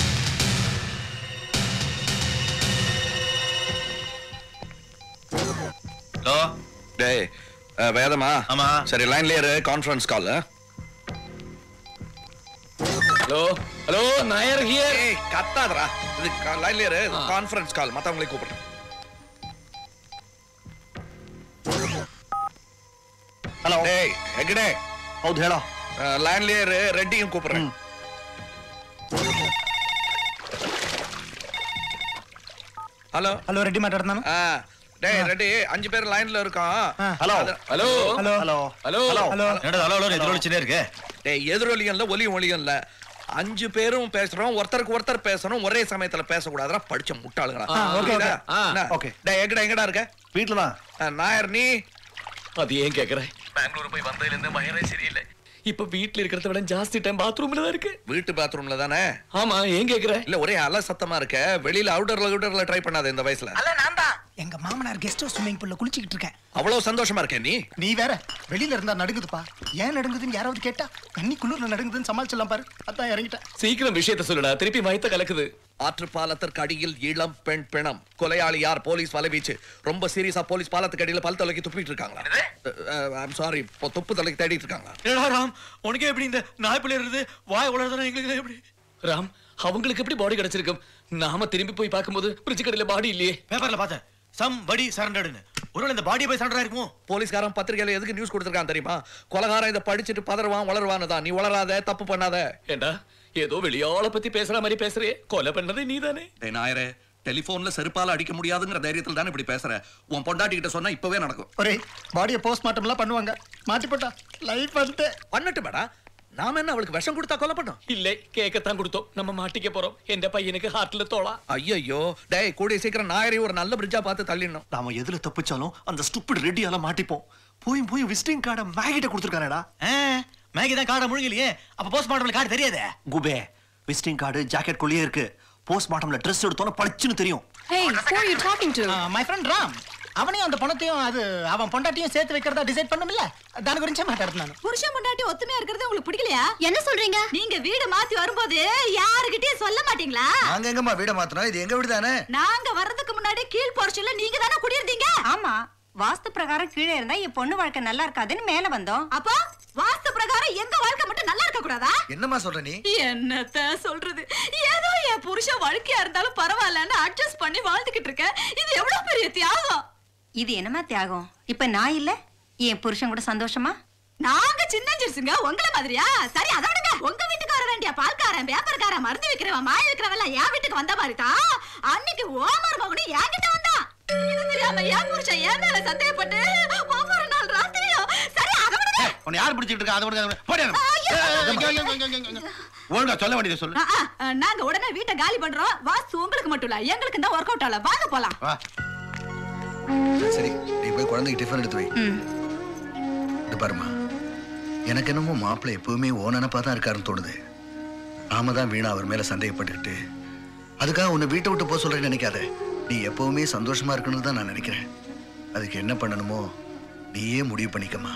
ஹலோ டேய் அஹ், வேதமா ஆமா சரி லைன்லயே இரு conference call hello hello Nair here ஏய் கத்தாதடா இது லைன்லயே இரு கான்ஃபரன்ஸ் கால் மத்தவங்களை கூப்பிடுறேன் ಹಲೋ டேய் ಹೆಗ್ಡೆ ಹೌದು ಹೇಳೋ ಲೈನ್ಲೇ ಇರು ರೆಡ್ಡಿயும் கூப்பிடுறேன் ஹலோ ஹலோ ரெட்டி மாட்டாடுதானு டேய் ரெட்டி அஞ்சு பேர் லைன்ல இருக்கோம் hello hello hello hello hello hello என்னடா ஹலோ ஹலோ எதிரொலிச்சுனே இருக்கு டேய் எதிரொலியும் இல்ல ஒலியும் ஒலியும் இல்ல அஞ்சு பேரும் பேசுறோம் ஒருத்தருக்கு ஒருத்தர் பேசணும் ஒரே சமயத்துல பேசக்கூடாதுடா படிச்ச முட்டாளுங்களா ஆ, okay, புரியுதா? ஆ, என்ன? okay. டேய் எங்கடா எங்கடா இருக்க வீட்டுல தான் ஆ, நாயர் நீ அது ஏன் கேக்குற பெங்களூர் போய் வந்ததுல இருந்து மயரே சரியில்லை இப்ப வீட்ல இருக்கிறத விட ஜாஸ்தி டைம் பாத்ரூம்ல தான் இருக்கு வீட்டு பாத்ரூம்ல தானே ஆமா ஏன் கேக்குற இல்ல ஒரே அல சத்தமா இருக்க வெளியில அவுட்டர்ல அவுட்டர்ல ட்ரை பண்ணாத இந்த வயசுல எங்க மாமனார் கெஸ்ட் ஹவுஸ் ஸ்விம்மிங் பூல்ல குளிச்சிட்டு இருக்கேன் அவ்வளவு சந்தோஷமா இருக்க நீ நீ வேற வெளியில இருந்தா நடுங்குதுப்பா ஏன் நடுங்குதுன்னு யாராவது கேட்டா தண்ணி குளிர்ல நடுங்குதுன்னு சமாளிச்சிடலாம் பாரு அதான் இறங்கிட்டேன் சீக்கிரம் விஷயத்த சொல்லுடா திருப்பி வயித்த கலக்குது ஆற்று பாலத்திற்கு அடியில் இளம் பெண் பிணம் கொலையாளி யார் போலீஸ் வலைவீச்சு ரொம்ப சீரியஸா போலீஸ் பாலத்துக்கு அடியில பல் தலைக்கு துப்பிட்டு இருக்காங்களா ஐம் சாரி தொப்பு தலைக்கு தேடிட்டு இருக்காங்களா என்னடா ராம் உனக்கே எப்படி இந்த நாய்ப்பிள்ளை இருக்குது வாய் உலர்தானே எங்களுக்கு எப்படி ராம் அவங்களுக்கு எப்படி பாடி கிடைச்சிருக்கும் நாம திரும்பி போய் பார்க்கும்போது பிரிட்ஜ் கடையில பாடி இல்லையே பேப்பர்ல பார்த்தேன் சம் படி சரண்டர்டுன்னு ஒருவேளை இந்த பாடியை போய் சரண்டரா இருக்குமோ போலீஸ்காரன் பத்திரிகையில எதுக்கு நியூஸ் கொடுத்திருக்கான் தெரியுமா கொலகாரன் இதை படிச்சுட்டு பதறுவான் வளருவான்னு தான் நீ வளராத தப்பு பண்ணாத ஏண்டா ஏதோ வெளியாள பத்தி பேசுற மாதிரி பேசுறியே கொலை பண்ணது நீதானே டேய் நாயரே டெலிபோன்ல செருப்பால அடிக்க முடியாதுங்கிற தைரியத்தில் தானே இப்படி பேசுற உன் பொண்டாட்டி கிட்ட சொன்னா இப்பவே நடக்கும் ஒரே பாடியை போஸ்ட்மார்ட்டம் எல்லாம் பண்ணுவாங்க மாட்டி போட்டா லைஃப் வந்துட்டு பண்ணட்டு மேடா நாம என்ன அவளுக்கு விஷம் கொடுத்தா கொலை பண்ணோம் இல்லை கேட்கத்தான் கொடுத்தோம் நம்ம மாட்டிக்க போறோம் எந்த பையனுக்கு ஹார்ட்ல தோளா ஐயோ டேய் கூடிய சீக்கிரம் நாயரை ஒரு நல்ல பிரிட்ஜா பார்த்து தள்ளிடணும் நாம எதுல தப்பிச்சாலும் அந்த ஸ்டூப்பிட் ரெட்டியால மாட்டிப்போம் போய் போய் விசிட்டிங் கார்டை மேகிட்ட கொடுத்துருக்கானேடா மேகி தான் காடை முழுங்கலையே அப்ப போஸ்ட்மார்ட்டம்ல கார்டு தெரியாதே குபே விசிட்டிங் கார்டு ஜாக்கெட் குள்ளேயே இருக்கு போஸ்ட்மார்ட்டம்ல ட்ரெஸ் எடுத்தோன்னு பளிச்சுன்னு தெரியும் Hey, who are you talking to? My friend Ram அவனையும் அந்த பணத்தையும் அது அவன் பொண்டாட்டியும் சேர்த்து வைக்கிறதா டிசைட் பண்ணுமில்ல தான குறிச்சே மாட்டாரு நான் புருஷன் முன்னாடி ஒத்துமையா இருக்கிறது உங்களுக்கு பிடிக்கலையா என்ன சொல்றீங்க நீங்க வீடு மாத்தி வரும்போது யாருகிட்டயும் சொல்ல மாட்டீங்களா நாங்க எங்கம்மா வீட மாத்தினோம் இது எங்க வீடு தானே நாங்க வர்றதுக்கு முன்னாடி கீழ் போர்ஷன்ல நீங்க தானே குடியிருந்தீங்க ஆமா வாஸ்து பிரகாரம் கீழே இருந்தா என் பொண்ணு வாழ்க்கை நல்லா இருக்காதுன்னு மேல வந்தோம் அப்போ வாஸ்து பிரகாரம் எங்க வாழ்க்கை மட்டும் நல்லா இருக்க கூடாதா என்னம்மா சொல்ற நீ என்னத்த சொல்றது ஏதோ என் புருஷன் வாழ்க்கையா இருந்தாலும் பரவாயில்லன்னு அட்ஜஸ்ட் பண்ணி வாழ்ந்துகிட்டு இருக்கேன் இது எவ்வளவு பெரிய தியாகம் இது என்னமா தியாகம் இப்ப நான் இல்ல என் புருஷன் கூட சந்தோஷமா நாங்க சின்னஞ்சிருச்சுங்க உங்களை மாதிரியா சரி அதை விடுங்க உங்க வீட்டுக்காரர் வேண்டிய பால்காரன் பேப்பர்காரன் மருந்து விக்கிறவன் மாய விக்கிறவன் எல்லாம் என் வீட்டுக்கு வந்த மாதிரி தான் அன்னைக்கு ஓமர் மகனு என்கிட்ட வந்தான் இது தெரியாம என் புருஷன் என் மேல சந்தேகப்பட்டு ஒவ்வொரு நாள் ராத்திரியும் சரி அதை விடுங்க உன்னை யார் பிடிச்சிட்டு இருக்கா அதை விடுங்க போடி அந்த- ஏய், இங்க, இங்க, இங்க, இங்க, இங்க. ஒழுங்கா சொல்ல வேண்டியதை சொல்லு ஆ, ஆ, நாங்க உடனே வீட்டை காலி பண்றோம் வாஸ்து உங்களுக்கு மட்டும் இல்ல எங்களுக்கு தான் ஒர்க் அவுட் ஆகல வாங்க போலாம் வா சரி நீ போய் குழந்தைக்கு டிஃபன் எடுத்து வை இது பாருமா எனக்கு என்னமோ மாப்பிள்ளை எப்பவுமே ஓ நினப்பா தான் இருக்காருன்னு தோணுது நாம தான் வீணா அவர் மேல சந்தேகப்பட்டுக்கிட்டு அதுக்காக உன்னை வீட்டை விட்டு போக சொல்றேன்னு நினைக்காத நீ எப்பவுமே சந்தோஷமா இருக்கணும்னு தான் நான் நினைக்கிறேன் அதுக்கு என்ன பண்ணணுமோ நீயே முடிவு பண்ணிக்கமா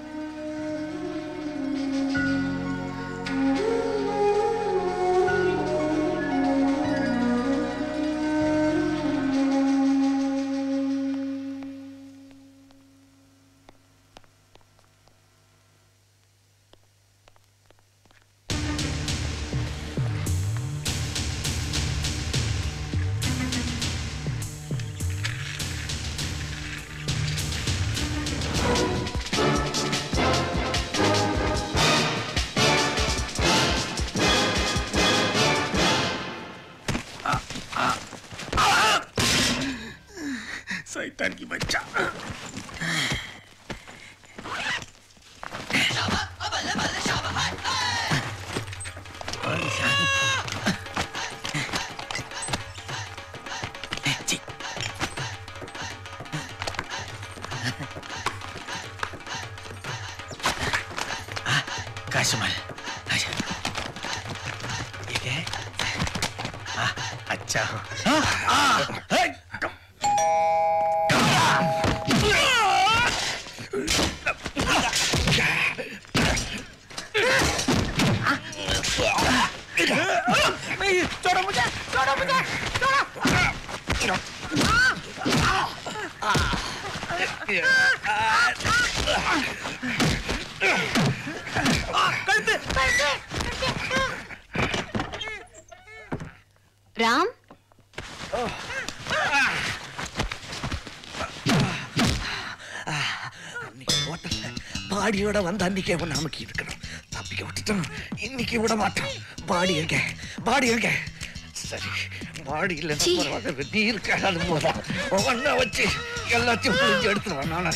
शैतान की बच्चा काशमल अच्छा ठीक है हाँ, अच्छा हो हाँ, आ, हे, नहीं छोड़ो मुझे छोड़ो मुझे छोड़ो கழுத்து கழுத்து ராம் அன்னைக்கு ஹோட்டல்ல பாடியோட வந்து அன்னைக்கே ஒன்று அமுக்கி இருக்கணும் தப்பிக்க விட்டுட்டோம் இன்னைக்கு விட மாட்டோம் பாடி எங்க பாடி எங்க சரி பாடி இல்லை பரவாயில்ல நீ இருக்க அது போதும் ஒவ்வொன்றா வச்சு எல்லாத்தையும் புரிஞ்சு எடுத்துருவேன் நான்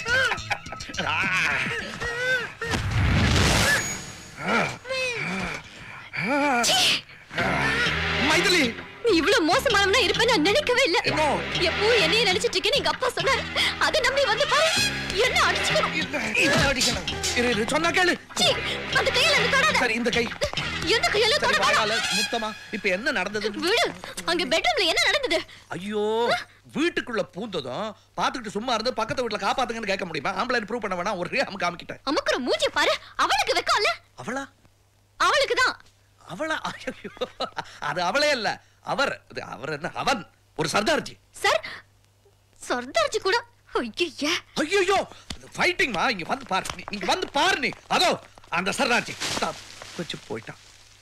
மைதிலி நீ இவ்வளவு மோசமானவனா இருப்பேன்னு நான் நினைக்கவே இல்ல எப்போ என்னைய நினைச்சிட்டு இருக்கேன்னு எங்க அப்பா சொன்னாரு அதை நம்பி வந்து பாரு என்ன அடிச்சுக்கணும் இதை அடிக்கணும் இரு இரு சொன்னா கேளு சீ, அந்த கையில அந்த தொடாத சரி இந்த கை எந்த கையில சரி, தொட வாயால வேணாம் முத்தமா இப்ப என்ன நடந்தது விடு அங்க பெட்ரூம்ல என்ன நடந்தது ஐயோ வீட்டுக்குள்ள பூந்ததும் பாத்துக்கிட்டு சும்மா இருந்து பக்கத்து வீட்டுல காப்பாத்துங்கன்னு கேட்க முடியுமா ஆம்பளை ப்ரூவ் பண்ண வேணாம் ஒரே அமுக்கு அமுக்கிட்டேன் அமுக்குற மூஞ்சி பாரு அவளுக்கு வெக்கம்ல அவளா அவளுக்கு தான் அவளா ஐயோ அது அவளே இல்ல அவர் இது அவர் என்ன அவன் ஒரு சர்தார்ஜி சார் சர்தார்ஜி கூட ஐயா ஐயோ ஃபைட்டிங்மா இங்க வந்து பாரு நீ- இங்க வந்து பாரு நீ அதோ அந்த சர்தார்ஜி வச்சு போயிட்டான்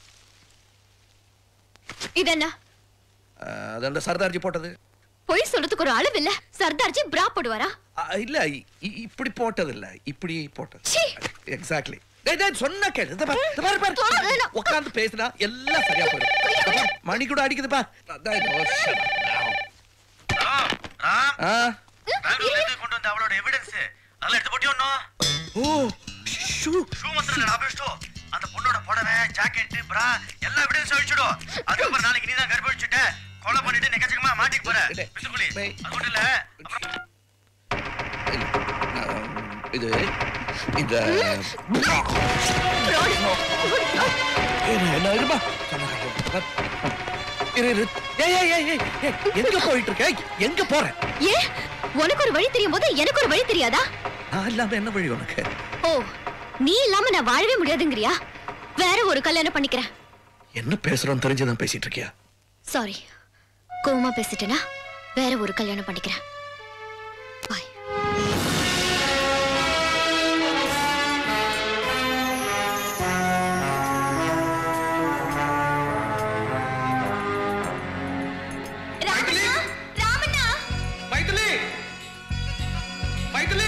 இது என்ன அஹ், அது அந்த சர்தார்ஜி போட்டது பொய் சொல்றதுக்கு ஒரு அளவு இல்ல சர்தார்ஜி பிரா போடுவாரா அஹ், இல்ல இ- இ- இப்படி போட்டது இல்ல இப்படி போட்டது சீ. எக்ஸாக்ட்லி சொன்ன கேளு இந்த பாரு, இந்த பாரு, பாரு. உட்கார்ந்து பேசினா எல்லாம் சரியா போயிடும் இந்த பாரு, மணி கூட அடிக்குதுப்பா அதான் இது. Oh, shut up now. ஆ? பெங்களூர்ல இருந்து கொண்டு வந்த அவளோட எவிடன்ஸ் அதெல்லாம் எடுத்து போட்டி ஒண்ணும் ஓ ஷூ ஷூ மாத்திரம் இல்ல அபிஷ்டோ அந்த பொண்ணோட புடவை ஜாக்கெட் பிரா எல்லா எவிடன்ஸ் அழிச்சிடும் அதுக்கப்புறம் நாளைக்கு நீ தான் கர்ப்பழிச்சுட்ட கொலை பண்ணிட்டு நெக்கச்சக்கமா மாட்டிக்க போற பிசுக்குலி அது மட்டும் இல்ல இது இந்த என்ன என்ன இருப்பா சொன்னா கேளு. இரு இரு ஏய் ஏய் ஏய் ஏய், ஏய் எங்க போயிட்டு இருக்க எங்க போற ஏ உனக்கு ஒரு வழி தெரியும் போது எனக்கு ஒரு வழி தெரியாதா நான் இல்லாம என்ன வழி உனக்கு ஓ நீ இல்லாம நான் வாழவே முடியாதுங்கறியா வேற ஒரு கல்யாணம் பண்ணிக்கிறேன் என்ன பேசுறோம் தெரிஞ்சுதான் பேசிட்டு இருக்கியா சாரி கோவமா பேசிட்டேனா வேற ஒரு கல்யாணம் பண்ணிக்கிறேன் மைதிலி மைதிலி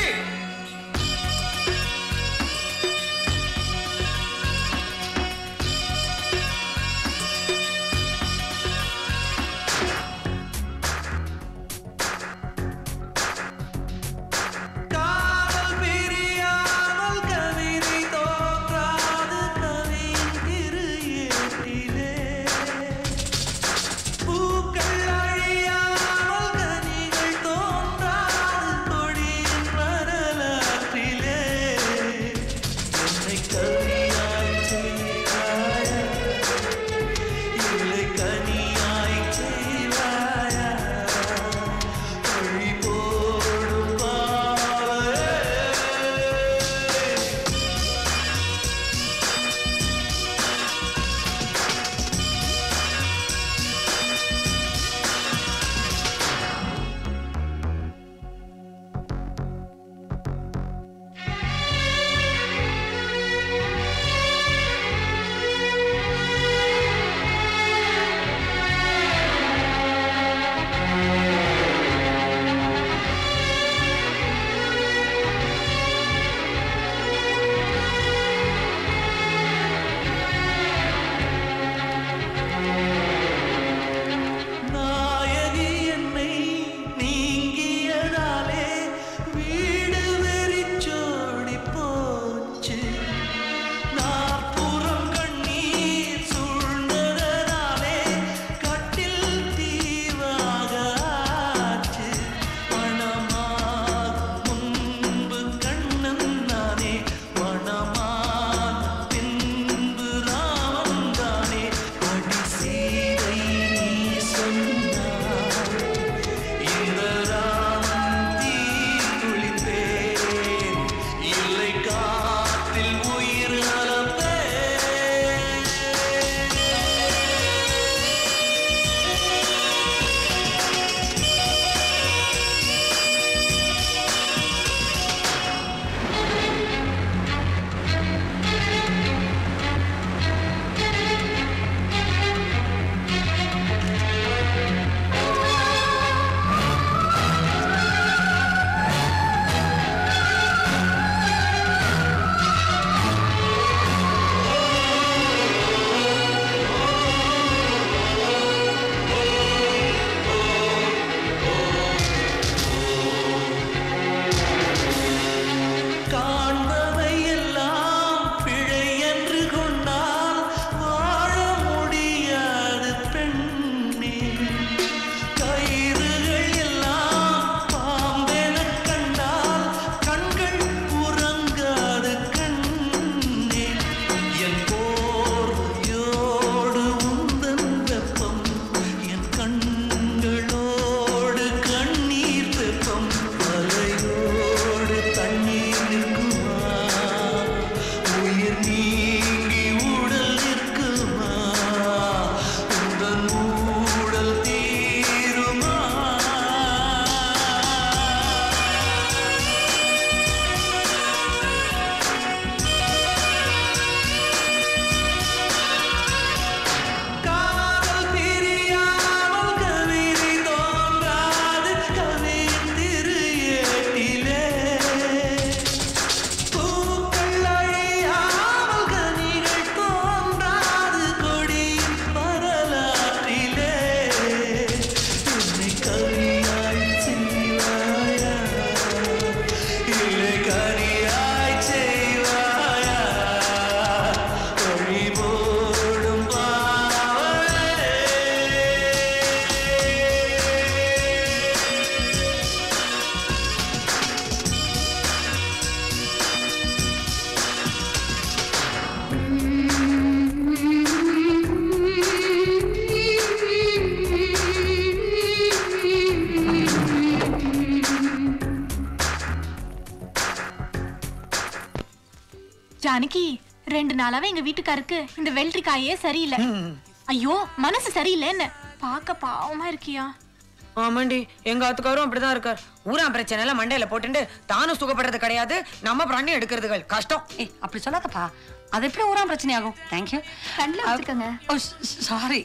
ஜானகி ரெண்டு நாளாவே எங்க வீட்டுக்காருக்கு இந்த வெள்ளரிக்காயே சரியில்லை ஐயோ மனசு சரியில்லை என்ன பார்க்க பாவமா இருக்கியா ஆமாண்டி எங்க ஆத்துக்காரும் அப்படிதான் இருக்கார் ஊரா பிரச்சனை எல்லாம் மண்டையில போட்டுட்டு தானும் சுகப்படுறது கிடையாது நம்ம பிராணி எடுக்கிறதுகள் கஷ்டம் ஏய் அப்படி சொல்லாதப்பா அது எப்படி ஊராம் பிரச்சனை ஆகும் தேங்க்யூ கண்ணில் வச்சுக்கோங்க ஓ சாரி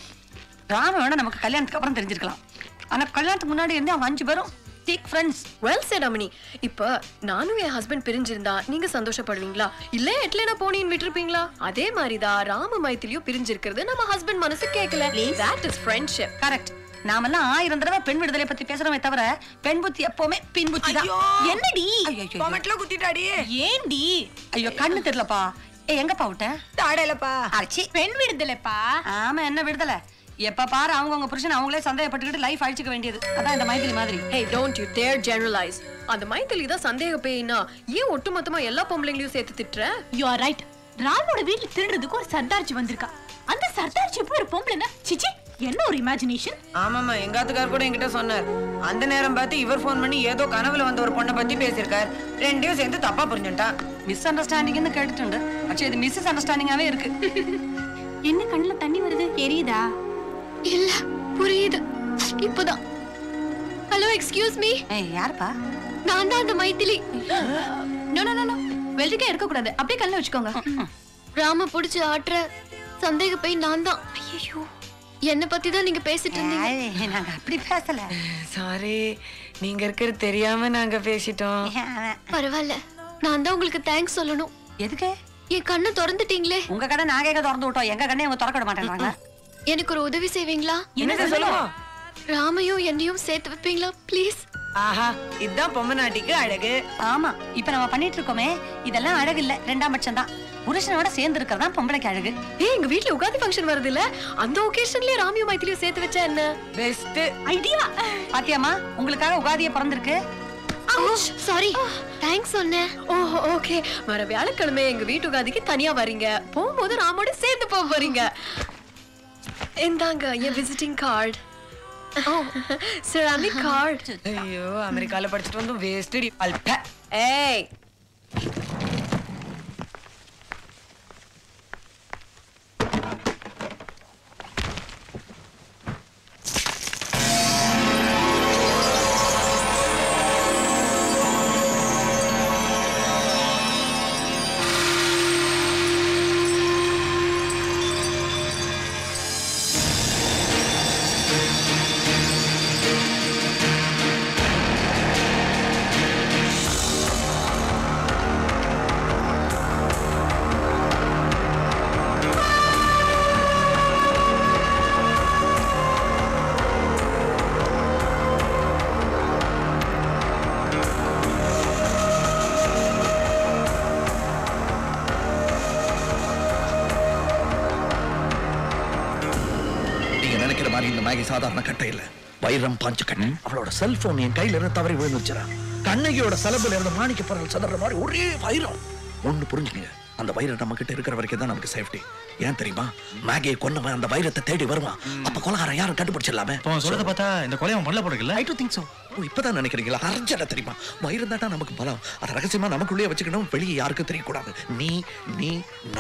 ராம வேணா நமக்கு கல்யாணத்துக்கு அப்புறம் தெரிஞ்சிருக்கலாம் ஆனா கல்யாணத்துக்கு முன்னாடி இருந்து அவங்க அஞ்சு பேரும் திக் ஃப்ரெண்ட்ஸ் வெல் said அமினி இப்ப நானும் என் ஹஸ்பண்ட் பிரிஞ்சிருந்தா நீங்க சந்தோஷப்படுவீங்களா இல்ல எட்லனா போனின்னு விட்டுருப்பீங்களா அதே மாதிரிதான் ராம மைத்திலியும் பிரிஞ்சிருக்கிறது நம்ம ஹஸ்பண்ட் மனசு கேட்கல that is friendship கரெக்ட் நாமெல்லாம் ஆயிரம் தடவை பெண் விடுதலை பத்தி பேசுறோமே தவிர பெண் புத்தி எப்பவுமே பின் புத்தி தான் என்னடி பொமட்ல குத்திட்டாடி ஏண்டி ஐயோ கண்ணு தெரியலப்பா ஏ எங்கப்பா விட்ட தாடலப்பா அரைச்சி பெண் விடுதலைப்பா ஆமா என்ன விடுதலை எப்ப பாரு அவங்கவங்க புருஷன் அவங்களே சந்தேகப்பட்டுக்கிட்டு லைஃப் அழிச்சுக்க வேண்டியது அதான் இந்த மைதிலி மாதிரி hey don't you dare generalize அந்த மைத்திலி தான் சந்தேக பேயினா ஏன் ஒட்டுமொத்தமா எல்லா பொம்பளைங்களையும் சேர்த்து திட்டுற யூ ஆர் ரைட் ராமோட வீட்டுல திருடுறதுக்கு ஒரு சர்தார்ஜி வந்திருக்கா அந்த சர்தார்ஜி போய் ஒரு பொம்பளைனா சிச்சி என்ன ஒரு இமேஜினேஷன் ஆமாமா எங்க ஆத்துக்கார் கூட என்கிட்ட சொன்னார் அந்த நேரம் பார்த்து இவர் ஃபோன் பண்ணி ஏதோ கனவுல வந்த ஒரு பொண்ணை பத்தி பேசியிருக்கார் ரெண்டையும் சேர்ந்து தப்பா புரிஞ்சுட்டான் மிஸ் அண்டர்ஸ்டாண்டிங்னு கேட்டுട്ടുണ്ട് പക്ഷേ இது மிஸ் அண்டர்ஸ்டாண்டிங்காவே இருக்கு என்ன கண்ணுல தண்ணி வருது எரியுதா இல்ல புரியுது இப்போதான் ஹலோ எக்ஸ்கியூஸ் மீ ஏய் யாருப்பா நான் தான் அந்த மைத்திலி நோ நோ நோ வெள்ளரிக்காய் எடுக்க கூடாது அப்படியே கல்ல வச்சுக்கோங்க ராம புடிச்சு ஆட்டுற சந்தேக போய் நான் தான் ஐயோ என்ன பத்தி தான் நீங்க பேசிட்டு இருந்தீங்க நாங்க அப்படி பேசல சாரி நீங்க இருக்கிறது தெரியாம நாங்க பேசிட்டோம் பரவாயில்ல நான் தான் உங்களுக்கு தேங்க்ஸ் சொல்லணும் எதுக்கு என் கண்ணை திறந்துட்டீங்களே உங்க கடை நாங்க எங்க திறந்து விட்டோம் எங்க கடை இவங்க திறக்க விட மாட்டேங்கிறாங்க எனக்கு ஒரு உதவி செய்வீங்களா என்னது சொல்லுங்க ராமையும் என்னையும் சேர்த்து வைப்பீங்களா ப்ளீஸ் ஆஹா இதுதான் பொம்மநாட்டிக்கு அழகு ஆமா இப்ப நம்ம பண்ணிட்டு இருக்கோமே இதெல்லாம் அழகு இல்ல ரெண்டாம் பட்சம் தான் புருஷனோட சேர்ந்து இருக்கிறதா பொம்பளைக்கு அழகு ஏய் எங்க வீட்ல உகாதி ஃபங்க்ஷன் வருது இல்ல அந்த ஒகேஷன்லயே ராமியும் மைத்திலியும் சேர்த்து வச்சா என்ன பெஸ்ட் ஐடியா பாத்தியாமா உங்களுக்காக உகாதிய பிறந்திருக்கு சாரி தேங்க்ஸ் சொன்னேன் ஓ ஓகே வர வியாழக்கிழமை எங்க வீட்டு உகாதிக்கு தனியா வரீங்க போகும்போது ராமோட சேர்ந்து போக போறீங்க இந்தாங்க என் visiting card oh ceramic card ஐயோ அமெரிக்கால படிச்சுட்டு வந்து வேஸ்டடி அல்ப ஏய் நீங்க நினைக்கிற மாதிரி இந்த மேகி சாதாரண கட்டை இல்ல வைரம் பாஞ்சு கண்ணு அவளோட செல்போன் என் கையில இருந்து தவறி விழுந்துச்சுரா கண்ணகியோட செலவுல இருந்த மாணிக்க பொருள் சதற மாதிரி ஒரே வைரம் ஒண்ணு புரிஞ்சுக்கங்க அந்த வைரம் நம்ம கிட்ட இருக்கிற வரைக்கும் தான் நமக்கு சேஃப்டி ஏன் தெரியுமா மேகியை கொன்னவன் அந்த வைரத்தை தேடி வருவான் அப்ப கொலகாரன் யாரும் கண்டுபிடிச்சிடலாமே சொல்றத பார்த்தா இந்த கொலை அவன் பண்ணல போடுறீங்களா ஐ டு திங்க் சோ ஓ இப்பதான் நினைக்கிறீங்களா அரைஞ்சட தெரியுமா வைரம் தாட்டா நமக்கு பலம் அதை ரகசியமா நமக்குள்ளேயே வச்சுக்கணும் வெளியே யாருக்கும் தெரியக்கூடாது நீ நீ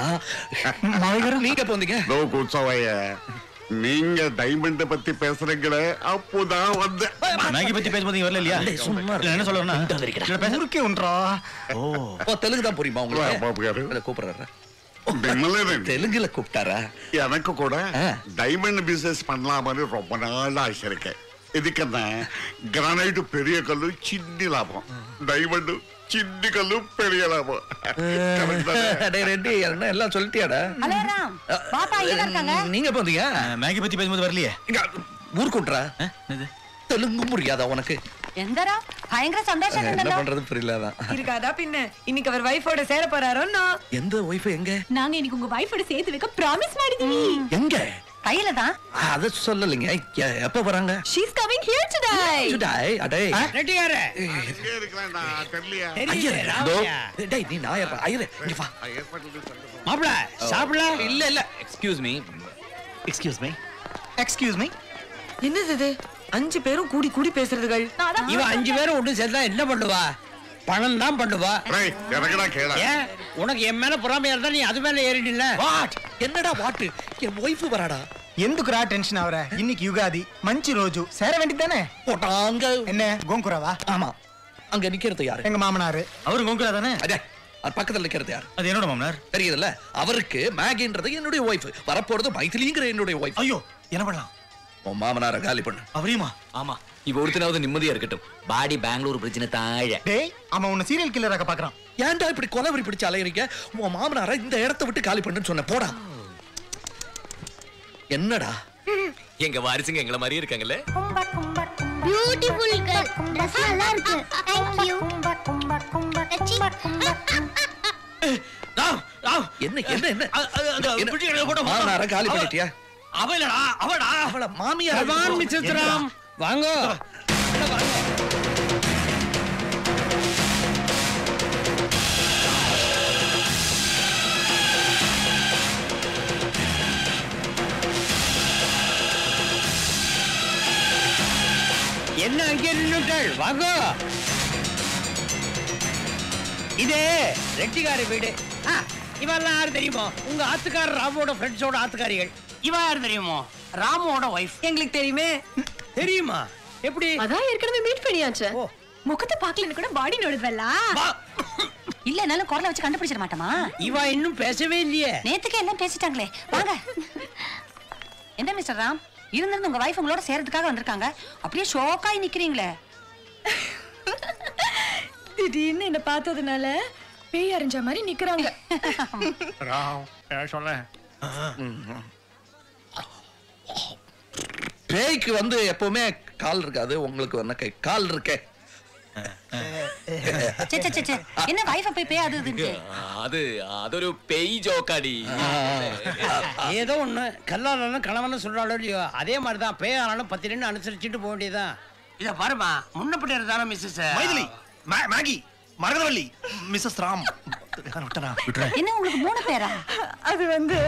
நான் நீங்க போந்தீங்க நோ கூச்சவைய நீங்க டைமண்ட் பத்தி பேசுறீங்களே அப்போதான் வந்து மேகி பத்தி பேசும்போது வரல இல்லையா டேய், சும்மா இரு. இல்ல, என்ன சொல்றேன்னா இல்ல, பேச- ஊருக்கே ஒன்றா ஓ ஓ தெலுங்கு தான் புரியுமா உங்களுக்கு இல்ல, கூப்பிடுறாரு தெலுங்குல கூப்பிட்டாரா எனக்கு கூட டைமண்ட் பிசினஸ் பண்ணலாமனு ரொம்ப நாள் ஆசை இருக்கு இதுக்குன்னா கிரானைட் பெரிய கல்லு சின்ன லாபம் டைமண்ட் சின்ன கல்லு பெரிய லாபம் Correct தானே? டேய் ரெட்டி என்ன எல்லாம் சொல்லிட்டியாடா ஹலோ ராம் பாப்பா இங்க இருக்காங்க நீங்க போந்தீங்க மேகி பத்தி பேசும்போது வரலையே ஊர் கூட்டுறா தெலுங்கு புரியாதா உனக்கு எந்த ராம் பயங்கர சந்தோஷம் என்ன இருந்தല്ലോ பண்றது புரியலதான் இருக்காதா பின்ன இன்னைக்கு அவர் வைஃபோட சேர போறாரோன்னா எந்த ஒய்ஃப் எங்க நாங்க இன்னைக்கு உங்க வைஃபோட சேர்த்து வைக்க ப்ராமிஸ் ಮಾಡಿದೀವಿ எங்க கையில தான் அத சொல்லலைங்க எ- எப்ப வராங்க She's coming here today. டேய், அடே ரெட்டியாரு அங்கே இருக்கிறேன்டா, தெரியலையா? ஐயரே, இதோ. டேய் நீ நாயர்டா ஐயரே இங்க வா மாப்பிள சாப்பிடலாம் இல்ல இல்ல excuse me excuse me excuse me என்னது இது அஞ்சு பேரும் கூடி கூடி பேசுறதுகள் இவன் அஞ்சு பேரும் ஒண்ணு சேர்ந்தா என்ன பண்ணுவா பணம் தான் பண்ணுவா எனக்குடா கேள ஏன் உனக்கு என் மேல பொறாமையா இருந்தா நீ அது மேல ஏறிடல வாட் என்னடா வாட்டு என் ஒய்ஃப் வராடா ఎందుకురా టెన్షన్ అవరా இன்னைக்கு யுகாதி మంచి రోజు சேர வேண்டியதானே போட்டாங்க என்ன கோங்குராவா ஆமா அங்க நிக்கிறது யாரு எங்க மாமனாரு அவரு கோங்குரா தானே அதே அது பக்கத்துல நிக்கிறது யாரு அது என்னோட மாமனார் தெரியுதுல்ல அவருக்கு மேகின்றது என்னுடைய ஒய்ஃப் வரப்போறது மைதிலிங்கிற என்னுடைய ஒய்ஃப் ஐயோ என்ன பண்ணலாம் உன் மாமனார காலி பண்ணு அவரையுமா ஆமா இவ ஒருத்தனாவது நிம்மதியா இருக்கட்டும் பாடி பெங்களூர் பிரச்சனை தாழ டேய் அவன் உன்னை சீரியல் கில்லராக பாக்குறான் ஏன்டா இப்படி கொலவரி பிடிச்சு அலையறீங்க உன் மாமனார இந்த இடத்த விட்டு காலி பண்ணுன்னு சொன்ன போடா என்னடா எங்க வாரிசுங்க எங்கள மாதிரியே இருக்காங்கல்ல பியூட்டிஃபுல் கேர்ள் Dress நல்லா இருக்கு தேங்க் யூ என்ன என்ன என்ன அங்க பிடிக்கிறத போட்டு மாமனார காலி பண்ணிட்டியா அவ இல்லடா அவடா அவள மாமியார் பகவான் மிச்சித்ராம் வாங்க என்ன அங்கே நின்னுட்டாள் வாங்க இது ரெட்டிகாரி வீடு ஆ, இவெல்லாம் யாரு தெரியுமோ உங்க ஆத்துக்காரர் ராமோட ஃப்ரெண்ட்ஸோட ஆத்துக்காரிகள் இவ யாரு தெரியுமோ ராமோட ஒய்ஃப் எங்களுக்கு தெரியுமே தெரியுமா எப்படி அதான் ஏற்கனவே மீட் பண்ணியாச்சு முகத்தை பார்க்கலன்னு கூட பாடி நோடுவல்ல இல்ல என்னாலும் குரலை வச்சு கண்டுபிடிச்சிட மாட்டோமா இவ இன்னும் பேசவே இல்லையே நேத்துக்கே எல்லாம் பேசிட்டாங்களே வாங்க என்ன மிஸ்டர் ராம் இருந்திருந்து உங்க வைஃப் உங்களோட சேர்றதுக்காக வந்திருக்காங்க அப்படியே ஷோக்காய் நிக்கிறீங்களே திடீர்னு என்ன பார்த்ததுனால பேய் அறிஞ்ச மாதிரி நிக்கிறாங்க சொல்ல பேய்க்கு வந்து எப்பவுமே கால் இருக்காது உங்களுக்கு வந்து கை கால் இருக்கே சே, சே, சே, சே. என்ன வைஃபை போய் பேய் அது இதுன்ட்டு அது அதொரு பெய் ஜோக்காடி ஏதோ ஒண்ணு கல்லாலும் கணவன் சொல்றாளோ இல்லையோ அதே மாதிரி தான் பேயானாலும் பத்து நின்று அனுசரிச்சுட்டு போக வேண்டியதுதான் இத பாருமா முன்னப்பட்டு இருந்தானே மிஸ்ஸஸ் மைதிலி மே- மேகி மரகதவள்ளி மிஸ்ஸஸ் ராம் விட்டனா விட்டுறேன் என்ன உங்களுக்கு மூணு பேரா அது வந்து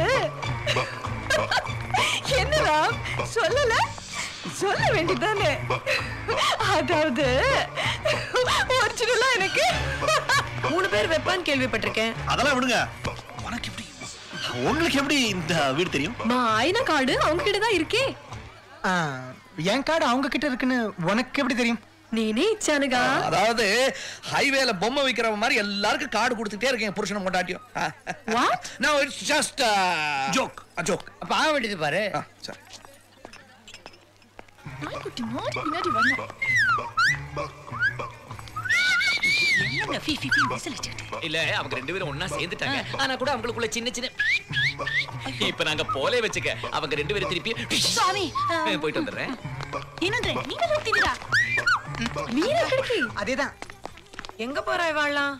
என்னடா சொல்லல சொல்ல வேண்டியதானே அதாவது ஒரிஜினலா எனக்கு மூணு பேர் வைப்பான்னு கேள்விப்பட்டிருக்கேன் அதெல்லாம் விடுங்க உனக்கு எப்படி உங்களுக்கு எப்படி இந்த வீடு தெரியும் மாயின கார்டு அவங்க கிட்ட தான் இருக்கே ஆ, என் கார்டு அவங்க கிட்ட இருக்குன்னு உனக்கு எப்படி தெரியும் நீனே இச்சானுகா அதாவது ஹைவேல பொம்மை விக்கிறவ மாதிரி எல்லாருக்கும் கார்டு கொடுத்துட்டே இருக்கேன் புருஷனும் கொண்டாட்டியும் no it's just joke joke அப்ப ஆக வேண்டியது பாரு சரி நாய்க்குட்டி மாடி பின்னாடி வரணும் என்னங்க ஃபீ ஃபீ ஃபீ விசில் அடிச்சுக்கிட்டு இல்ல அவங்க ரெண்டு பேரும் ஒண்ணா சேர்ந்துட்டாங்க ஆனா கூட அவங்களுக்குள்ள சின்ன சின்ன இப்ப நாங்க போலே வச்சுக்க அவங்க ரெண்டு பேரும் திருப்பி சுவாமி ஆ, போயிட்டு வந்துடுறேன் என்னன்றே நீங்க ஊத்திடுடா வீர கிடக்கு அதேதான் எங்க போறா இவாள்லாம்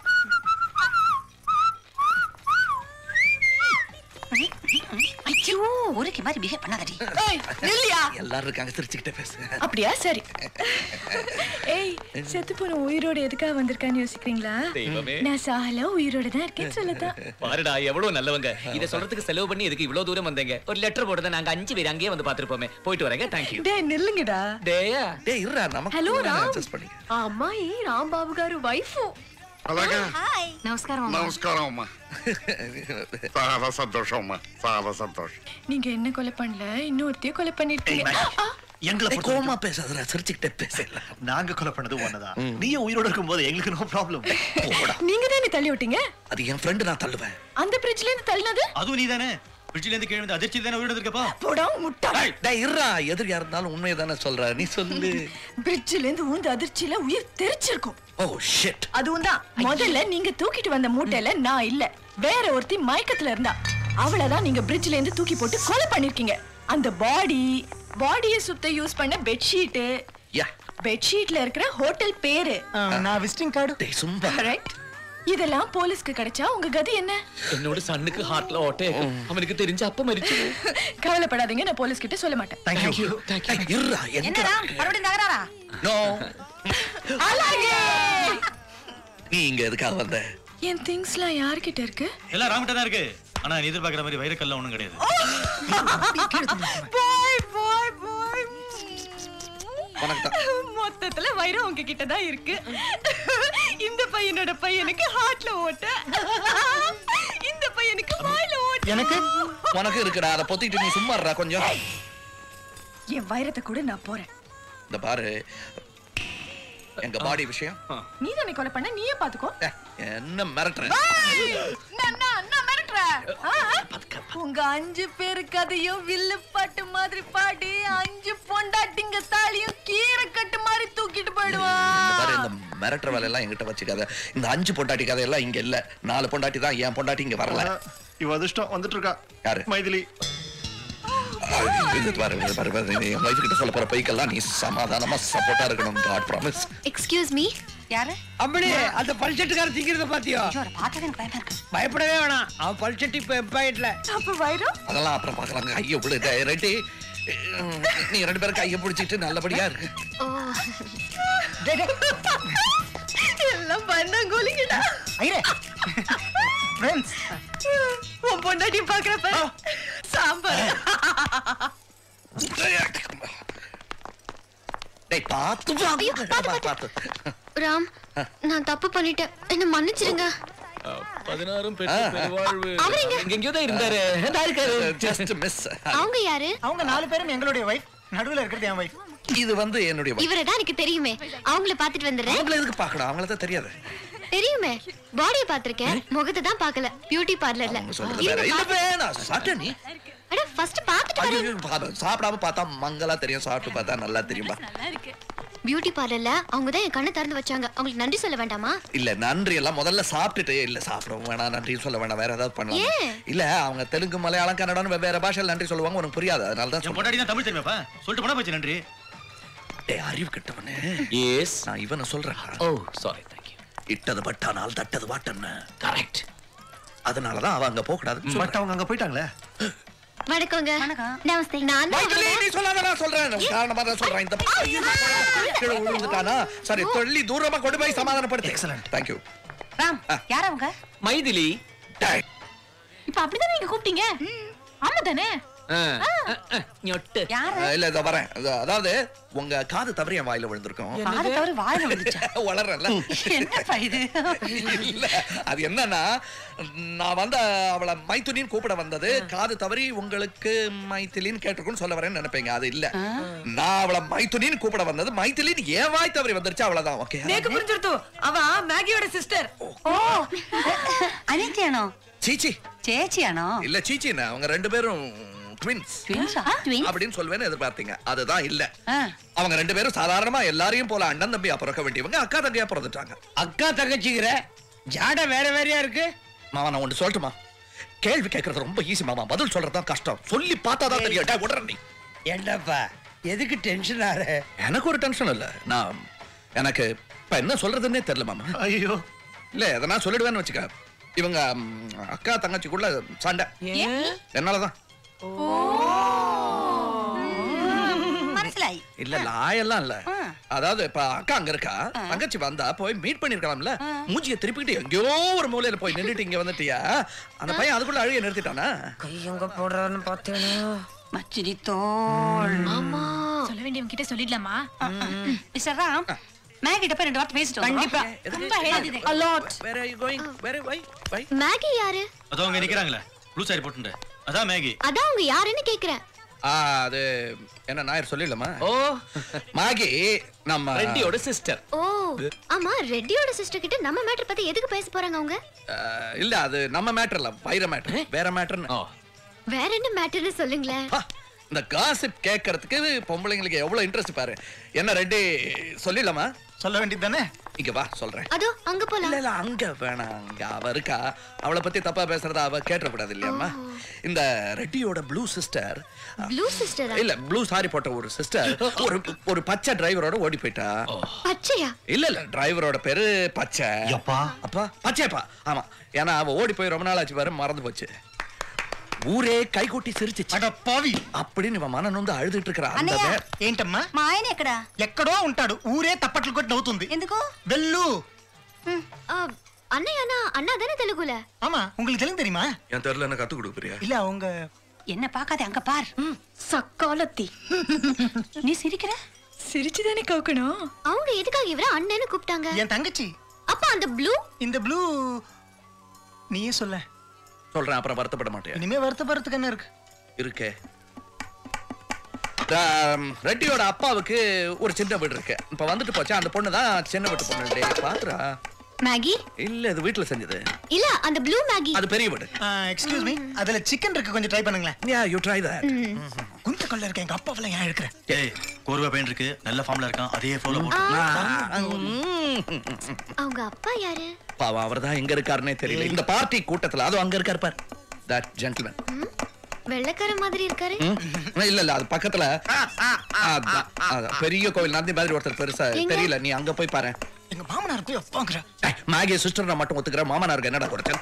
ஐயோ ஒருக்கி மாதிரி பிஹேவ் பண்ணாதடி இல்லையா எல்லாரும் இருக்காங்க சிரிச்சுக்கிட்டே பேசு அப்படியா சரி ஏய் செத்து போன உயிரோட எதுக்காக வந்திருக்கான்னு யோசிக்கிறீங்களா தெய்வமே. நான் சாகல உயிரோட தான் இருக்கேன்னு சொல்லத்தான் பாருடா எவ்வளவு நல்லவங்க இத சொல்றதுக்கு செலவு பண்ணி எதுக்கு இவ்வளவு தூரம் வந்தீங்க ஒரு லெட்டர் போடுறத நாங்க அஞ்சு பேர் அங்கேயே வந்து பாத்துருப்போமே போயிட்டு வரேங்க தேங்க்யூ டேய் நில்லுங்கடா டேயா டேய் இருடா நமக்கு హలో రామ్ அட்ஜஸ்ட் பண்ணி ఆ అమ్మాయి రాంబాబు గారు వైఫ్ అలాగా நமஸ்காரம் నమస్కారం అమ్మా చాలా సంతోషం అమ్మా చాలా సంతోషం நீங்க என்ன கொலை பண்ணல இன்னொருத்தையும் கொலை பண்ணிருக்கீங்க ஆ, எங்களை டேய், கோவமா பேசாதடா சிரிச்சுக்கிட்டே பேச நாங்க கொலை பண்ணது ஒண்ணுதான் நீயும் உயிரோட இருக்கும்போது எங்களுக்கு நோ ப்ராப்ளம் நீங்க தானே தள்ளி விட்டீங்க அது என் ஃப்ரெண்டு நான் தள்ளுவேன் அந்த பிரிட்ஜ்ல இருந்து தள்ளினது அதுவும் நீ தானே பிரிட்ஜ்ல இருந்து கீழே வந்து அதிர்ச்சி தானே உயிரோட இருக்கப்பா போடா முட்டா டேய் இருடா எதிரியா இருந்தாலும் உண்மையை தானே சொல்ற நீ சொல்லு பிரிட்ஜ்ல இருந்து ஊந்து அதிர்ச்சியில உயிர் தெரிச்சிருக்கும் ஓ ஷிட் அதுவும் தான் முதல்ல நீங்க தூக்கிட்டு வந்த மூட்டையில நான் இல்ல வேற ஒருத்தி மயக்கத்துல இருந்தா அவளதான் நீங்க பிரிட்ஜ்ல இருந்து தூக்கி போட்டு கொலை பண்ணிருக்கீங்க அந்த பாடி பாடிய சுத்த யூஸ் பண்ண பெட்ஷீட் யா பெட்ஷீட்ல இருக்கிற ஹோட்டல் பேரு நான் விசிட்டிங் கார்டு டேய் சும்மா கரெக்ட் இதெல்லாம் போலீஸ்க்கு கிடைச்சா உங்க கதி என்ன என்னோட சன்னுக்கு ஹார்ட்ல ஓட்டே அவனுக்கு தெரிஞ்ச அப்ப மரிச்சு கவலைப்படாதீங்க நான் போலீஸ் கிட்ட சொல்ல மாட்டேன் தேங்க் யூ தேங்க் யூ இருடா என்னடா மறுபடியும் தகராறா நோ அழகே நீ இங்க எதுக்காக வந்த என் திங்ஸ்லாம் யார்கிட்ட இருக்கு எல்லாம் ராமிட்ட தான் இருக்கு ஆனா நீ எதிர்பார்க்குற மாதிரி வைரக்கல்லாம் ஒண்ணும் கிடையாது பாய் பாய் பாய் உனக்கு தான் மொத்தத்துல வைரம் உங்ககிட்ட தான் இருக்கு இந்த பையனோட பையனுக்கு ஹார்ட்ல ஓட்ட இந்த பையனுக்கு வாயில ஓட்ட எனக்கு உனக்கு இருக்குடா அதை பொத்திட்டு நீ சும்மா இருடா கொஞ்சம் என் வைரத்தை கூட நான் போறேன் இந்த பாரு எங்க பாடி விஷயம் நீ தானே கொலை பண்ண நீயே பாத்துக்கோ என்ன மிரட்டுற நான், நான், நான் மிரட்டுறேன். ஆ, ஆ. உங்க அஞ்சு பேரு கதையும் வில்லு பாட்டு மாதிரி பாடி அஞ்சு பொண்டாட்டிங்க தாலியும் கீரை கட்டு மாதிரி தூக்கிட்டு இந்த போயிடுவான் பாரு இந்த மிரட்டுற வேலையெல்லாம் என்கிட்ட வச்சுக்காத இந்த அஞ்சு பொண்டாட்டி கதையெல்லாம் இங்க இல்ல நாலு பொண்டாட்டி தான் என் பொண்டாட்டி இங்க வரல இவ அதிர்ஷ்டம் வந்துட்டு இருக்கா யாரு மைதிலி இது பாரு இது பாரு பாரு, நீ என் wife கிட்ட சொல்ல போற பைக்கெல்லாம் நீ சமாதானமா சப்போர்ட்டா இருக்கணும் காட் ப்ராமிஸ் எக்ஸ்கியூஸ் மீ யாரு அம்படி அந்த பல்செட்டுக்கார திங்கிறத பாத்தியா பார்த்தது எனக்கு பயமா இருக்கு பயப்படவே வேணாம் அவன் பல்செட்டு இப்ப எம்பாயிட்ல அப்ப வைரம் அதெல்லாம் அப்புறம் பார்க்கலாங்க ஐயோ விடு ரெட்டி நீ ரெண்டு பேரும் கையை பிடிச்சிட்டு நல்லபடியா இருக்கு எல்லாம் பண்ணாங்கோலிங்கடா ஐரே ஃப்ரெண்ட்ஸ் உன் பொண்டாட்டி பாக்குறப்ப சாம்பார் டேய் பார்த்து பார்த்து பார்த்து ராம் நான் தப்பு பண்ணிட்டேன் என்ன மன்னிச்சிருங்க பதினாறும் பெற்று பெருவாழ்வு அவர் எங்க? எங்கெங்கயோ தான் இருந்தாரு நான் இருக்காரு ஜஸ்ட் மிஸ் அவங்க யாரு அவங்க நாலு பேரும் எங்களுடைய வைஃப் நடுவுல இருக்கிறது என் வைஃப் இது வந்து என்னுடைய wife. இவரை தான் எனக்கு தெரியுமே அவங்கள பாத்துட்டு வந்துடுறேன் அவங்கள எதுக்கு பார்க்கணும் அவங்கள தான் தெரியாது தெரியுமே பாடியை பாத்திருக்கேன் முகத்தை தான் பார்க்கல பியூட்டி பார்லர்ல அவங்க சொல்றது வேற இல்ல வேணாம் சாப்பிட்ட நீ அட ஃபர்ஸ்ட் பாத்துட்டு வரேன் ஐயோ, பா- சாப்பிடாம பார்த்தா மங்களா தெரியும் சாப்பிட்டு பார்த்தா நல்லா தெரியும்பா பியூட்டி பார்லர்ல அவங்க தான் என் கண்ணை திறந்து வச்சாங்க அவங்களுக்கு நன்றி சொல்ல வேண்டாமா இல்ல நன்றி எல்லாம் முதல்ல சாப்பிட்டுட்டு இல்ல சாப்பிடவும் வேணாம் நன்றி சொல்ல வேணாம் வேற ஏதாவது பண்ணலாம் ஏன்? இல்ல அவங்க தெலுங்கு மலையாளம் கன்னடம் வெவ்வேறு பாஷையில் நன்றி சொல்லுவாங்க உனக்கு புரியாது அதனால தான் பொண்டாடி தான் தமிழ் தெரியுமாப்பா சொல்லிட்டு போனா போச்சு நன்றி டேய் அறிவு கெட்டவனே எஸ் நான் இவனை சொல்றேன் ஓ சாரி தேங்க் யூ இட்டது பட்டானால் தட்டது வாட்டன்னு கரெக்ட் அதனால தான் அவ அங்க போக கூடாது பட் அவங்க அங்க போயிட்டாங்களே வணக்கங்க நமஸ்தே நான் தான் மைதிலி, நீ சொல்லாத நான் சொல்றேன் நான் காரணமா தான் சொல்றேன் இந்த பையன் கீழே விழுந்துட்டானா சரி தொல்லி தூரமா கொண்டு போய் சமாதானப்படுத்து எக்ஸலன்ட் தேங்க் யூ ராம் யார் அவங்க மைதிலி இப்ப அப்படிதானே நீங்க கூப்பிட்டீங்க ஆமா தானே ஞொட்டு இல்ல இத வரேன் அது- அதாவது உங்க காது தவறி என் வாயில விழுந்திருக்கும் காது தவறு வாயில விழுந்துச்சா வளரல என்னப்பா இது இல்ல அது என்னன்னா நான் வந்த அவளை மைத்துனின்னு கூப்பிட வந்தது காது தவறி உங்களுக்கு மைத்திலின்னு கேட்டிருக்குன்னு சொல்ல வரேன்னு நினைப்பீங்க அது இல்ல நான் அவளை மைத்துனின்னு கூப்பிட வந்தது மைத்திலின்னு ஏன் வாய் தவறி வந்துருச்சு அவ்வளவுதான் ஓகே நேக்கு புரிஞ்சிருத்து அவ மேகியோட சிஸ்டர் ஓ அனித்தியானோ சீச்சி சேச்சியானோ இல்ல சீச்சின்னா அவங்க ரெண்டு பேரும் ட்வின்ஸ் ட்வின்ஸா ட்வின்ஸ் அப்படின்னு சொல்வேன்னு எதிர்பார்த்தீங்க அதுதான் இல்ல அவங்க ரெண்டு பேரும் சாதாரணமா எல்லாரையும் போல அண்ணன் தம்பியா பிறக்க வேண்டியவங்க அக்கா தங்கையா பிறந்துட்டாங்க அக்கா தங்கச்சிக்கிற ஜாட வேற வேறையா இருக்கு மாமா நான் ஒன்று சொல்லட்டுமா கேள்வி கேட்கறது ரொம்ப ஈஸி மாமா பதில் சொல்றதுதான் கஷ்டம் சொல்லி பார்த்தா தான் தெரியும் டேய், விடுறேன் நீ ஏண்டாப்பா எதுக்கு டென்ஷன் ஆற எனக்கு ஒரு டென்ஷன் இல்ல நான் எனக்கு இப்ப என்ன சொல்றதுன்னே தெரியல மாமா ஐயோ இல்ல எதனா சொல்லிடுவேன்னு வச்சுக்க இவங்க ம், அக்கா தங்கச்சிக்குள்ள சண்டை என்னாலதான் மனசிலாய் இல்ல லாயெல்லாம் இல்ல அதாவது இப்ப அக்கா அங்க இருக்கா தங்கச்சி வந்தா போய் மீட் பண்ணிருக்கலாம்ல மூஞ்சிய திருப்பிட்டு எங்கேயோ ஒரு மூலையில போய் நின்னுட்டு இங்க வந்துட்டியா அந்த பையன் அதுக்குள்ள அழுக நிறுத்திட்டானா கையங்க போடுறான்னு பார்த்தேனா மச்சினி தோல் ஆமா சொல்ல வேண்டியவங்க கிட்ட சொல்லிடலாமா மிஸ்டர் ராம் மேகிட்ட போய் ரெண்டு வார்த்தை பேசிட்டு கண்டிப்பா. ரொம்ப ஹேடுது Where are you going? Where why? Why? Maggie யாரு அதோ அங்க நிக்கிறாங்களே ப்ளூ சாரி போட்டுண்டு அதான் மேகி அதான் அவங்க யாருன்னு கேக்குறேன் ஆ அது என்ன நாயர் சொல்லிடலாமா ஓ மாகி நம்ம ரெட்டியோட சிஸ்டர் ஓ ஆமா ரெட்டியோட சிஸ்டர் கிட்ட நம்ம மேட்டர் பத்தி எதுக்கு பேச போறாங்க அவங்க அஹ், இல்ல அது நம்ம மேட்டர் இல்ல வைர மேட்டர் வேற மேட்டர்னு வேற என்ன மேட்டர்னு சொல்லுங்களேன் இந்த காசிப் கேட்கறதுக்கு பொம்பளைங்களுக்கு எவ்வளவு இன்ட்ரெஸ்ட் பாரு என்ன ரெட்டி சொல்லிடலாமா சொல்ல வேண்டியது தானே இங்க வா சொல்றேன் அதோ அங்க போலாம் இல்ல இல்ல அங்க வேணாம் அங்க அவ இருக்கா அவளை பத்தி தப்பா பேசுறத அவ கேட்டக்கூடாது இல்லையாம்மா இந்த ரெட்டியோட ப்ளூ சிஸ்டர் ப்ளூ சிஸ்டரா இல்ல ப்ளூ சாரி போட்ட ஒரு சிஸ்டர் ஒரு ஒரு பச்சை டிரைவரோட ஓடி போயிட்டா பச்சையா இல்ல இல்ல டிரைவரோட பேரு பச்சை அப்பா அப்பா பச்சைப்பா ஆமா ஏன்னா அவ ஓடி போய் ரொம்ப நாள் ஆச்சு பாரு மறந்து போச்சு ஊரே கைகூட்டி சிரிச்சு அட பாவி அப்படின்னு இவன் மன நொந்து அழுதுட்டு இருக்கிற அந்த అన్నయ్య வே- ఏంటమ్మా మా ఆయన ఎక్కడా ఎక్కడో ఉంటాడు ఊరే తప్పట్లు కొట్టి నవ్వుతుంది ఎందుకు వెళ్ళు அண்ணையானா அண்ணா தானே தெலுங்குல ஆமா உங்களுக்கு தெலுங்கு தெரியுமா என் தெருல என்ன கத்து கொடுக்குறியா இல்ல அவங்க என்ன பார்க்காத அங்க பார் சக்காலத்தி நீ சிரிக்கிற சிரிச்சுதானே கவுக்கணும் அவங்க எதுக்காக இவர அண்ணன்னு கூப்பிட்டாங்க என் தங்கச்சி அப்ப அந்த ப்ளூ இந்த ப்ளூ நீயே சொல்ல சொல்றேன் அப்புறம் வருத்தப்பட மாட்டேன் இனிமே வருத்தப்படுறதுக்கு என்ன இருக்கு இருக்கே ஆம், ரெட்டியோட அப்பாவுக்கு ஒரு சின்ன வீடு இருக்கு இப்ப வந்துட்டு போச்சா அந்த பொண்ணு தான் சின்ன வீட்டு பொண்ணு டேய் பாத்துறா மேகி இல்ல இது வீட்டுல செஞ்சது இல்ல அந்த ப்ளூ மேகி அது பெரிய வீடு எக்ஸ்கியூஸ் மீ அதுல சிக்கன் இருக்கு கொஞ்சம் ட்ரை பண்ணுங்களேன் யா யூ ட்ரை தட் குந்த கொள்ள இருக்க எங்க அப்பாவெல்லாம் ஏன் இருக்கிற ஏய் கோர்வா பையன் இருக்கு நல்ல ஃபார்ம்ல இருக்கான் அதே ஃபாலோ அவங்க அப்பா யாரு பாவம் அவர் தான் எங்க இருக்காருன்னே தெரியல இந்த பார்ட்டி கூட்டத்துல அதுவும் அங்க இருக்காரு பார் தட் ஜென்டில்மேன் வெள்ளைக்கார மாதிரி இருக்காரு இல்ல இல்ல அது பக்கத்துல அதான், அதான். பெரிய கோவில் நந்தி மாதிரி ஒருத்தர் பெருசா எங்க? தெரியல நீ அங்க போய் பாரு எங்க மாமனார் போய் அப்பாங்கிற மேகி சிஸ்டர் நான் மட்டும் ஒத்துக்கிறேன் மாமனாருக்கு என்னடா குறைச்சல்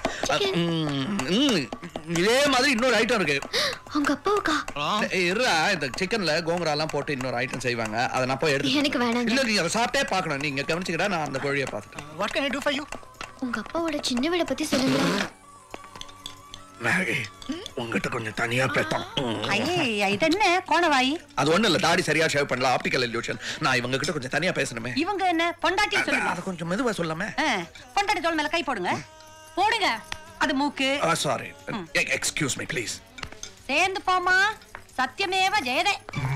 இதே மாதிரி இன்னொரு ஐட்டம் இருக்கு அவங்க அப்பாவுக்கா ஏய், இருடா இந்த சிக்கன்ல கோங்கரா எல்லாம் போட்டு இன்னொரு ஐட்டம் செய்வாங்க அதை நான் போய் எடுத்து எனக்கு வேணாங்க. இல்ல நீ அதை சாப்பிட்டே பார்க்கணும் நீங்க கவனிச்சுக்கிட்டா நான் அந்த கோழியை பார்த்துட்டேன் what can I do for you உங்க அப்பாவோட சின்ன வீட பத்தி சொல்லுங்க மேகி உங்ககிட்ட கொஞ்சம் தனியா பேத்தோம் ஐயே இது என்ன கோணவாயி அது ஒண்ணு இல்ல தாடி சரியா ஷேவ் பண்ணல ஆப்டிக்கல் illusion நான் இவங்க கிட்ட கொஞ்சம் தனியா பேசணுமே இவங்க என்ன பொண்டாட்டி சொல்லுங்க அது கொஞ்சம் மெதுவா சொல்லாம ஆ, பொண்டாட்டி தோள் மேல கை போடுங்க போடுங்க அது மூக்கு சாரி எக்ஸ்கியூஸ் மீ ப்ளீஸ் சேர்ந்து போமா சத்தியமேவ ஜெயதே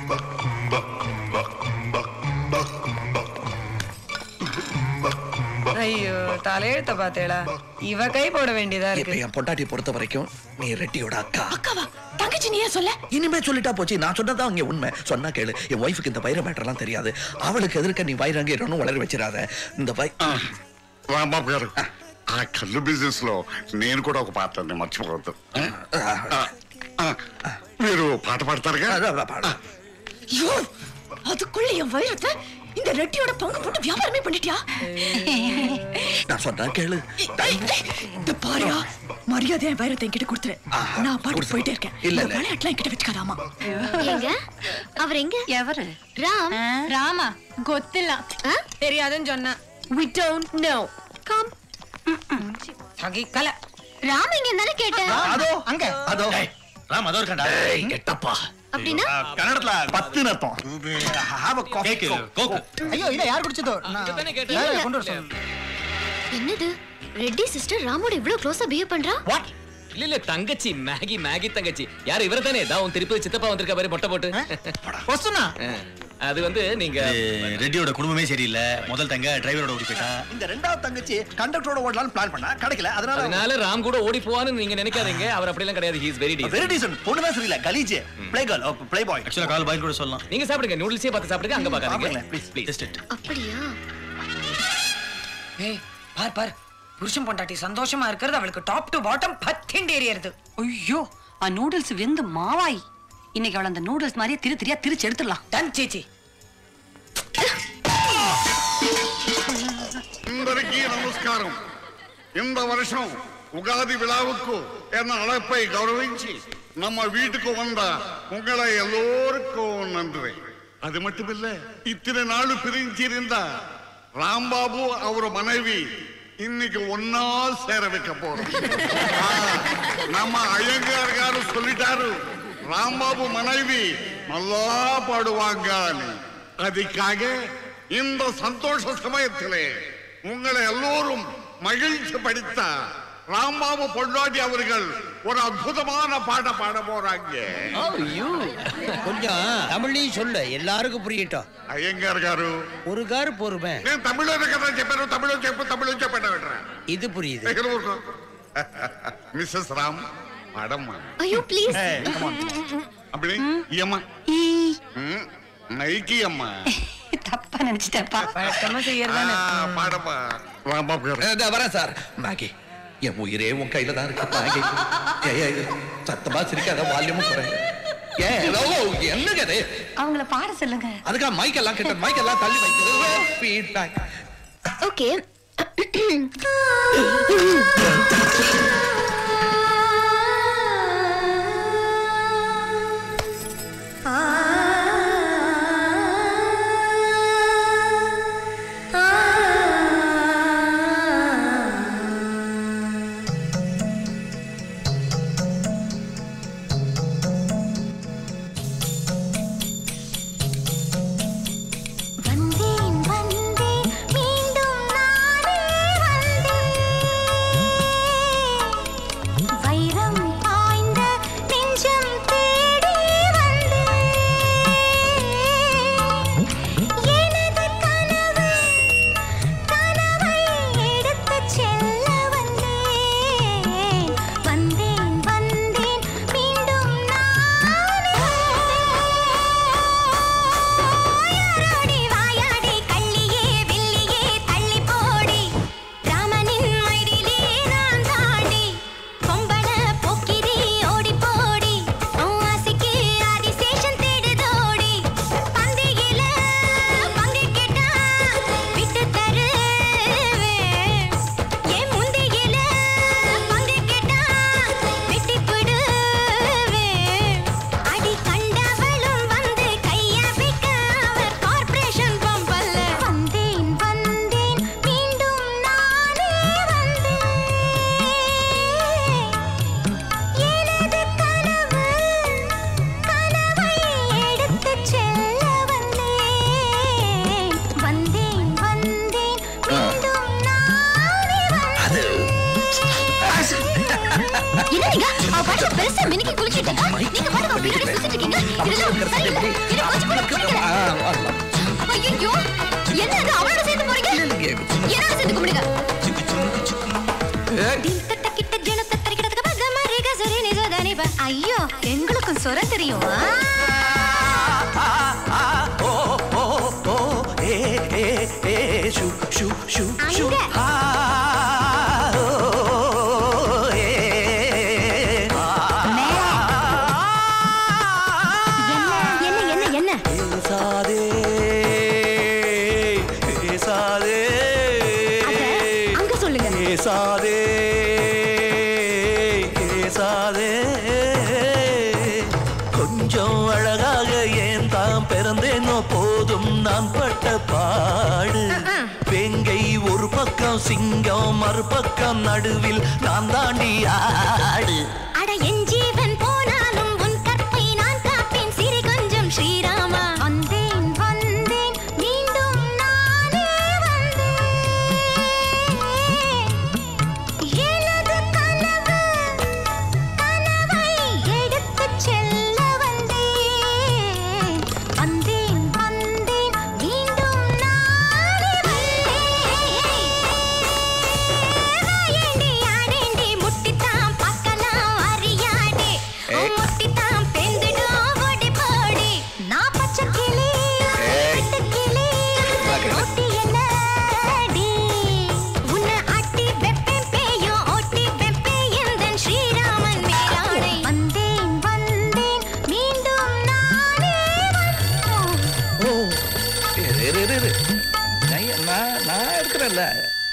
ஐயோ தலையெழுத்த பாத்தேடா இவ கை போட வேண்டியதா இப்ப இருக்கு என் பொண்டாட்டி பொறுத்த வரைக்கும் நீ ரெட்டியோட அக்கா அக்காவா தங்கச்சி நீ ஏன் சொல்ல இனிமே சொல்லிட்டா போச்சு நான் சொன்னதான் அங்க உண்மை சொன்னா கேளு என் ஒய்ஃபுக்கு இந்த வைர மேட்டர்லாம் தெரியாது அவளுக்கு எதிர்க்க நீ வைரங்கேறணும் வளர வச்சிடாத இந்த வை రాంబాబు గారు ఆ కళ్ళు బిజినెస్ లో నేను కూడా ఒక పాత్రని మర్చిపోవద్దు ఆ, ఆ, మీరు పాట పాడతారుగా ஐயோ அதுக்குள்ள என் வைரத்தை இந்த ரெட்டியோட பங்கு போட்டு வியாபாரமே பண்ணிட்டியா நான் சொன்னா கேளு இந்த பாரியா மரியாதை என் வைரத்தை என்கிட்ட கொடுத்துரு நான் பாட்டு போயிட்டே இருக்கேன் இல்ல, இந்த இல்ல. விளையாட்டுலாம் என்கிட்ட வச்சுக்காதாமா எங்க அவர் எங்க எவரு ராம் ராமா கொத்தில்லா தெரியாதுன்னு சொன்னா we don't know come சகிக்கல Ram எங்க தானே கேட்டேன் அதோ அங்க அதோ ராம் அதோ இருக்கா கெட்டப்பா அப்படின்னா கன்னடத்துல பத்து அர்த்தம் கேக்கு கோக்கு ஐயோ இல்ல யார் குடிச்சதோ நான் வேற கொண்டு வர சொல்லு என்னது ரெட்டி சிஸ்டர் ராமோட இவ்ளோ க்ளோஸா பிஹேவ் பண்றா இல்ல இல்ல தங்கச்சி மேகி மேகி தங்கச்சி யாரு இவர தானே தான் உன் திருப்பதி சித்தப்பா வந்திருக்க பாரு மொட்டை போட்டு வசுனா அது வந்து நீங்க ரெட்டியோட குடும்பமே சரியில்லை முதல் தங்க டிரைவரோட ஓடி போயிட்டா இந்த ரெண்டாவது தங்கச்சி கண்டக்டரோட ஓடலாம்னு பிளான் பண்ணா கிடைக்கல அதனால அதனால ராம் கூட ஓடி போவான்னு நீங்க நினைக்காதீங்க அவர் அப்படிலாம் கிடையாது he is very very decent பொண்ணு தான் சரியில்லை கலீஜ் பிளே கேர்ள் பிளே பாய் ஆக்சுவலா கால் பாயில் கூட சொல்லலாம் நீங்க சாப்பிடுங்க நூடுல்ஸே பார்த்து சாப்பிடுங்க அங்க பாக்காதீங்க ப்ளீஸ் ப்ளீஸ் ஜஸ்ட் இட் அப்படியா ஏய் பார் பார் புருஷன் பொண்டாட்டி சந்தோஷமா இருக்கிறது அவளுக்கு டாப் டு பாட்டம் பத்திண்டு எறியறது ஐயோ ஆ நூடுல்ஸ் வெந்து மாவாய் இன்னைக்கு அவள அந்த நூடுல்ஸ் மாதிரியே திரு திரியா திரிச்சு எடுத்துடலாம் டன் சேச்சி అందరికీ నమస్కారం இந்த வருஷம் உகாதி விழாவுக்கு என்ன அழைப்பை கௌரவிச்சு நம்ம வீட்டுக்கு வந்த உங்களை எல்லோருக்கும் நன்றி அது மட்டுமில்ல இத்தனை நாள் பிரிஞ்சிருந்த ராம்பாபு அவர் மனைவி இன்னைக்கு ஒன்னா சேர வைக்க போறோம் ஆ, நம்ம ஐயங்கார் காரு சொல்லிட்டாரு ராம்பாபு மனைவி நல்லா பாடுவாங்க அதுக்காக இந்த சந்தோஷ சமயத்திலே உங்களை எல்லோரும் மகிழ்ச்சி படித்த ராம்பாபு பொண்டாட்டி அவர்கள் ஒரு அற்புதமான பாட்ட பாட போறாங்க கொஞ்சம் தமிழ்லையும் சொல்லு எல்லாருக்கும் புரியட்டும் ஐயங்கார் గారు ஒரு காரு பொறுமை నేను తమిళలోనే కదా చెప్పాను తమిళ చెప్పు తమిళ చెప్పండి இது புரியுது ఎక్కడ ఊరుకో మిస్సెస్ రామ్ పాడమ్మా ஐயோ ப்ளீஸ் அப்படி ఈ అమ్మ ம், మైకి అమ్మ தப்பா நினைச்சிட்டப்பா வழக்கமா செய்யறதானே ఆ, పాడమ్మా రాంబాబు గారు இதோ வரேன் சார் மேகி என் உயிரே உன் கையில தான் இருக்கு மேகி ஏய், ஏய், சத்தமா சிரிக்காத வால்யூமும் குறையும் ஏன் ஓ, என்னங்க இது அவங்கள பாட சொல்லுங்க அதுக்காக மைக் எல்லாம் கிட்ட மைக் எல்லாம் தள்ளி வைக்கிறது ஃபீட்பேக் ஓகே வந்தேன் வந்தேன் மீண்டும் நானே பெருசா மினிக்கி குளிச்சிட்டு இருக்கா நீங்க பாட்டுக்கு அவ பின்னாடி சுத்திட்டு இருக்கீங்க இதெல்லாம் சரியில்லை என்ன கொஞ்சம் கூட பிடிக்கல ஐயோ என்ன இது அவளோட சேர்ந்து போறீங்க என்னோட சேர்ந்து கும்பிடுங்க ஐயோ எங்களுக்கும் சொர தெரியும் என்ன என்ன என்ன பேசாதே பேசாதே அங்க சொல்லுங்க பேசாதே பேசாதே கொஞ்சம் அழகாக ஏன் தான் பிறந்தேனோ போதும் நான் பட்ட பாடு வெங்கை ஒரு பக்கம் சிங்கம் மறுபக்கம் நடுவில் நான் தாண்டி ஆடு அட என் ஜீவன் போனாலும் உன் கற்பை நான் காப்பேன் சிறு கொஞ்சம் ஸ்ரீராமா வந்தேன் வந்தேன் மீண்டும் நானே வந்தேன் எனது கனவு கனவை எடுத்துச் செல்ல வந்தேன் வந்தேன் வந்தேன் மீண்டும் நானே வந்தேன் வாயேண்டி ஆடேண்டி முட்டித்தான் பார்க்கலாம் அறியாடே முட்டித்தான் பெந்துடும் ஓடி போடி நான் பச்சை கிளி பட்டு கிளி ஓட்டி என்னடி உன்னை ஆட்டி வெப்பேன் பேயும் ஓட்டி வெப்பேன் எந்தன் ஸ்ரீராமன் மேலாடை வந்தேன் வந்தேன் மீண்டும் நானே வந்தேன் ஓ இரு இரு இரு, இரு நான் நான் நான் இருக்கிறேன்ல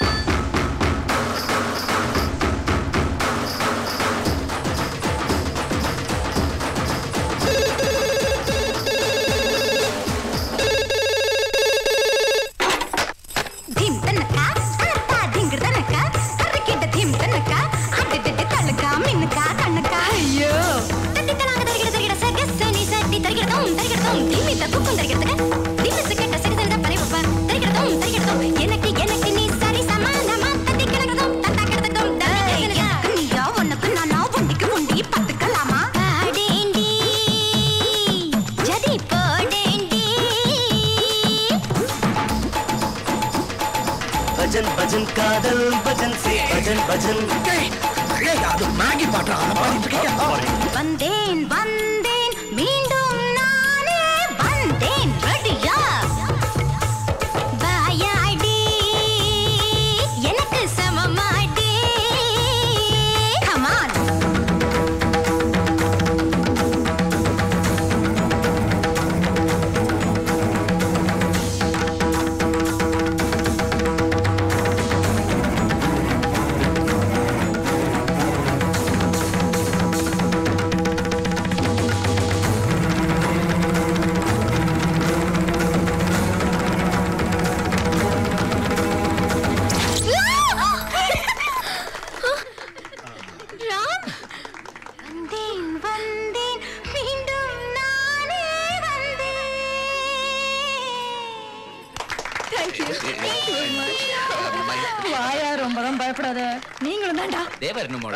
ಧಿಮ್ ತನಕ ಅಳತ್ತ ಧಿಂಗ್ರ ತನಕ ಕರ್ರಕಿಡ್ಡ ಧಿಮ್ ತನಕ ಅಡ್ಡಡ್ಡ ತಳಕ ಮಿನ್ನಕ ಕಣ್ಣಕ ಅಯ್ಯೋ ತಟ್ಟಿ ತಲಾಗ ತರಗಿಡ ತರಗಿಡ ಸಗಸನಿ ಸಟ್ಟಿ ತರಗಿಡದಂ ತರಗಿಡದಂ திமித்த குக்கும் தரகிடத்துக்கு திமித்து கெட்ட சரி சரிதா பறைவப்ப தரகிடதம் தரகிடதம் எனக்கு எனக்கு நீ சரி சமானமா தட்டி கிடக்கிறதும் தட்டா கிடத்துக்கும் நீயா உனக்கு நானா உண்டிக்கு உண்டி பத்துக்கலாமா பாடேண்டி ஜதி போடேண்டி பஜன் பஜன் காதல் பஜன் சே பஜன் பஜன் அது மேகி பாட்டா பாடிட்டு இருக்கீங்க வந்தேன் வந்தேன் மீண்டும் நானே வந்தேன் ரெடியா வாயாடி எனக்கு சமமாடி கமான் ராம் வந்தேன் வந்தேன் மீண்டும் நானே வந்தேன் வாயா ரொம்ப தான் பயப்படாத நீங்களும் தான்டா ದೇವರ ಮೋಡ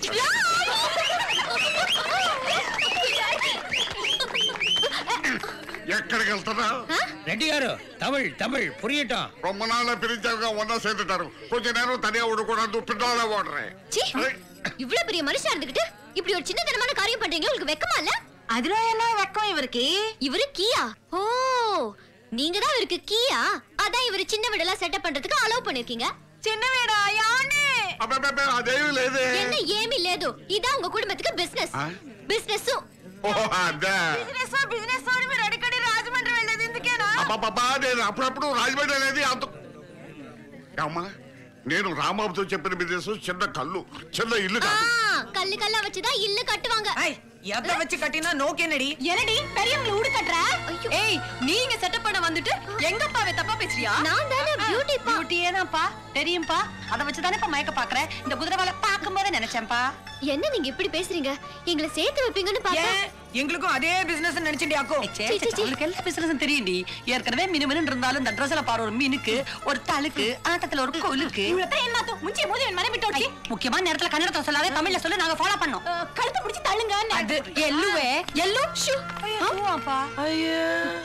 ఎక్కడికి వెళ్తున్నా రెడ్డి గారు తమిళ్ తమిళ్ పురియటం ரொம்ப நாளா பிரிஞ்சவங்க ஒன்னா சேர்ந்துட்டாரு கொஞ்ச நேரம் தனியா விடக்கூடாது பின்னால ஓடுறேன் சீ, இவ்வளவு பெரிய மனுஷா இருந்துகிட்டு இப்படி ஒரு சின்னத்தனமான காரியம் பண்றீங்க உங்களுக்கு வெக்கமா இல்ல அதுல என்ன வெக்கம் இவருக்கு இவரு கீயா ஓ நீங்க தான் இவருக்கு கீயா அதான் இவரு சின்ன வீடெல்லாம் செட்டப் பண்றதுக்கு அலோவ் பண்ணிருக்கீங்க చిన్న వీడా యానే అబ్బబ్బబ్బే, అదేమీ లేదే என்ன ఏమీ లేదు ఇదా உங்க కుటుంబத்துக்கு బిజినెస్ బిజినెస్ ఓ అదే బిజినెస్ బిజినెస్ అని మీరు అడిగడి రాజమండ్రి వెళ్ళేది ఎందుకేనా అబ్బబ్బబ్బా నేను అప్పుడప్పుడు రాజమండ్రి అనేది అంత అమ్మా నేను రాంబాబుతో చెప్పిన బిజినెస్ చిన్న కళ్ళు చిన్న ఇల్లు కాదు கல்லு கல்லா வச்சுதான் இல்லு கட்டுவாங்க எதை வச்சு கட்டினா நோக்கு என்னடி என்னடி பெரியவங்களை ஊடு கட்டுற ஏய் நீங்க செட்டப் பண்ண வந்துட்டு எங்க அப்பாவை தப்பா பேசுறியா நான் தானே பியூட்டி பியூட்டியே தான்ப்பா தெரியும்பா அத வச்சு தானே இப்ப மயக்க பாக்குறேன் இந்த குதிரை வேலை பார்க்கும் போதே நினைச்சேன்ப்பா என்ன நீங்க இப்படி பேசுறீங்க எங்களை சேர்த்து வைப்பீங்கன்னு பார்த்தா எங்களுக்கும் அதே பிசினஸ் நினைச்சிட்டியாக்கோ சே, சே, சே, அவளுக்கு எல்லா பிசினஸும் தெரியும்டி ஏற்கனவே மினு மினு இருந்தாலும் இந்த ட்ரெஸ்ல பாரு ஒரு மீனுக்கு ஒரு தழுக்கு ஆட்டத்துல ஒரு கொலுக்கு என்ன முஞ்சி மோதி என் மனைவி விட்டு முக்கியமான நேரத்துல கன்னடத்தை சொல்லாத தமிழ்ல சொல்லி நாங்க ஃபாலோ பண்ணோம் கழுத்தை பிடிச்சி தள்ளுங்க அது எல்லுவே எல்லு ஷூ அப்பா ஐயோ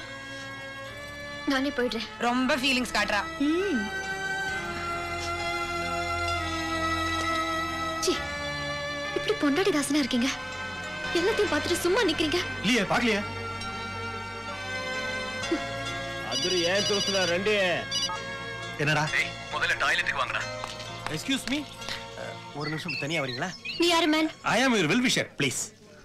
நானே போயிடுறேன் ரொம்ப ஃபீலிங்ஸ் காட்டுறா சி இப்படி பொண்டாடி தாசனா இருக்கீங்க எல்லாத்தையும் பார்த்துட்டு சும்மா நிக்கிறீங்க இல்லையே பாக்கலையே அது ஏன் தோசுடா ரெண்டு என்னடா முதல்ல டாய்லெட்டுக்கு வாங்கடா எக்ஸ்கியூஸ் மீ ஒரு நிமிஷம் தனியா வரீங்களா நீ யாரு man I am your well wisher please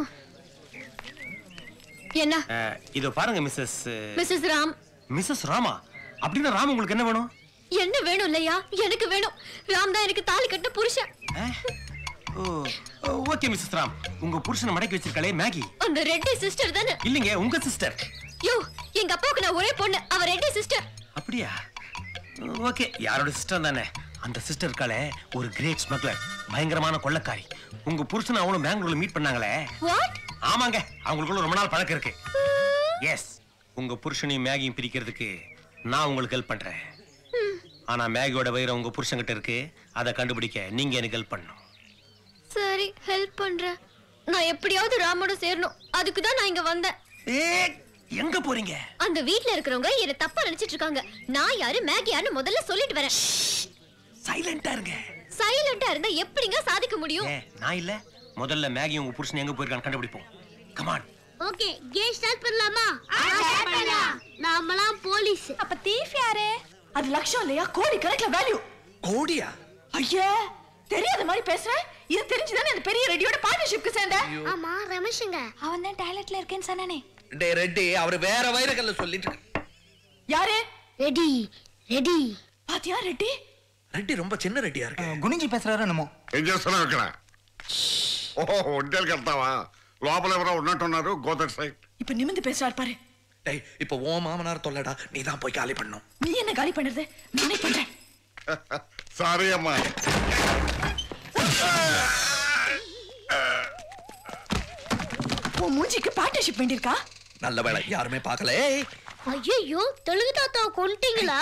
என்ன இதோ பாருங்க மிஸ்ஸஸ் மிஸ்ஸஸ் ராம் மிஸ்ஸஸ் ராமா அப்படின்னா ராம் உங்களுக்கு என்ன வேணும் என்ன வேணும் இல்லையா எனக்கு வேணும் ராம் தான் எனக்கு தாலி கட்டின புருஷன் ஓ ஓகே மிஸ்ஸஸ் ராம் உங்க புருஷனை மடக்கி வச்சிருக்காளே மேகி அந்த ரெட்டி சிஸ்டர் தானே இல்லைங்க உங்க சிஸ்டர் யோ எங்க அப்பாவுக்கு நான் ஒரே பொண்ணு அவ ரெட்டி சிஸ்டர் அப்படியா ஓகே யாரோட சிஸ்டர் தானே அந்த சிஸ்டர் இருக்காளே ஒரு கிரேட் ஸ்மக்லர் பயங்கரமான கொள்ளக்காரி உங்க புருஷன் அவனும் பெங்களூர்ல மீட் பண்ணாங்களே வாட் ஆமாங்க அவங்களுக்குள்ள ரொம்ப நாள் பழக்கம் இருக்கு எஸ் உங்க புருஷனையும் மேகியும் பிரிக்கிறதுக்கு நான் உங்களுக்கு ஹெல்ப் பண்றேன் ஆனா மேகியோட வயிறு உங்க புருஷன்கிட்ட இருக்கு அதை கண்டுபிடிக்க நீங்க எனக்கு ஹெல்ப் பண்ணணும் சரி ஹெல்ப் பண்றேன் நான் எப்படியாவது ராமோட சேரணும் அதுக்கு தான் நான் இங்க வந்தேன் எங்க போறீங்க அந்த வீட்ல இருக்கிறவங்க என்ன தப்பா நினைச்சிட்டு இருக்காங்க நான் யாரு மேகி யாருன்னு முதல்ல சொல்லிட்டு வரேன் சைலண்டா இருங்க சைலண்டா இருந்தா எப்படிங்க சாதிக்க முடியும் ஏன் நான் இல்ல முதல்ல மேகி உங்க புருஷன் எங்க போயிருக்கான்னு கண்டுபிடிப்போம் கமான் ஓகே கேம் ஸ்டார்ட் பண்ணலாமா நாமலாம் போலீஸ் அப்ப தீஃப் யாரு அது லட்சம் இல்லையா கோடி கணக்குல வேல்யூ கோடியா ஐயா தெரியாத மாதிரி பேசுறேன் இது தெரிஞ்சுதானே அந்த பெரிய ரெடியோட பார்ட்னர்ஷிப்க்கு சேர்ந்த ஆமா ரமேஷுங்க அவன் தான் டாய்லெட்ல இருக்கேன்னு சொன்னானே டே ரெட்டி அவர் வேற வைரக்கல்ல சொல்லிட்டு இருக்காரு. யாரு ரெடி ரெடி பாத்தியா ரெட்டி ரெட்டி ரொம்ப சின்ன ரெட்டியா இருக்கு గుణించి పేసరారో నమో ఏం చేస్తున్నావు ఇక్కడ ఓహో ఒంటేళ్ళకి వెళ్తావా లోపల ఎవరో ఉన్నట్టున్నారు గోదట్ సైడ్ இப்ப நிமிந்து பேசுறாரு பாரு டேய் இப்போ ஓ மாமனார் தொல்லடா நீ தான் போய் காலி பண்ணும் நீ என்ன காலி பண்றது நானே பண்றேன் సారీ అమ్మా உன் மூஞ்சிக்கு பார்ட்னர்ஷிப் வேண்டியிருக்கா நல்ல வேலை யாருமே பார்க்கல ஐயோ தெலுங்கு தாத்தா கொண்டுட்டீங்களா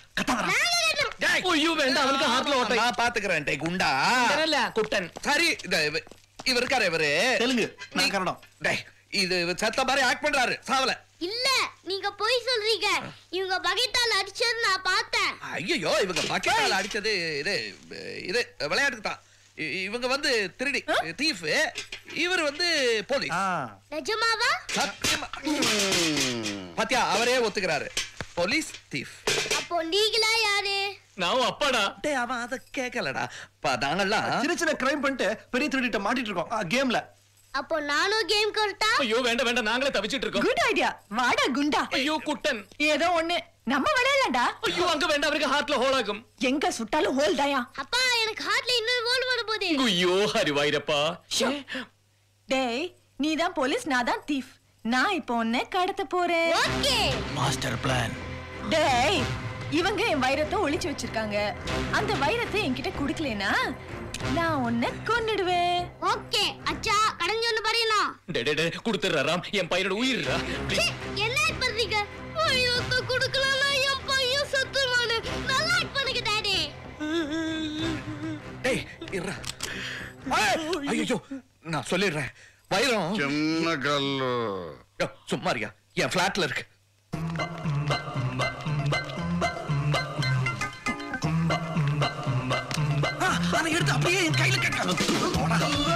ஐயோ வேண்டாம் அவனுக்கு ஹார்ட்ல ஓட்டை நான் பாத்துக்கறேன் டேய் குண்டா இல்ல குட்டன் சரி இந்த இவ- இவர் இருக்காரு இவரு தெலுங்கு நான் கன்னடம் டேய் இது இவர் செத்த மாதிரி ஆக்ட் பண்றாரு சாவல இல்ல நீங்க போய் சொல்றீங்க இவங்க பகைத்தால் அடிச்சது நான் பார்த்தேன் ஐயோ இவங்க பக்கெட்டால அடிச்சது இது இது விளையாட்டுக்கு தான் இ- இவங்க வந்து திருடி தீஃப் இவர் வந்து போலீஸ் நிஜமாவா சத்தியமா பாத்தியா அவரே ஒத்துக்கிறாரு போலீஸ் தீஃப் அப்போ நீங்களா யாரு நான் அப்பாடா டேய் அவன் அத கேட்கலடா பா நாங்கெல்லாம் சின்ன சின்ன கிரைம் பண்ணிட்டு பெரிய திருடிட்ட மாட்டிட்டு இருக்கோம் கேம்ல அப்போ நானும் கேம் கரெக்டா ஐயோ வேண்டாம் வேண்டாம் நாங்களே தவிச்சிட்டு இருக்கோம் குட் ஐடியா வாடா குண்டா ஐயோ குட்டன் ஏதோ ஒண்ணு நம்ம விளையாடலாம்டா ஐயோ அங்க வேண்டாம் அவருக்கு ஹார்ட்ல ஹோல் ஆகும் எங்க சுட்டாலும் ஹோல் தாயா அப்பா எனக்கு ஹார்ட்ல இன்னொரு ஹோல் வர போதே ஐயோ ஹரிவாயிரப்பா டேய் நீ தான் போலீஸ் நான் தான் தீஃப் நான் இப்போ உன்னை கடத்த போறேன் ஓகே மாஸ்டர் பிளான் டேய் இவங்க என் வைரத்தை ஒளிச்சு வச்சிருக்காங்க அந்த வைரத்தை என்கிட்ட குடுக்கலனா நான் உன்னை கொன்னுடுவேன் ஓகே அச்சா கடஞ்சு ஒண்ணு பறையணும் டே டே டே கொடுத்துடுறா ராம் என் பையனோட உயிர்ரா ப்ளீஸ் என்ன ஆட் பண்றீங்க வைரத்தை குடுக்கலனா என் பையன் செத்துருவானு நல்லா ஆட் பண்ணுங்க டாடி டேய் இருடா ஐயோ நான் சொல்லிடுறேன் வைரம் చిన్న కళ్ళు யோ, சும்மா இருக்கியா என் ஃபிளாட்ல இருக்கு ஆ, அதை எடுத்து அப்படியே என் கையில கட்ட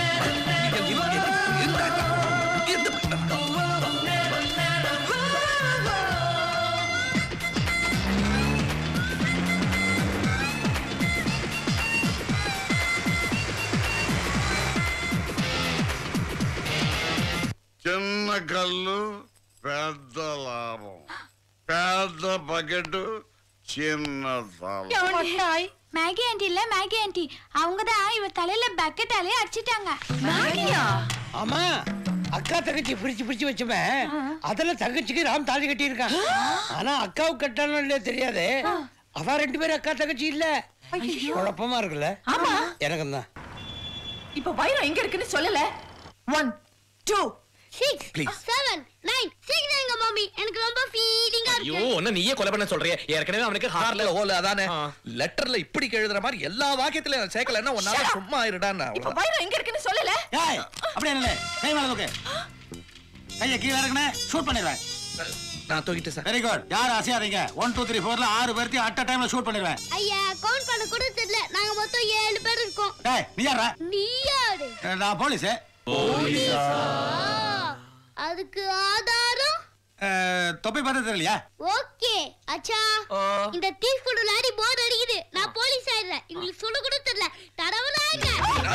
చిన్న కళ్ళు పెద్ద లాభం పెద్ద బకెట్ చిన్న తల ஹாய் மேகி ஆண்டி இல்ல மேகி ஆண்டி அவங்க தான் இவ தலையில பக்கெட்டாலே அடிச்சிட்டாங்க ஆமா அக்கா தங்கச்சி பிரிச்சு பிரிச்சு வச்சுப்பேன் அதுல தங்கச்சிக்கு ராம் தாலி கட்டி இருக்கான் ஆனா அக்காவுக்கு கட்டானோ இல்லையோ தெரியாது அவ ரெண்டு பேரும் அக்கா தங்கச்சி இல்ல ஐயோ. குழப்பமா இருக்குல்ல ஆமா எனக்கும் தான் இப்போ வைரம் எங்க இருக்குன்னு சொல்லல one two six Please. Seven nine சீக்கிரம் மம்மி எனக்கு ரொம்ப ஃபீலிங்கா ஐயோ இருக்கு ஒன்னும் நீயே கொலை பண்ண சொல்றிய ஏற்கனவே அவனுக்கு ஹார்ட்ல ஹோல் அதானே லெட்டர்ல இப்படி எழுதுற மாதிரி எல்லா வாக்கியத்திலயும் சேர்க்கலன்னா உன்னால சும்மா இருடான்னா இப்ப வைரம் எங்க இருக்குன்னு சொல்லல ஏய் அப்படியே இல்ல கை மேல தூக்கு கைய கீழ இறக்குனே ஷூட் பண்ணிடுவேன் நான் தூக்கிட்டேன் சார் வெரி குட் யாரும் அசையாதீங்க ஒன் டூ த்ரீ ஃபோர்ல ஆறு பேர்த்தையும் அட் டைம்ல ஷூட் பண்ணிடுவேன் ஐயா கவுண்ட் பண்ண கூட தெரியல நாங்க மொத்தம் ஏழு பேர் இருக்கோம் ஏய் நீ யாரா நீ யாரு நான் போலீஸ் போலீஸா அதுக்கு ஆதாரம் தொப்பை பார்த்தா தெரியலையா ஓகே அச்சா இந்த தீஸ் கூட விளையாடி போர் அடிக்குது நான் போலீஸ் ஆயிடுறேன் உங்களுக்கு சொல்ல கூட தெரியல தடவலாங்க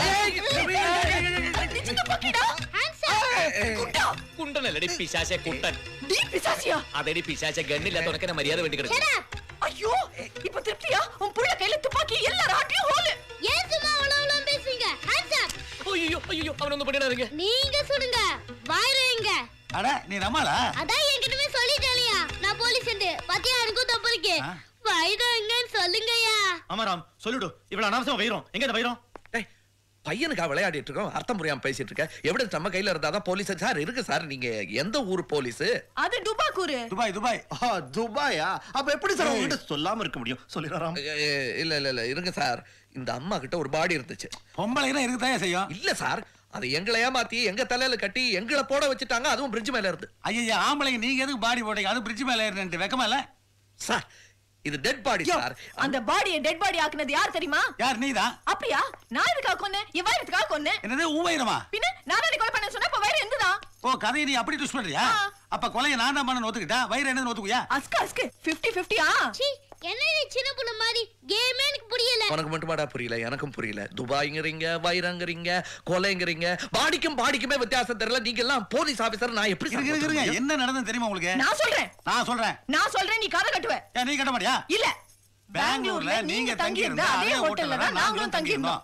குண்டன் இல்லடி பிசாசே குண்டன் பிசாசியா அதடி பிசாசே கண்ணு இல்லாத உனக்கு என்ன மரியாதை வேண்டி கிடக்கு ஐயோ இப்ப திருப்தியா உன் புள்ள கையில துப்பாக்கி எல்லாரும் ஆட்டியும் ஹோல் ஏன் சும்மா அவ்வளவு அவ்வளவு பேசுறீங்க ஹேண்ட்ஸ் அப் ஐயோ ஐயோ அவன் வந்து பண்ணிடாருங்க நீங்க சுடுங்க வாயிரம் எங்க அட நீ ரமாலா அதான் என்கிட்டமே சொல்லிட்டேலையா நான் போலீஸ் பாத்தியா எனக்கும் தப்பு இருக்கு வாயிரம் எங்கன்னு சொல்லுங்கய்யா ஆமாராம் சொல்லிடு இவ்வளவு அனாவசியம் வைரோம் எங்க இந்த வைரோம் பையனுக்கா விளையாடிட்டு இருக்கோம் அர்த்தம் புரியாம பேசிட்டு இருக்க எப்படி நம்ம கையில இருந்தாதான் போலீஸ் சார் இருக்கு சார் நீங்க எந்த ஊர் போலீஸ் அது டுபாக்கூரு துபாய் துபாய் துபாயா அப்ப எப்படி சார் உங்ககிட்ட சொல்லாம இருக்க முடியும் சொல்லிடுறாம் இல்ல இல்ல இல்ல இருங்க சார் இந்த அம்மா கிட்ட ஒரு பாடி இருந்துச்சு பொம்பளைனா இருக்குதான் செய்யும் இல்ல சார் அதை எங்களை ஏமாத்தி எங்க தலையில கட்டி எங்களை போட வச்சுட்டாங்க அதுவும் பிரிட்ஜ் மேல இருந்து ஐயா ஆம்பளைங்க நீங்க எதுக்கு பாடி போட்டீங்க அது பிரிட்ஜ் மேல ஏறினு வெக்கமா இல்ல சார் இது டெட் பாடி சார் அந்த பாடியை டெட் பாடி ஆக்குனது யார் தெரியுமா யார் நீதான் அப்படியா நான் எதுக்காக கொன்னேன் என் வைரத்துக்காக கொன்னேன் என்னது ஊவைரமா பின்ன நான் தானே கொலை பண்ண சொன்னா இப்ப வைரம் எந்துதான் ஓ கதையை நீ அப்படி ட்விஸ்ட் பண்றியா அப்ப கொலையை நான் தான் பண்ண ஒத்துக்கிட்டா வயிறு என்ன ஒத்துக்குயா அஸ்கு அஸ்கு 50 50 ஆ சீ என்ன நீ சின்ன புள்ள மாதிரி கேமே எனக்கு புரியல உனக்கு மட்டுமாடா புரியல எனக்கும் புரியல துபாய்ங்கிறீங்க வைரங்கிறீங்க கொலைங்கிறீங்க பாடிக்கும் பாடிக்குமே வித்தியாசம் தெரியல நீங்க எல்லாம் போலீஸ் ஆபீசர் நான் எப்படி இருங்க இருங்க, இருங்க என்ன நடந்தது தெரியுமா உங்களுக்கு நான் சொல்றேன் நான் சொல்றேன் நான் சொல்றேன் நீ கதை கட்டுவ ஏன் நீ கட்ட மாட்டியா இல்ல பெங்களூர்ல நீங்க தங்கி இருந்த அதே ஹோட்டல்ல தான் நாங்களும் தங்கி இருந்தோம்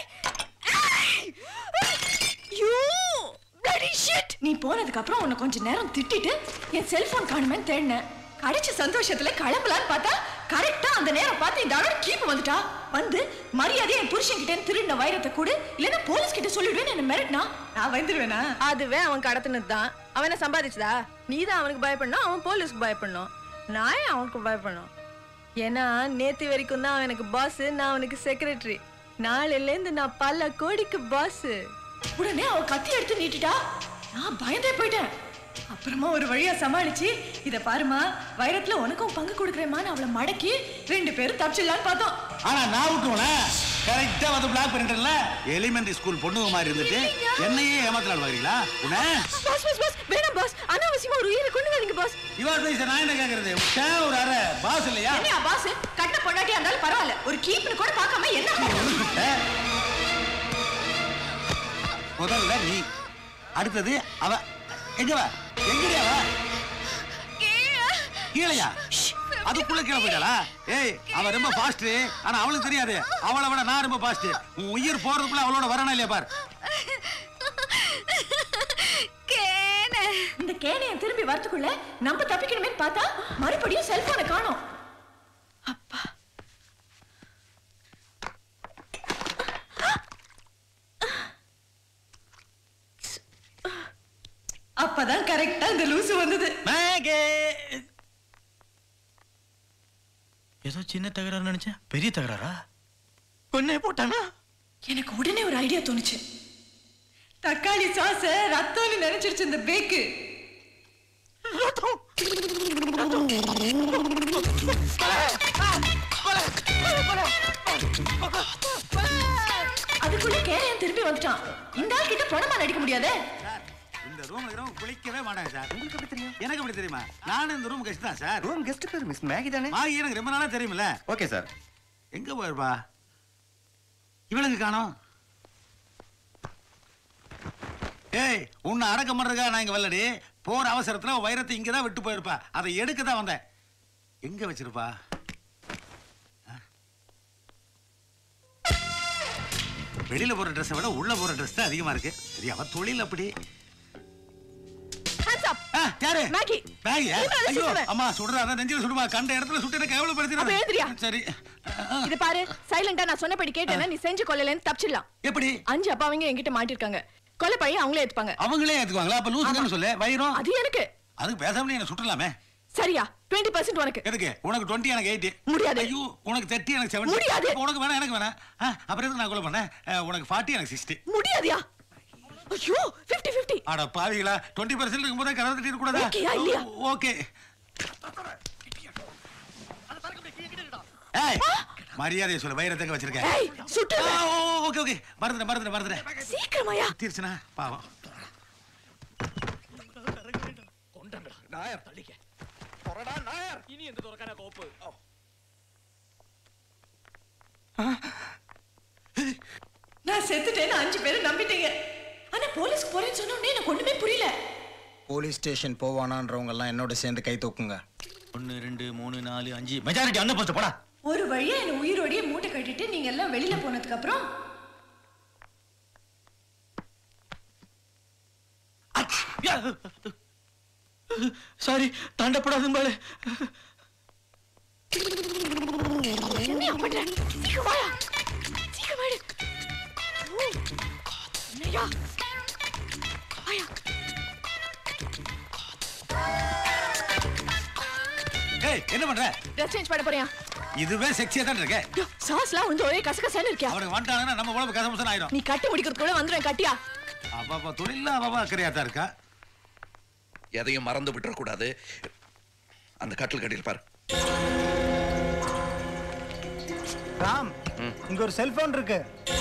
யூ bloody shit நீ போனதுக்கு அப்புறம் உன்னை கொஞ்ச நேரம் திட்டிட்டு என் செல்போன் காணுமேன்னு தேடினேன் கிடைச்ச சந்தோஷத்துல கிளம்பலான்னு பார்த்தா கரெக்டா அந்த நேரம் பார்த்து இந்த அளவு கீப்பு வந்துட்டா வந்து மரியாதை என் புருஷன் கிட்ட திருடின வைரத்தை கொடு இல்லைன்னா போலீஸ் கிட்ட சொல்லிடுவேன் என்ன மிரட்டினா நான் வந்துருவேனா அதுவே அவன் கடத்தினது தான் அவனை சம்பாதிச்சதா நீ தான் அவனுக்கு பயப்படணும் அவன் போலீஸ்க்கு பயப்படணும் நான் ஏன் அவனுக்கு பயப்படணும் ஏன்னா நேத்து வரைக்கும் தான் அவன் எனக்கு பாஸ் நான் அவனுக்கு செக்ரட்டரி நாளையில இருந்து நான் பல கோடிக்கு பாஸ் உடனே அவ கத்தி எடுத்து நீட்டிட்டா நான் பயந்தே போயிட்டேன் அப்புறமா ஒரு வழியா சமாளிச்சு இத பாருமா வைரத்துல உனக்கும் பங்கு கொடுக்குறேமான்னு அவளை மடக்கி ரெண்டு பேரும் தப்பிச்சிடலான்னு பார்த்தோம் ஆனா நான் விட்டுருவேன் கரெக்டா வந்து பிளாக் பண்ணிட்டேன்ல எலிமெண்டரி ஸ்கூல் பொண்ணுங்க மாதிரி இருந்துட்டு என்னையே ஏமாத்தலாம் வரீங்களா உன்ன பாஸ் பாஸ் பாஸ் வேணாம் பாஸ் அனாவசியமா ஒரு உயிரை கொண்டு வரீங்க பாஸ் இவர் பேச நான் என்ன கேக்குறது ஏன் ஒரு அரை பாஸ் இல்லையா என்னையா பாஸ் கட்ட பொண்டாட்டியா இருந்தாலும் பரவாயில்ல ஒரு கீப்னு கூட பார்க்காம என்ன ஏ? முதல்ல நீ அடுத்தது அவ எங்க வா எங்கடி அவ கீழையா அதுக்குள்ள கீழே போயிட்டாளா ஏய் அவ ரொம்ப ஃபாஸ்ட் ஆனா அவளுக்கு தெரியாது அவளை விட நான் ரொம்ப ஃபாஸ்ட் உன் உயிர் போறதுக்குள்ள அவளோட வரணும் இல்லையா பார் கேன இந்த கேனைய திரும்பி வரதுக்குள்ள நம்ம தப்பிக்கணுமே பார்த்தா மறுபடியும் செல்போனை காணோம் அப்பதான் கரெக்டா இந்த லூசு வந்தது மேகே ஏதோ சின்ன தகராறு நினைச்சேன் பெரிய தகராறா கொன்னே போட்டானா எனக்கு உடனே ஒரு ஐடியா தோணுச்சு தக்காளி சாச ரத்தம்னு நினைச்சிருச்சு இந்த பேக்கு அதுக்குள்ள கேரையன் திரும்பி வந்துட்டான் இந்த ஆள் கிட்ட பணமா நடிக்க முடியாதே இந்த ரூம்ல இருக்கிறவங்க குளிக்கவே மாட்டாங்க சார் உங்களுக்கு எப்படி தெரியும் எனக்கு எப்படி தெரியுமா நானும் இந்த ரூம் கெஸ்ட் தான் சார் ரூம் கெஸ்ட் பேர் மிஸ் மேகி தானே மாகி எனக்கு ரொம்ப நாளா தெரியுமில்ல ஓகே சார் எங்க போயிருப்பா இவளுக்கு காணோம் ஏய் உன்னை அடக்கம் பண்றதுக்காக நான் இங்க வரலடி போற அவசரத்துல உன் வைரத்தை இங்க தான் விட்டு போயிருப்பா அதை எடுக்க தான் வந்தேன் எங்க வச்சிருப்பா ஆ? வெளியில போற ட்ரெஸ்ஸை விட உள்ள போற ட்ரெஸ் தான் அதிகமா இருக்கு சரி அவ தொழில் அப்படி ஹேண்ட்ஸ் அப் ஆ, யாரு மேகி பேகியா இவனால ஐயோ சுடுவேன். அம்மா சுடுறா அதான் நெஞ்சில சுடுமா கண்ட இடத்துல சுட்டு எனக்கு அப்ப எழுதுறியா? கேவலப்படுத்தினா சரி இது பாரு சைலண்டா நான் சொன்னபடி கேட்டேன்னா நீ செஞ்சு கொள்ளலன்னு தப்பிச்சிடலாம் எப்படி அஞ்சு அப்பாவங்க என்கிட்ட மாட்டிருக்காங்க கொலை பையன் அவங்களே ஏத்துப்பாங்க அவங்களே ஏத்துக்குவாங்களா அப்ப லூசுன்னு சொல்லு வைரம் அது எனக்கு அதுக்கு பேசாமலே என்ன சுட்டலாமே சரியா 20% உனக்கு எதுக்கு உனக்கு டுவெண்ட்டி எனக்கு எயிட்டி முடியாது ஐயோ உனக்கு தேர்ட்டி எனக்கு செவன் முடியாது. உனக்கு வேணாம் எனக்கு வேணாம் ஆ, அப்புறம் எதுக்கு நான் கொலை பண்ணேன் ஆ, உனக்கு ஃபார்ட்டி எனக்கு சிக்ஸ்டி முடியாதியா ஐயோ 50 50 அட பாவிகளா டுவெண்ட்டி பர்சன்ட் இருக்கும்போது கதவை தட்டி கூடாதா ஓகேயா, இல்லையா? ஓகே ஏய் மரியாதையை சொல்லு வைரத்தங்க வச்சிருக்கேன் ஏய் சுட்டுருவேன். ஆ, ஓ, ஓகே ஓகே மறந்துட்டேன் மறந்துட்டேன் மறந்துட்டேன் சீக்கிரமாயா தீர்ச்சுனா பாவம் நாயர் தள்ளிக்க நாயர் இனி எந்த துறக்கான கோப்பு நான் செத்துட்டேன்னு அஞ்சு பேரும் நம்பிட்டீங்க ஆனா போலீஸ்க்கு போறேன்னு சொன்ன உடனே எனக்கு ஒண்ணுமே புரியல போலீஸ் ஸ்டேஷன் போவானான்றவங்க எல்லாம் என்னோட சேர்ந்து கை தூக்குங்க ஒன்னு ரெண்டு மூணு நாலு அஞ்சு மெஜாரிட்டி அந்த போஸ்ட் போடா ஒரு வழியா என்ன உயிரோடயே மூட்டை கட்டிட்டு நீங்க எல்லாம் வெளியில போனதுக்கு அப்புறம் சாரி தாண்டப்படாதும்பாளே என்ன பண்ற சீக்கிரம் வாயா சீக்கிரம் வாடு ஓ, என்னய்யா வாயா ஏய் என்ன பண்ற ட்ரெஸ் சேஞ்ச் பண்ண போறியா இதுவே செக்ஸியா தான் இருக்க யோ, சாஸ்லாம் வந்து ஒரே கசகசன்னு இருக்கியா அவனுக்கு வந்துட்டாங்கன்னா நம்ம உடம்பு கசமசன் ஆயிடும் நீ கட்டி முடிக்கிறதுக்குள்ள வந்துடுவேன் கட்டியா அப்பா தொழில அவ அக்கறையா தான் இருக்கா எதையும் மறந்து விட்டுறக்கூடாது அந்த கட்டில் கட்டில் பாரு ராம் இங்க ஒரு செல்போன் இருக்கு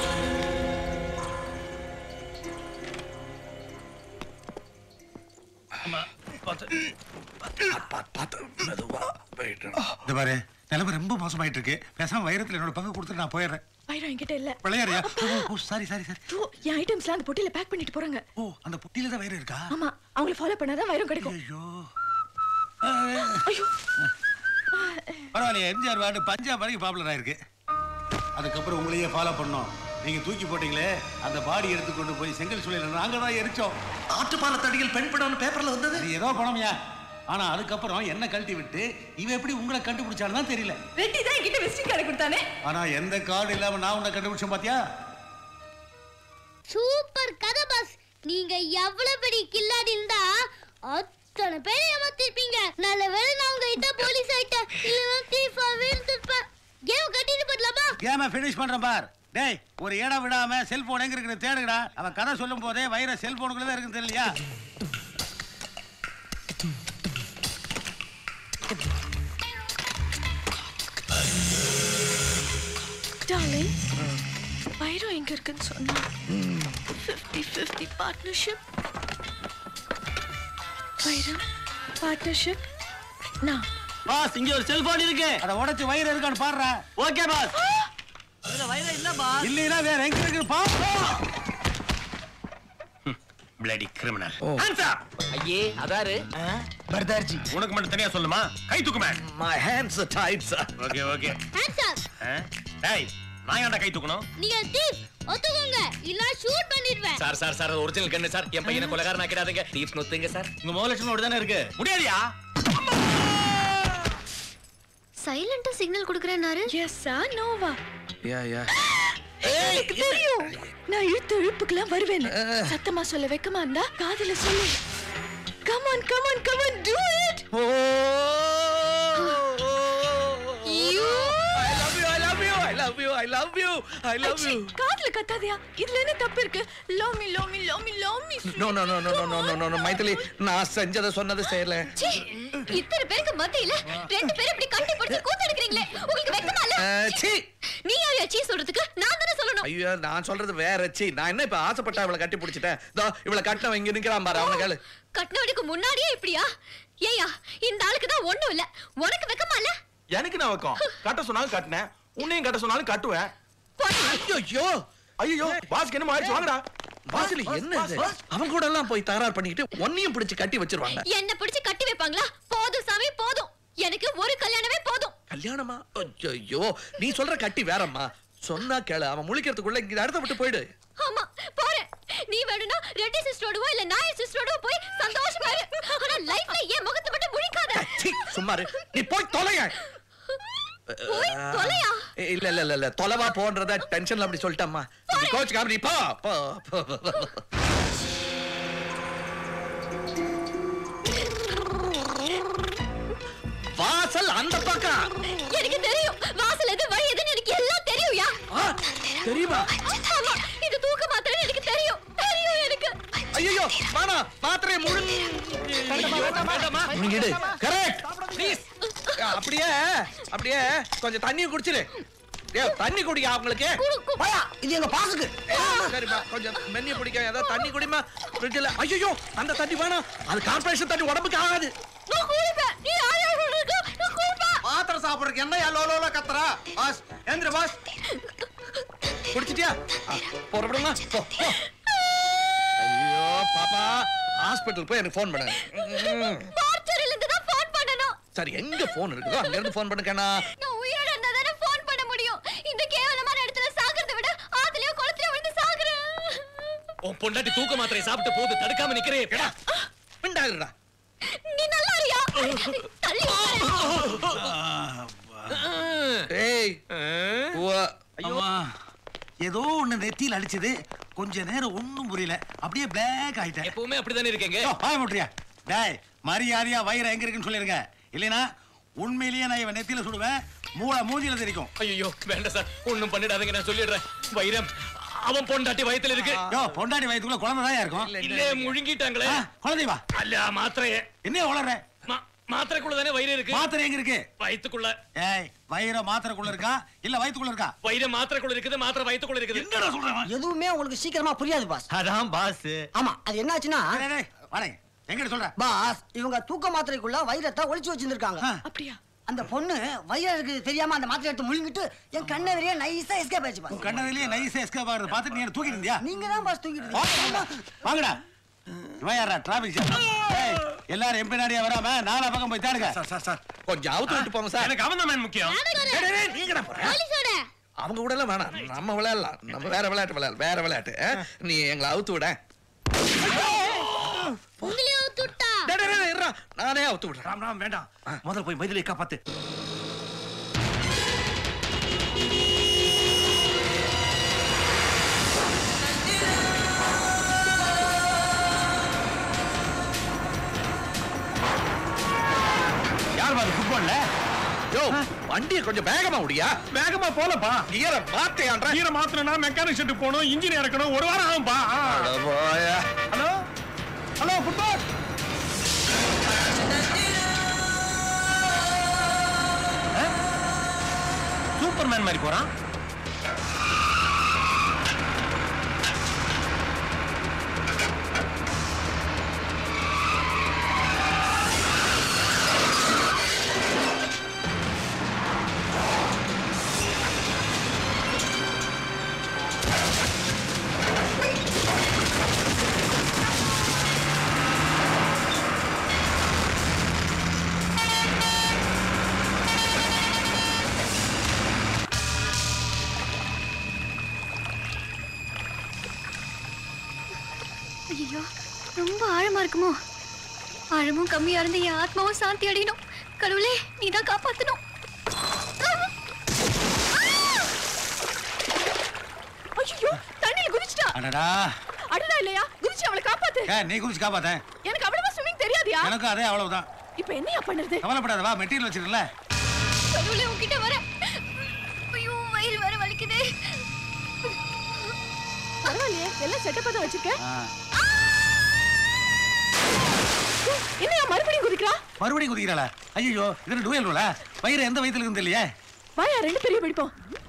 இந்த பாரு நிலைமை ரொம்ப மோசமாயிட்டு இருக்கு பேசாம வைரத்துல என்னோட பங்கு கொடுத்துட்டு நான் போயிடுறேன் வைரம் என்கிட்ட இல்ல விளையாடுறியா ஓ சாரி சாரி சாரி ஐயோ, என் ஐட்டம்ஸ்லாம் அந்த பொட்டியில பேக் பண்ணிட்டு போறாங்க ஓ அந்த புட்டியில தான் வைரம் இருக்கா ஆமா அவங்கள ஃபாலோ பண்ணாதான் வைரம் கிடைக்கும் ஐயோ பரவாயில்லையே எம்ஜிஆர் வார்டு பஞ்சாப் வரைக்கும் பாப்புலர் ஆயிருக்கு அதுக்கப்புறம் உங்களையே ஃபாலோ பண்ணோம் நீங்க தூக்கி போட்டீங்களே அந்த பாடி எடுத்து கொண்டு போய் செங்கல் சூளையில நாங்க தான் எரிச்சோம் ஆட்டுப்பால தடிகள் பெண் படம் பேப்பர்ல வந்தது இது ஏதோ பணம்யா ஆனா அதுக்கப்புறம் என்ன கழட்டி விட்டு இவ எப்படி உங்களை கண்டுபிடிச்சாலும் தான் தெரியல ரெட்டி தான் என்கிட்ட விசிட்டிங் கார்டு கொடுத்தானே ஆனா எந்த கார்டு இல்லாம நான் உன்னை கண்டுபிடிச்சேன் பாத்தியா சூப்பர் கதை பாஸ் நீங்க எவ்வளவு பெரிய கில்லாடி இருந்தா அத்தனை பேரை ஏமாத்திருப்பீங்க நல்ல வேளை நான் உங்ககிட்ட போலீஸ் ஆயிட்டேன் இல்லைன்னா தீஃபா வீழ்ந்திருப்பேன் கேம் கட்டிட்டு போடலாமா கேம ஃபினிஷ் பண்றேன் பார் டேய் ஒரு இடம் விடாம செல்போன் எங்க இருக்குது தேடுங்கடா அவன் கதை சொல்லும் போதே வைர செல்போனுக்குள்ள தான் இருக்குன்னு தெரியலையா டார்லிங் வைரம் எங்க இருக்குன்னு சொன்னா 50 50 பார்ட்னர்ஷிப் வைரம் பார்ட்னர்ஷிப் நான் பாஸ் இங்க ஒரு செல்போன் இருக்கு அத உடைச்சு வயிறு இருக்கான்னு பாடுறா ஓகே பாஸ் இதுல வைரம் இல்ல பாஸ் இல்லைன்னா வேற எங்க இருக்கு பாப்போம் பிளடி கிரிமினல் ஐயே அதாரு பர்தார்ஜி உனக்கு மட்டும் தனியா சொல்லுமா கை தூக்குமே my hands are tight sir okay okay hands டேய் நான் ஏன்டா கை தூக்கணும் நீங்க தீப் ஒத்துக்கோங்க இல்ல ஷூட் பண்ணிடுவேன் சார் சார் சார் ஒரிஜினல் கண்ணு சார் என் பையனை கொலகாரன் ஆக்கிடாதீங்க தீப் நொத்துங்க சார் உங்க முகலட்சுமி அப்படி தானே இருக்கு முடியாதியா சைலண்டா சிக்னல் கொடுக்கறேன்னாரு எஸ் சார் நோவா யா யா எனக்கு தெரியும் நான் இழுத்து இழுப்புக்கெல்லாம் வருவேன் சத்தமா சொல்ல வெக்கமா இருந்தா காதுல சொல்லு come on come on come on do it you I love you, I love you, I love you, I love you. காதுல கத்தாதயா இதுல என்ன தப்பு இருக்கு love me love me love me love me No, no, no, no, no, no, no, no, no, Maithili நான் செஞ்சதை சொன்னது செய்யல சீ, இத்தனை பேருக்கு மத்தியில ரெண்டு பேரும் இப்படி கட்டி பிடிச்சு கூத்தடிக்கிறீங்களே உங்களுக்கு வெக்கமா இல்ல அஹ், சீ நீ யார் சீ சொல்றதுக்கு நான் தானே சொல்லணும் ஐயோ நான் சொல்றது வேற சி நான் என்ன இப்ப ஆசைப்பட்டா இவளை கட்டி பிடிச்சிட்டேன் இதோ இவளை கட்டினவன் இங்க நிக்கிறான் பாரு அவனை கேளு கட்டினவனுக்கு முன்னாடியே இப்படியா ஏயா இந்த ஆளுக்கு தான் ஒண்ணும் இல்ல உனக்கு வெக்கமா இல்ல எனக்கு நான் வைக்கும் கட்ட சொன்னாலும் கட்டினேன் உன்னையும் கட்ட சொன்னாலும் கட்டுவேன் ஐயோ ஐயோ பாஸ்க்கு என்னமோ ஆயிடுச்சு வாங்கடா வாசலி என்ன இது அவன் கூட எல்லாம் போய் தகராறு பண்ணிக்கிட்டு ஒன்னையும் பிடிச்சு கட்டி வச்சிருவாங்க என்ன பிடிச்சு கட்டி வைப்பாங்களா போதும் சாமி போதும் எனக்கு ஒரு கல்யாணமே போதும் கல்யாணமா ஐயோ நீ சொல்ற கட்டி வேறம்மா சொன்னா கேளு அவன் முழிக்கிறதுக்குள்ள இங்க இடத்த விட்டு போயிடு ஆமா போறேன் நீ வேணும்னா ரெட்டி சிஸ்டரோடவோ இல்ல நாயர் சிஸ்டரோடவோ போய் சந்தோஷமா இரு ஆனா லைஃப்ல ஏன் முகத்தை மட்டும் முழிக்காத சீ, சும்மா இரு. நீ போய் தொலைய போய் தொலையா இல்ல இல்ல இல்ல இல்ல தொலைவா போன்றத டென்ஷன்ல அப்படி சொல்லிட்டம்மா நீ கோச்சுக்காம நீ போ போ, போ, போ, போ. ஆமா, இது தூக்க மாத்திரை எனக்கு தெரியும் தெரியும் எனக்கு ஐயோ வேணா மாத்திரை முழுங்கி முழுங்கிடு கரெக்ட் ப்ளீஸ் அப்படியே அப்படியே கொஞ்சம் தண்ணி குடிச்சிரு ஏய் தண்ணி குடிக்க அவங்களுக்கு பயா இது எங்க பாசுக்கு ஏய், சரிப்பா கொஞ்சம் மென்னி குடிக்க ஏதாவது தண்ணி குடிமா ஃப்ரிட்ஜில் ஐயோ அந்த தண்ணி வேணாம் அது கார்பரேஷன் தண்ணி உடம்புக்கு ஆகாது நான் குடிப்பேன் நீ ஆயா இருக்கு நான் குடிப்பேன் மாத்திரை சாப்பிடுறதுக்கு என்ன லோ லோல கத்துறா பாஸ் எந்திர பாஸ் குடிச்சிட்டியா ஆ, புறப்படுமா போ போ. ஐயோ பாப்பா ஹாஸ்பிட்டல் போய் எனக்கு ஃபோன் பண்ணு ம். மார்ச்சரில இருந்து தான் ஃபோன் பண்ணனும் சரி எங்க ஃபோன் இருக்குதோ அங்க இருந்து ஃபோன் பண்ணுக்கண்ணா நான் உயிரோட இருந்தா தானே ஃபோன் பண்ண முடியும் இந்த கேவலமான இடத்துல சாகிறத விட ஆத்துலயோ குளத்துலயோ விழுந்து சாகுறேன் உன் பொண்டாட்டி தூக்க மாத்திரை சாப்பிட்டு போது தடுக்காம நிக்கிறே பேடா மிண்டாகுறா நீ நல்லா இருயா தள்ளி ஏய் உவா. ஐயோ ஏதோ ஒண்ணு நெத்தியில் அடிச்சது கொஞ்ச நேரம் ஒண்ணும் புரியல அப்படியே பிளாக் ஆயிட்டேன் எப்பவுமே அப்படிதானே இருக்கீங்க பாய முட்றியா டேய் மரியாதையா வயிறு எங்க இருக்குன்னு சொல்லிருங்க இல்லைனா உண்மையிலேயே நான் இவன் நெத்தியில சுடுவேன் மூளை மூஞ்சில தெரிக்கும் ஐயோ வேண்டாம் சார் ஒண்ணும் பண்ணிடாதீங்க நான் சொல்லிடுறேன் வைரம் அவன் பொண்டாட்டி வயித்துல இருக்கு யோ பொண்டாட்டி வயித்துக்குள்ள குழந்தை தான் இருக்கும் இல்ல முழுங்கிட்டாங்களே குழந்தை வா அல்ல மாத்திரைய என்ன வளர்ற மாத்திரைக்குள்ள தானே வயிறு இருக்கு மாத்திரை எங்க இருக்கு வயித்துக்குள்ள ஏய் வயிற மாத்திரைக்குள்ள இருக்கா இல்ல வயித்துக்குள்ள இருக்கா வயிறு மாத்திரைக்குள்ள இருக்குது மாத்திரை வயித்துக்குள்ள இருக்குது என்னடா சொல்றேன் எதுவுமே உங்களுக்கு சீக்கிரமா புரியாது பாஸ் அதான் பாஸ் ஆமா அது என்னாச்சுன்னா வாடே எங்க சொல்ற பாஸ் இவங்க தூக்க மாத்திரைக்குள்ள வைரத்தை ஒளிச்சு வச்சிருக்காங்க அப்படியா அந்த பொண்ணு வைரருக்கு தெரியாம அந்த மாத்திரை எடுத்து முழுங்கிட்டு என் கண்ணை வெளியே நைஸா எஸ்கேப் ஆயிடுச்சு பாஸ் உன் கண்ணதிலேயே நைஸ் எஸ்கேப் ஆகுறது பார்த்துட்டு நீ என்ன தூக்கிட்டு இருந்தியா நீங்க தான் பாஸ் தூக்கிட்டு இருக்கீங்க. வாங்கடா இவன் யாரா டிராபிக் ஏய் எல்லாரும் எம்பி நாடியா வராம நாலா பக்கம் போய் தேடுங்க சார் சார் சார் கொஞ்சம் அவுத்து விட்டு போங்க சார் எனக்கு அவன் தான் மேன் முக்கியம் டேய், டேய், டேய், நீங்கடா போற போலீஸோட அவங்க கூட எல்லாம் வேணாம் நம்ம விளையாடலாம் நம்ம வேற விளையாட்டு விளையாடலாம் வேற விளையாட்டு ஆ? நீ எங்களை அவுத்து விட உங்களையே துட்டா டேய், டேய், டேய், இருடா. நானே அவுத்து விடுறேன் ராம் ராம் வேண்டாம் முதல்ல போய் மைதிலியை காப்பாத்து யார் பாரு ஃபுட்பால்ல யோ வண்டியை கொஞ்சம் வேகமா முடியா வேகமா போலப்பா கியரை மாத்தையான்றா கீரை மாத்தணும்னா மெக்கானிக் ஷெட்டு போகணும் இன்ஜின் இறக்கணும் ஒரு வாரம் ஆகும்பா hello hello football super man மாதிரி போறான் ஐயோ ரொம்ப ஆழமா இருக்குமோ ஆழமும் கம்மியா இருந்து என் ஆத்மாவும் சாந்தி அடையணும் கடவுளே நீ தான் காப்பாத்தணும் ஐயோ தண்ணியில குதிச்சிட்டா அடடா அடடா இல்லையா குதிச்சு அவளை காப்பாத்து ஏய் நீ குதிச்சு காப்பாத்த எனக்கு அவ்வளவா ஸ்விமிங் தெரியாதியா எனக்கும் அதே அவ்வளவுதான் இப்போ என்னையா பண்ணுறது கவலைப்படாத வா மெட்டீரியல் வச்சிருக்கல கடவுளே உன்கிட்ட வர ஐயோ வயிறு வர வலிக்குதே பரவாயில்லையே எல்லாம் செட்டப்பா தான் வச்சிருக்கேன் என்னையா மறுபடியும் குதிக்கிறா மறுபடியும் குதிக்கிறாளா ஐயோ இது டூயல் ரோலா வயிறு எந்த வயித்துல இருந்து இல்லையே வாயா ரெண்டு பெரிய பிடிப்போம்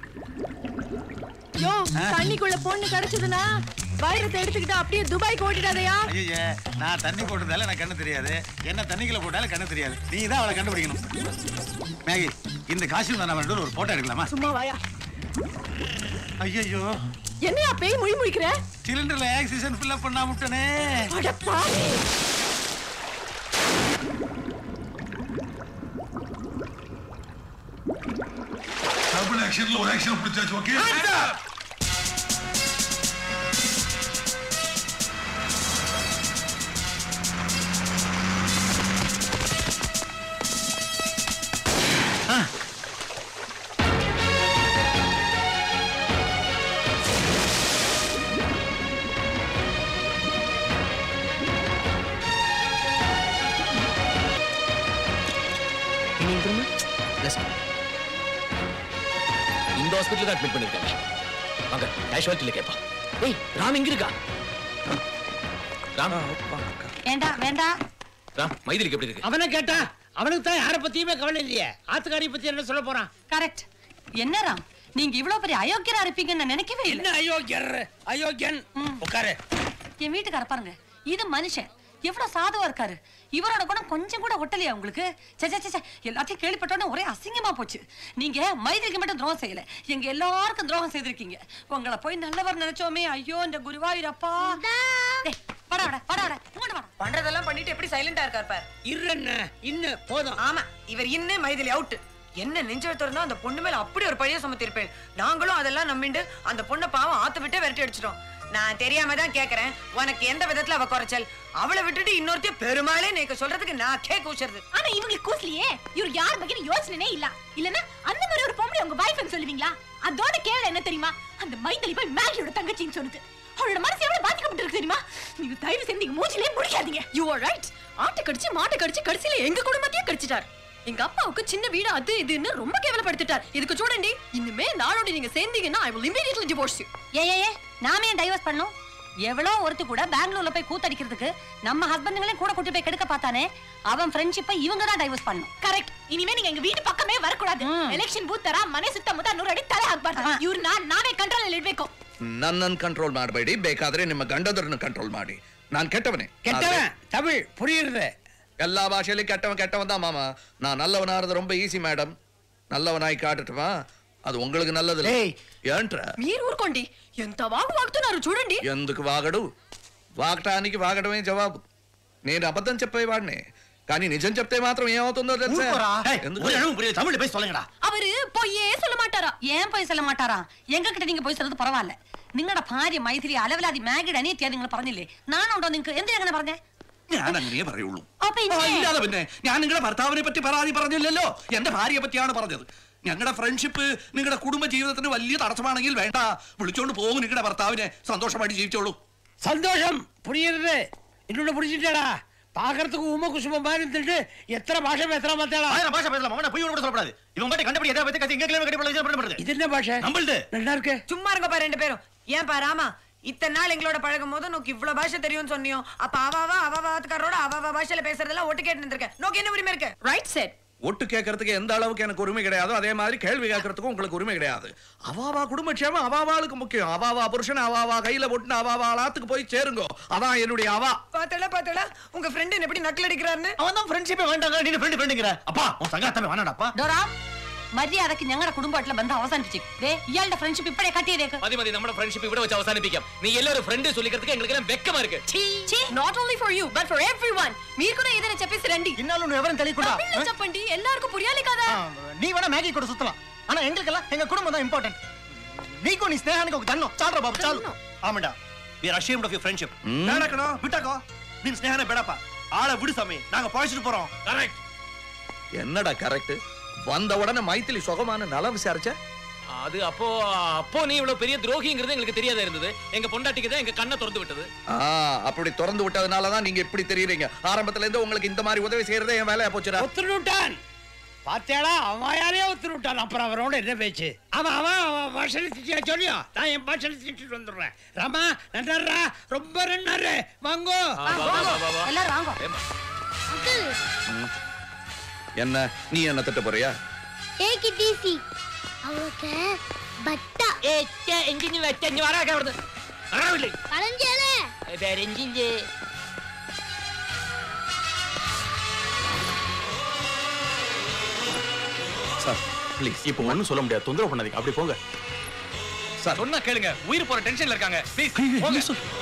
யோ ஆ? தண்ணிக்குள்ள பொண்ணு கிடைச்சதுன்னா வைரத்தை எடுத்துக்கிட்டு அப்படியே துபாய்க்கு ஓட்டிடாதயா ஐயே நான் தண்ணி போட்டதால எனக்கு கண்ணு தெரியாது என்ன தண்ணிக்குள்ள போட்டாலும் கண்ணு தெரியாது நீ தான் அவளை கண்டுபிடிக்கணும் மேகி இந்த காஷ்மீர் நம்ம ரெண்டு பேரும் ஒரு போட்டோ எடுக்கலாமா சும்மா வாயா ஐயோ என்னையா பேய் மொழி முழிக்கிற சிலிண்டர்ல ஆக்சிஜன் ஃபில் பண்ணா முட்டனே அட பாவி டபுள் ஆக்ஷன்ல ஒரு ஆக்ஷன் பிடிச்சாச்சு ஓகே இந்த ஹாஸ்பிட்டல் தான் அட்மிட் பண்ணிருக்காங்க வாங்க கேஷுவாலிட்டியில கேட்பா ஏய் ராம் இங்க இருக்கா ராம் வேண்டாம் வேண்டாம் ராம் மைதிலிக்கு எப்படி இருக்கு அவனை கேட்டா அவனுக்கு தான் யாரை பத்தியுமே கவலை இல்லையே ஆத்துக்காரியை பத்தி என்ன சொல்ல போறான் கரெக்ட் என்ன ராம் நீங்க இவ்வளவு பெரிய அயோக்கியரா இருப்பீங்கன்னு நான் நினைக்கவே என்ன இல்லை அயோக்கியர் அயோக்கியன் உட்காரு என் வீட்டுக்கார பாருங்க இது மனுஷன் எவ்வளவு சாதுவா இருக்காரு இவரோட குணம் கொஞ்சம் கூட ஒட்டலையா உங்களுக்கு சே சே, சே சே எல்லாத்தையும் கேள்விப்பட்டோன்னே ஒரே அசிங்கமா போச்சு நீங்க மைதிரிக்கு மட்டும் துரோகம் செய்யல எங்க எல்லாருக்கும் துரோகம் செய்திருக்கீங்க உங்களை போய் நல்லவர் நினைச்சோமே ஐயோ இந்த குருவாயூரப்பா டேய், வாடா வாடா வாடா வாடா இங்கோட்டு வாடா பண்றதெல்லாம் பண்ணிட்டு எப்படி சைலண்டா இருக்கார் பார் இருன்னு இன்னும் போதும் ஆமா இவர் இன்னே மைதிலி அவுட் என்ன நெஞ்செழுத்து இருந்தா அந்த பொண்ணு மேல அப்படி ஒரு பழிய சுமத்திருப்பேன் நாங்களும் அதெல்லாம் நம்பிண்டு அந்த பொண்ணை பாவம் ஆத்து விட்டே விரட்டி அடிச்சிட்டோம் நான் தெரியாம தான் கேக்குறேன் உனக்கு எந்த விதத்துல அவ குறைச்சல் அவளை விட்டுட்டு இன்னொருத்தைய பெருமாளே நீக்க சொல்றதுக்கு நான் கே கூச்சறது ஆனா இவங்களுக்கு கூசலியே இவர் யார் பக்கம் யோசனையே இல்ல இல்லனா அந்த மாதிரி ஒரு பொம்பளை உங்க வைஃப்னு சொல்லுவீங்களா அதோட கேள்வி என்ன தெரியுமா அந்த மைந்தலி போய் மேகியோட தங்கச்சின்னு சொன்னது அவளோட மனசு எவ்வளவு பாதிக்கப்பட்டு இருக்கு தெரியுமா நீங்க தயவு செஞ்சு நீங்க மூஞ்சிலே முடிக்காதீங்க யூ ஆர் ரைட் ஆட்டை கடிச்சு மாட்டை கடிச்சு கடைசியில எங்க குடும்பத்தையே கடிச்சிட்டார் எங்க அப்பாவுக்கு சின்ன வீடு அது இதுன்னு ரொம்ப கேவலப்படுத்திட்டார் இதுக்கு చూడండి இனிமே நாளோட நீங்க சேர்ந்தீங்கன்னா I will immediately divorce you ஏ ஏ ஏ நாம ஏன் டைவர்ஸ் பண்ணோம் எவ்வளோ ஒருத்து கூட பெங்களூர்ல போய் கூத்தடிக்கிறதுக்கு நம்ம ஹஸ்பண்டுங்களையும் கூட கூட்டி போய் கெடுக்க பார்த்தானே அவன் ஃப்ரெண்ட்ஷிப்பை இவங்க தான் டைவர்ஸ் பண்ணும் ಕರೆಕ್ಟ್ ಇನಿಮೇ ನಿಂಗೆ ಎಂಗ ವೀಟ್ ಪಕ್ಕಮೇ வரக்கூடாது ಎಲೆಕ್ಷನ್ ಬೂತ್ ತರ ಮನೆ ಸುತ್ತ ಮುತ್ತ ನೂರು ಅಡಿ ತಲೆ ಹಾಕ್ಬಾರ್ದು ಇವ್ರನ್ನ ನಾವೇ ಕಂಟ್ರೋಲ್ ಅಲ್ಲಿ ಇಡ್ಬೇಕು ನನ್ನನ್ನು ಕಂಟ್ರೋಲ್ ಮಾಡಬೇಡಿ ಬೇಕಾದ್ರೆ ನಿಮ್ಮ ಗಂಡದರನ್ನು ಕಂಟ್ರೋಲ್ ಮಾಡಿ ನಾನು ಕೆಟ್ಟವನೇ கெட்டவன் தமிழ் புரியுறது எல்லா பாஷையிலும் கெட்டவன் கெட்டவன் தான் மாமா நான் நல்லவனாகிறது ரொம்ப ஈஸி மேடம் நல்லவனாய் காட்டட்டுமா அது உங்களுக்கு நல்லது இல்ல. ఏంట్రా మీరు ఊరుకోండి ఎంత వాగు వాగుతున్నారు చూడండి ఎందుకు వాగడు వాగటానికి వాగడమే జవాబు నేను అబద్ధం చెప్పేవాడిని కానీ నిజం చెప్తే మాత్రం ఏమవుతుందో తెలుసా ఎందుకు? தமிழ்ல போய் சொல்லுங்கடா அவரு பொய்யே சொல்ல மாட்டாரா ஏன் பொய் சொல்ல மாட்டாரா எங்க கிட்ட நீங்க പോയി சொல்றது പரവായില്ല നിങ്ങളുടെ ഭാര്യ മൈഥിലി അലവലാതി മാഗിഡ് അനിയത്തിയാ നിങ്ങൾ പറഞ്ഞില്ലേ നാണുണ്ടോ നിങ്ങൾക്ക് എന്തിനാ അങ്ങനെ പറഞ്ഞേ ഞാൻ അങ്ങനെ പറയുള്ളൂ അപ്പൊ ആ, ഇല്ലാതെ പിന്നെ ഞാൻ നിങ്ങളുടെ ഭർത്താവിനെ പറ്റി പരാതി പറഞ്ഞില്ലല്ലോ എന്റെ ഭാര്യയെ പറ്റിയാണ് പറഞ്ഞത് ഞങ്ങളുടെ ഫ്രണ്ട്ഷിപ്പ് നിങ്ങളുടെ കുടുംബ ജീവിതത്തിന് വലിയ തടസ്സമാണെങ്കിൽ വേണ്ട വിളിച്ചോണ്ട് പോകും നിങ്ങളുടെ ഭർത്താവിനെ സന്തോഷമായിട്ട് ജീവിച്ചോളൂ சந்தோஷம் புரியுறது இன்னொன்னு புரிஞ்சுட்டாடா பாக்குறதுக்கு உம குசுமம் மாதிரி இருந்துட்டு எத்தனை பாஷை பேசுறா மாத்தாடா ஆயிரம் பாஷை பேசலாம் அவனை பொய் கூட சொல்லக்கூடாது இவன் பாட்டு கண்டுபிடி எதை பத்தி கத்தி எங்க கிளம்பி கட்டி பண்ணுறது இது என்ன பாஷை நம்மள்து நல்லா இருக்கு சும்மா இருங்க பா ரெண்டு பேரும் ஏன் பா ராமா இத்தனை நாள் எங்களோட பழகும் போது நோக்கு இவ்வளவு பாஷை தெரியும்னு சொன்னியோ அப்ப அவாவா அவாவாத்துக்காரோட அவாவா பாஷையில பேசுறதெல்லாம் ஒட்டு கேட்டு இருந்திருக்கேன் நோக்கு என்ன உரிமை இருக்கு ரைட் செட் ஒட்டு கேட்கறதுக்கு எந்த அளவுக்கு எனக்கு உரிமை கிடையாதோ அதே மாதிரி கேள்வி கேட்கறதுக்கும் உங்களுக்கு உரிமை கிடையாது அவாவா குடும்பக்ஷேமம் அவாவாளுக்கு முக்கியம் அவாவா புருஷன் அவாவா கையில போட்டு அவாவா ஆளாத்துக்கு போய் சேருங்க அதான் என்னுடைய அவா பாத்தல பாத்தல உங்க ஃப்ரெண்ட் எப்படி நக்கல் அடிக்கிறாருன்னு அவன் தான் ஃப்ரெண்ட்ஷிப்பே வேண்டாங்க நீ ஃப்ரெண்ட் ஃப்ரெண்டுங்கிற அப்பா உன் சங்காத்தமே வேணாடாப்பா ഡോറാ മര്യാദക്ക് ഞങ്ങളുടെ കുടുംബമായിട്ടുള്ള ബന്ധം അവസാനിപ്പിച്ചു ദേ ഇയാളുടെ ഫ്രണ്ട്ഷിപ്പ് ഇപ്പഴേ കട്ട് ചെയ്തേക്ക് மதி மதி நம்ம ஃப்ரெண்ட்ஷிப் ഇവിടെ வெச்சு அவசானிப்பிക്കാം நீ எல்லாரும் ஃப்ரெண்ட் சொல்லிக்கிறதுக்கு எங்களுக்கு எல்லாம் வெக்கமா இருக்கு not only for you but for everyone మీరు కూడా ఏదైనా చెప్పేసి రండి ఇన్నాళ్ళు నువ్వు ఎవరిని తెలియకుండా తమిళ్లో చెప్పండి எல்லாருக்கும் புரியாలి కదా నీ వల్ల మ్యాగీ కూడా సుత్తலாம் ఆనా ఎంగలకల్లా ఎంగ కుటుంబం தான் ఇంపార్టెంట్ నీకు నీ స్నేహానికి ఒక దండం చాలరా బాబు చాలు ఆమండా we are ashamed of your friendship ಬೇಡಕಣೋ ಬಿಟ್ಟಕೋ ನಿನ್ ಸ್ನೇಹನೇ ಬೇಡಪ್ಪ ಆಳ ಬಿಡು ಸ್ವಾಮಿ நாங்க பழச்சிட்டு போறோம் கரெக்ட் என்னடா கரெக்ட் வந்த உடனே மைத்திலி சுகமான நலம் விசாரிச்ச அது அப்போ அப்போ நீ இவ்வளவு பெரிய துரோகிங்கிறது எங்களுக்கு தெரியாத இருந்தது எங்க பொண்டாட்டிக்கு தான் எங்க கண்ணை திறந்து விட்டது ஆ அப்படி திறந்து விட்டதுனால தான் நீங்க இப்படி தெரியுறீங்க ஆரம்பத்துல இருந்து உங்களுக்கு இந்த மாதிரி உதவி செய்யறதே என் வேலையா போச்சுடா ஒத்துனுட்டான் பாத்தியாடா அவன் யாரையோ ஒத்துனுட்டான் அப்புறம் அவரோட என்ன பேச்சு அவன் அவன் அவன் பாஷையில திட்டியா சொல்லியோ நான் என் பாஷையில திட்டிட்டு வந்துடுறேன் ராமா நன்னாரா ரொம்ப நன்னாரு வாங்கோ எல்லாரும் வாங்க என்ன நீ என்ன திட்ட போறியா ടേക്ക് ഇറ്റ് ഈസി അവൾക്ക് ബട്ട എഞ്ചിന് വെച്ചു വരാക്കെ അവിടുന്ന് വരാവില്ലേ കളഞ്ചേലേ പെരഞ്ചിഞ്ച് சார் ப்ளீஸ் இப்போ ஒன்றும் சொல்ல முடியாது தொந்தரவு பண்ணாதீங்க அப்படி போங்க சார் சொன்னா கேளுங்க உயிர் போற டென்ஷன்ல இருக்காங்க ப்ளீஸ் போங்க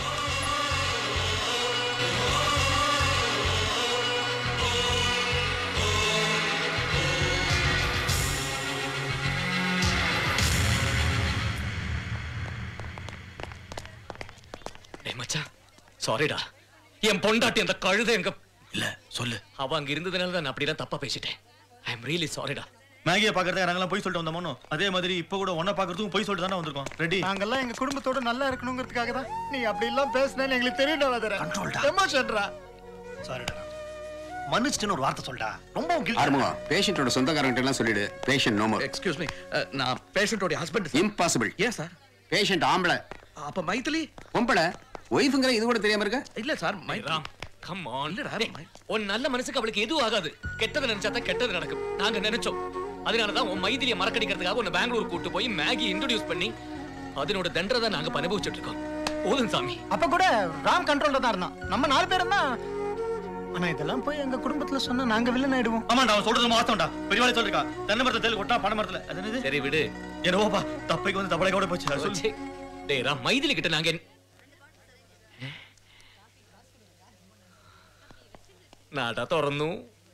டேய் மச்சான் சாரிடா என் பொண்டாட்டி அந்த கழுதை எங்க இல்ல சொல்லு அவ அங்க இருந்ததுனால தான் நான் அப்படிலாம் தப்பா பேசிட்டேன் ஐ அம் ரியலி சாரிடா மேகியை பாக்குறதுக்கு நாங்கெல்லாம் போய் சொல்லிட்டு வந்தோமோ அதே மாதிரி இப்ப கூட ஒன்ன பாக்குறதுக்கும் போய் சொல்லிட்டு தானே வந்திருக்கோம் ரெடி நாங்கெல்லாம் எங்க குடும்பத்தோட நல்லா இருக்கணுங்கிறதுக்காக தான் நீ அப்படி எல்லாம் பேசுனேன்னு எங்களுக்கு தெரியும் எமோஷன்டா சாரிடா மன்னிச்சிட்டுன்னு ஒரு வார்த்தை சொல்டா ரொம்ப ஆறுமுகம் பேஷண்டோட சொந்தக்காரங்கிட்ட எல்லாம் சொல்லிடு patient no more excuse me நான் பேஷண்டோட ஹஸ்பண்ட் இம்பாசிபிள் ஏன் சார் பேஷண்ட் ஆம்பளை அப்ப மைத்திலி பொம்பளை ஒய்ஃபுங்கிற இது கூட தெரியாம இருக்க இல்ல சார் ராம் கம் ஆன் உன் நல்ல மனசுக்கு அவளுக்கு எதுவும் ஆகாது கெட்டது நினைச்சா தான் கெட்டது நடக்கும் நாங்க நினைச்சோம் அதனால தான் உன் மைதிலியை மறக்கடிக்கிறதுக்காக உன்னை பெங்களூர் கூட்டு போய் மேகி இன்ட்ரோடியூஸ் பண்ணி அதனோட தண்டனை நாங்க இப்ப அனுபவிச்சுட்டு இருக்கோம் போதும் சாமி அப்ப கூட ராம் கண்ட்ரோல்ல தான் இருந்தான் நம்ம நாலு பேரும் தான் ஆனா இதெல்லாம் போய் எங்க குடும்பத்துல சொன்னா நாங்க வில்லன் ஆயிடுவோம் ஆமாண்டா அவன் சொல்றது வாஸ்தவம்டா பெரியவாளே சொல்லிருக்கா தென்னை மரத்தை தேல் கொட்டா பனை மரத்துல அது என்னது சரி விடு என்னவோப்பா தப்பைக்கு வந்து தப்பளை கூட போச்சு அது சொல்லு ச்சே. டேய் ராம் மைதிலி கிட்ட நாங்க என்ன- നട തുറന്നു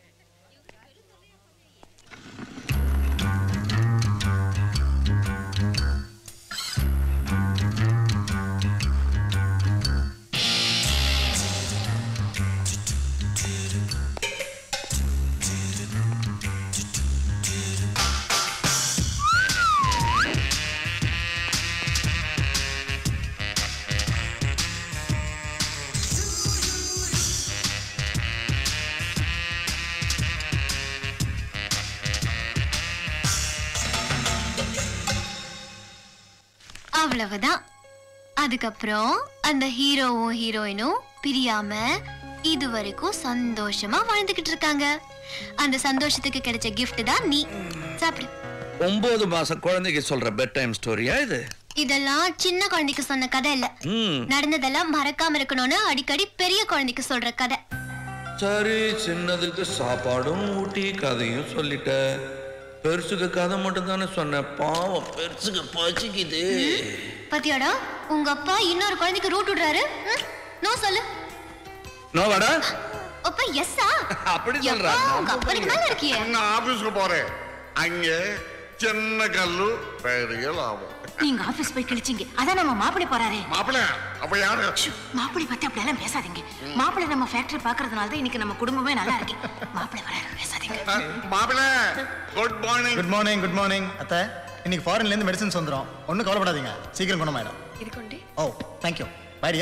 அவ்வளவுதான் அதுக்கப்புறம் அந்த ஹீரோவும் ஹீரோயினும் பிரியாம இது வரைக்கும் சந்தோஷமா வாழ்ந்துகிட்டு இருக்காங்க அந்த சந்தோஷத்துக்கு கிடைச்ச gift தான் நீ சாப்பிடு ஒன்பது மாசம் குழந்தைக்கு சொல்ற பெட் டைம் ஸ்டோரியா இது இதெல்லாம் சின்ன குழந்தைக்கு சொன்ன கதை இல்ல ம் நடந்ததெல்லாம் மறக்காம இருக்கணும்னு அடிக்கடி பெரிய குழந்தைக்கு சொல்ற கதை சரி சின்னதுக்கு சாப்பாடும் ஊட்டி கதையும் சொல்லிட்ட பெருசுக்கு கதை மட்டும் தானே சொன்ன பாவம் பெருசுக்கு பச்சிக்குது பாத்தியாடா உங்க அப்பா இன்னொரு குழந்தைக்கு ரூட் விடுறாரு ம்? நோ சொல்லு நோவாடா அப்பா எஸ்ஸா அப்படி எப்பா, உங்க அப்பனுக்கு மேல இருக்கியே நான் ஆபீஸ்க்கு போறேன் அங்க சின்ன கல்லு பெரிய லாபம் நீங்க ஆபீஸ் போய் கிழிச்சீங்க அதான் நம்ம மாப்பிள்ளை போறாரே மாப்பிள்ள அப்ப யாரு மாப்பிள்ளை பத்தி அப்படி எல்லாம் பேசாதீங்க மாப்பிள்ளை நம்ம ஃபேக்டரி பாக்குறதுனால தான் இன்னைக்கு நம்ம குடும்பமே நல்லா இருக்கு மாப்பிள்ளை வராரு பேசாதீங்க மாப்பிள்ள good morning good morning good morning அத்தை இன்னைக்கு ஃபாரின்ல இருந்து மெடிசன்ஸ் வந்துரும் ஒன்றும் கவலைப்படாதீங்க சீக்கிரம் குணமாயிடும் இது கொண்டு ஓ தேங்க்யூ பைடியா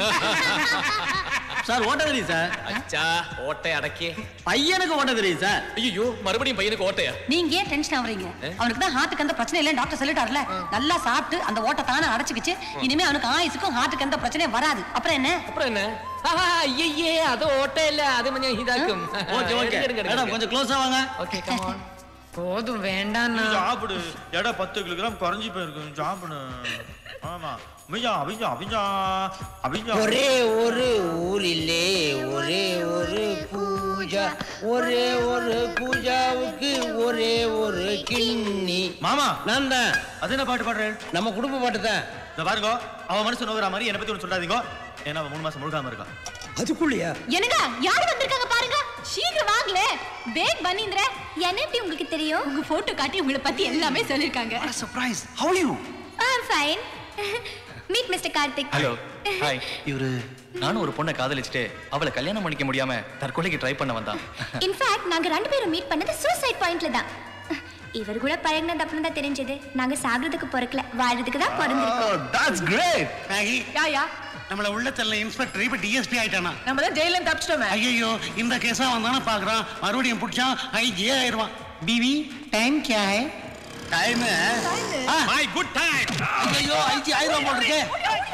சார் ஓட்ட தெரியும் சார் அச்சா ஓட்டை அடக்கே பையனுக்கு ஓட்ட தெரியும் சார் ஐயோ மறுபடியும் பையனுக்கு ஓட்டையா நீங்க ஏன் டென்ஷன் ஆவறீங்க அவனுக்கு தான் ஹார்ட்டுக்கு எந்த பிரச்சனை இல்லைன்னு டாக்டர் சொல்லிட்டாருல நல்லா சாப்பிட்டு அந்த ஓட்டை தானே அடைச்சுக்கிச்சு இனிமே அவனுக்கு ஆயுசுக்கும் ஹார்ட்டுக்கு எந்த பிரச்சனையும் வராது அப்புறம் என்ன அப்புறம் என்ன ஐயே அது ஓட்டை இல்ல அது கொஞ்சம் இதாக்கும் ஓகே ஓகே மேடம் கொஞ்சம் க்ளோஸா வாங்க ஓகே கம் ஆன் போதும் வேண்டாம் சாப்பிடு எடை பத்து கிலோகிராம் குறைஞ்சி போயிருக்கு சாப்பிடு ஆமா அபிஜா அபிஜா அபிஜா அபிஜா ஒரே ஒரு ஊரிலே ஒரே ஒரு பூஜா ஒரே ஒரு பூஜாவுக்கு ஒரே ஒரு கிண்ணி மாமா நான் தான் அது என்ன பாட்டு பாடுறேன் நம்ம குடும்ப பாட்டு தான் இந்த பாருங்க அவன் மனசு நோகிற மாதிரி என்னை பத்தி ஒன்று சொல்லாதீங்க ஏன்னா அவன் மூணு மாசம் முழுகாம இருக்கான் அதுக்குள்ளயா என்னங்க யார் வந்திருக்காங்க பாருங்க சீக்கிரம் வாங்கல பேக் பண்ணிந்திர என்ன எப்படி உங்களுக்கு தெரியும் உங்க போட்டோ காட்டி உங்களை பத்தி எல்லாமே சொல்லிருக்காங்க surprise how you I am fine meet mister Karthik hello hi இவரு நானும் ஒரு பொண்ணை காதலிச்சுட்டு அவளை கல்யாணம் பண்ணிக்க முடியாம தற்கொலைக்கு ட்ரை பண்ண வந்தான் இன்ஃபேக்ட் நாங்க ரெண்டு பேரும் மீட் பண்ணது சூசைட் பாயிண்ட்ல தான் இவர் கூட பழகினது அப்புறம் தான் தெரிஞ்சது நாங்க சாகிறதுக்கு பிறக்கல வாழ்றதுக்கு தான் பிறந்திருக்கோம் that's great Maggie yeah yeah நம்மள உள்ள தள்ள இன்ஸ்பெக்டர் இப்ப டிஎஸ்பி ஆயிட்டானா நம்ம தான் ஜெயில இருந்து தப்பிச்சிட்டோமே ஐயோ இந்த கேஸா வந்தானே பாக்குறான் மறுபடியும் பிடிச்சா ஐஜே ஆயிருவான் बीवी टाइम क्या है टाइम है மை குட் டைம் ஐயோ ஐஜி ஆயிரம் போல் இருக்கே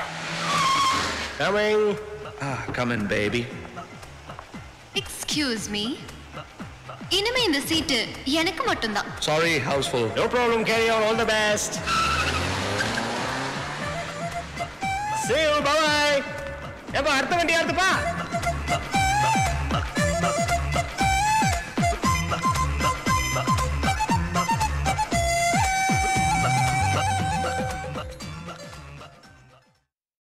coming come in baby excuse me இனிமே இந்த சீட்டு எனக்கு மட்டும்தான் sorry housefull no problem carry on all the best See you, bye bye. ஏப்பா அடுத்த வண்டி யாருப்பா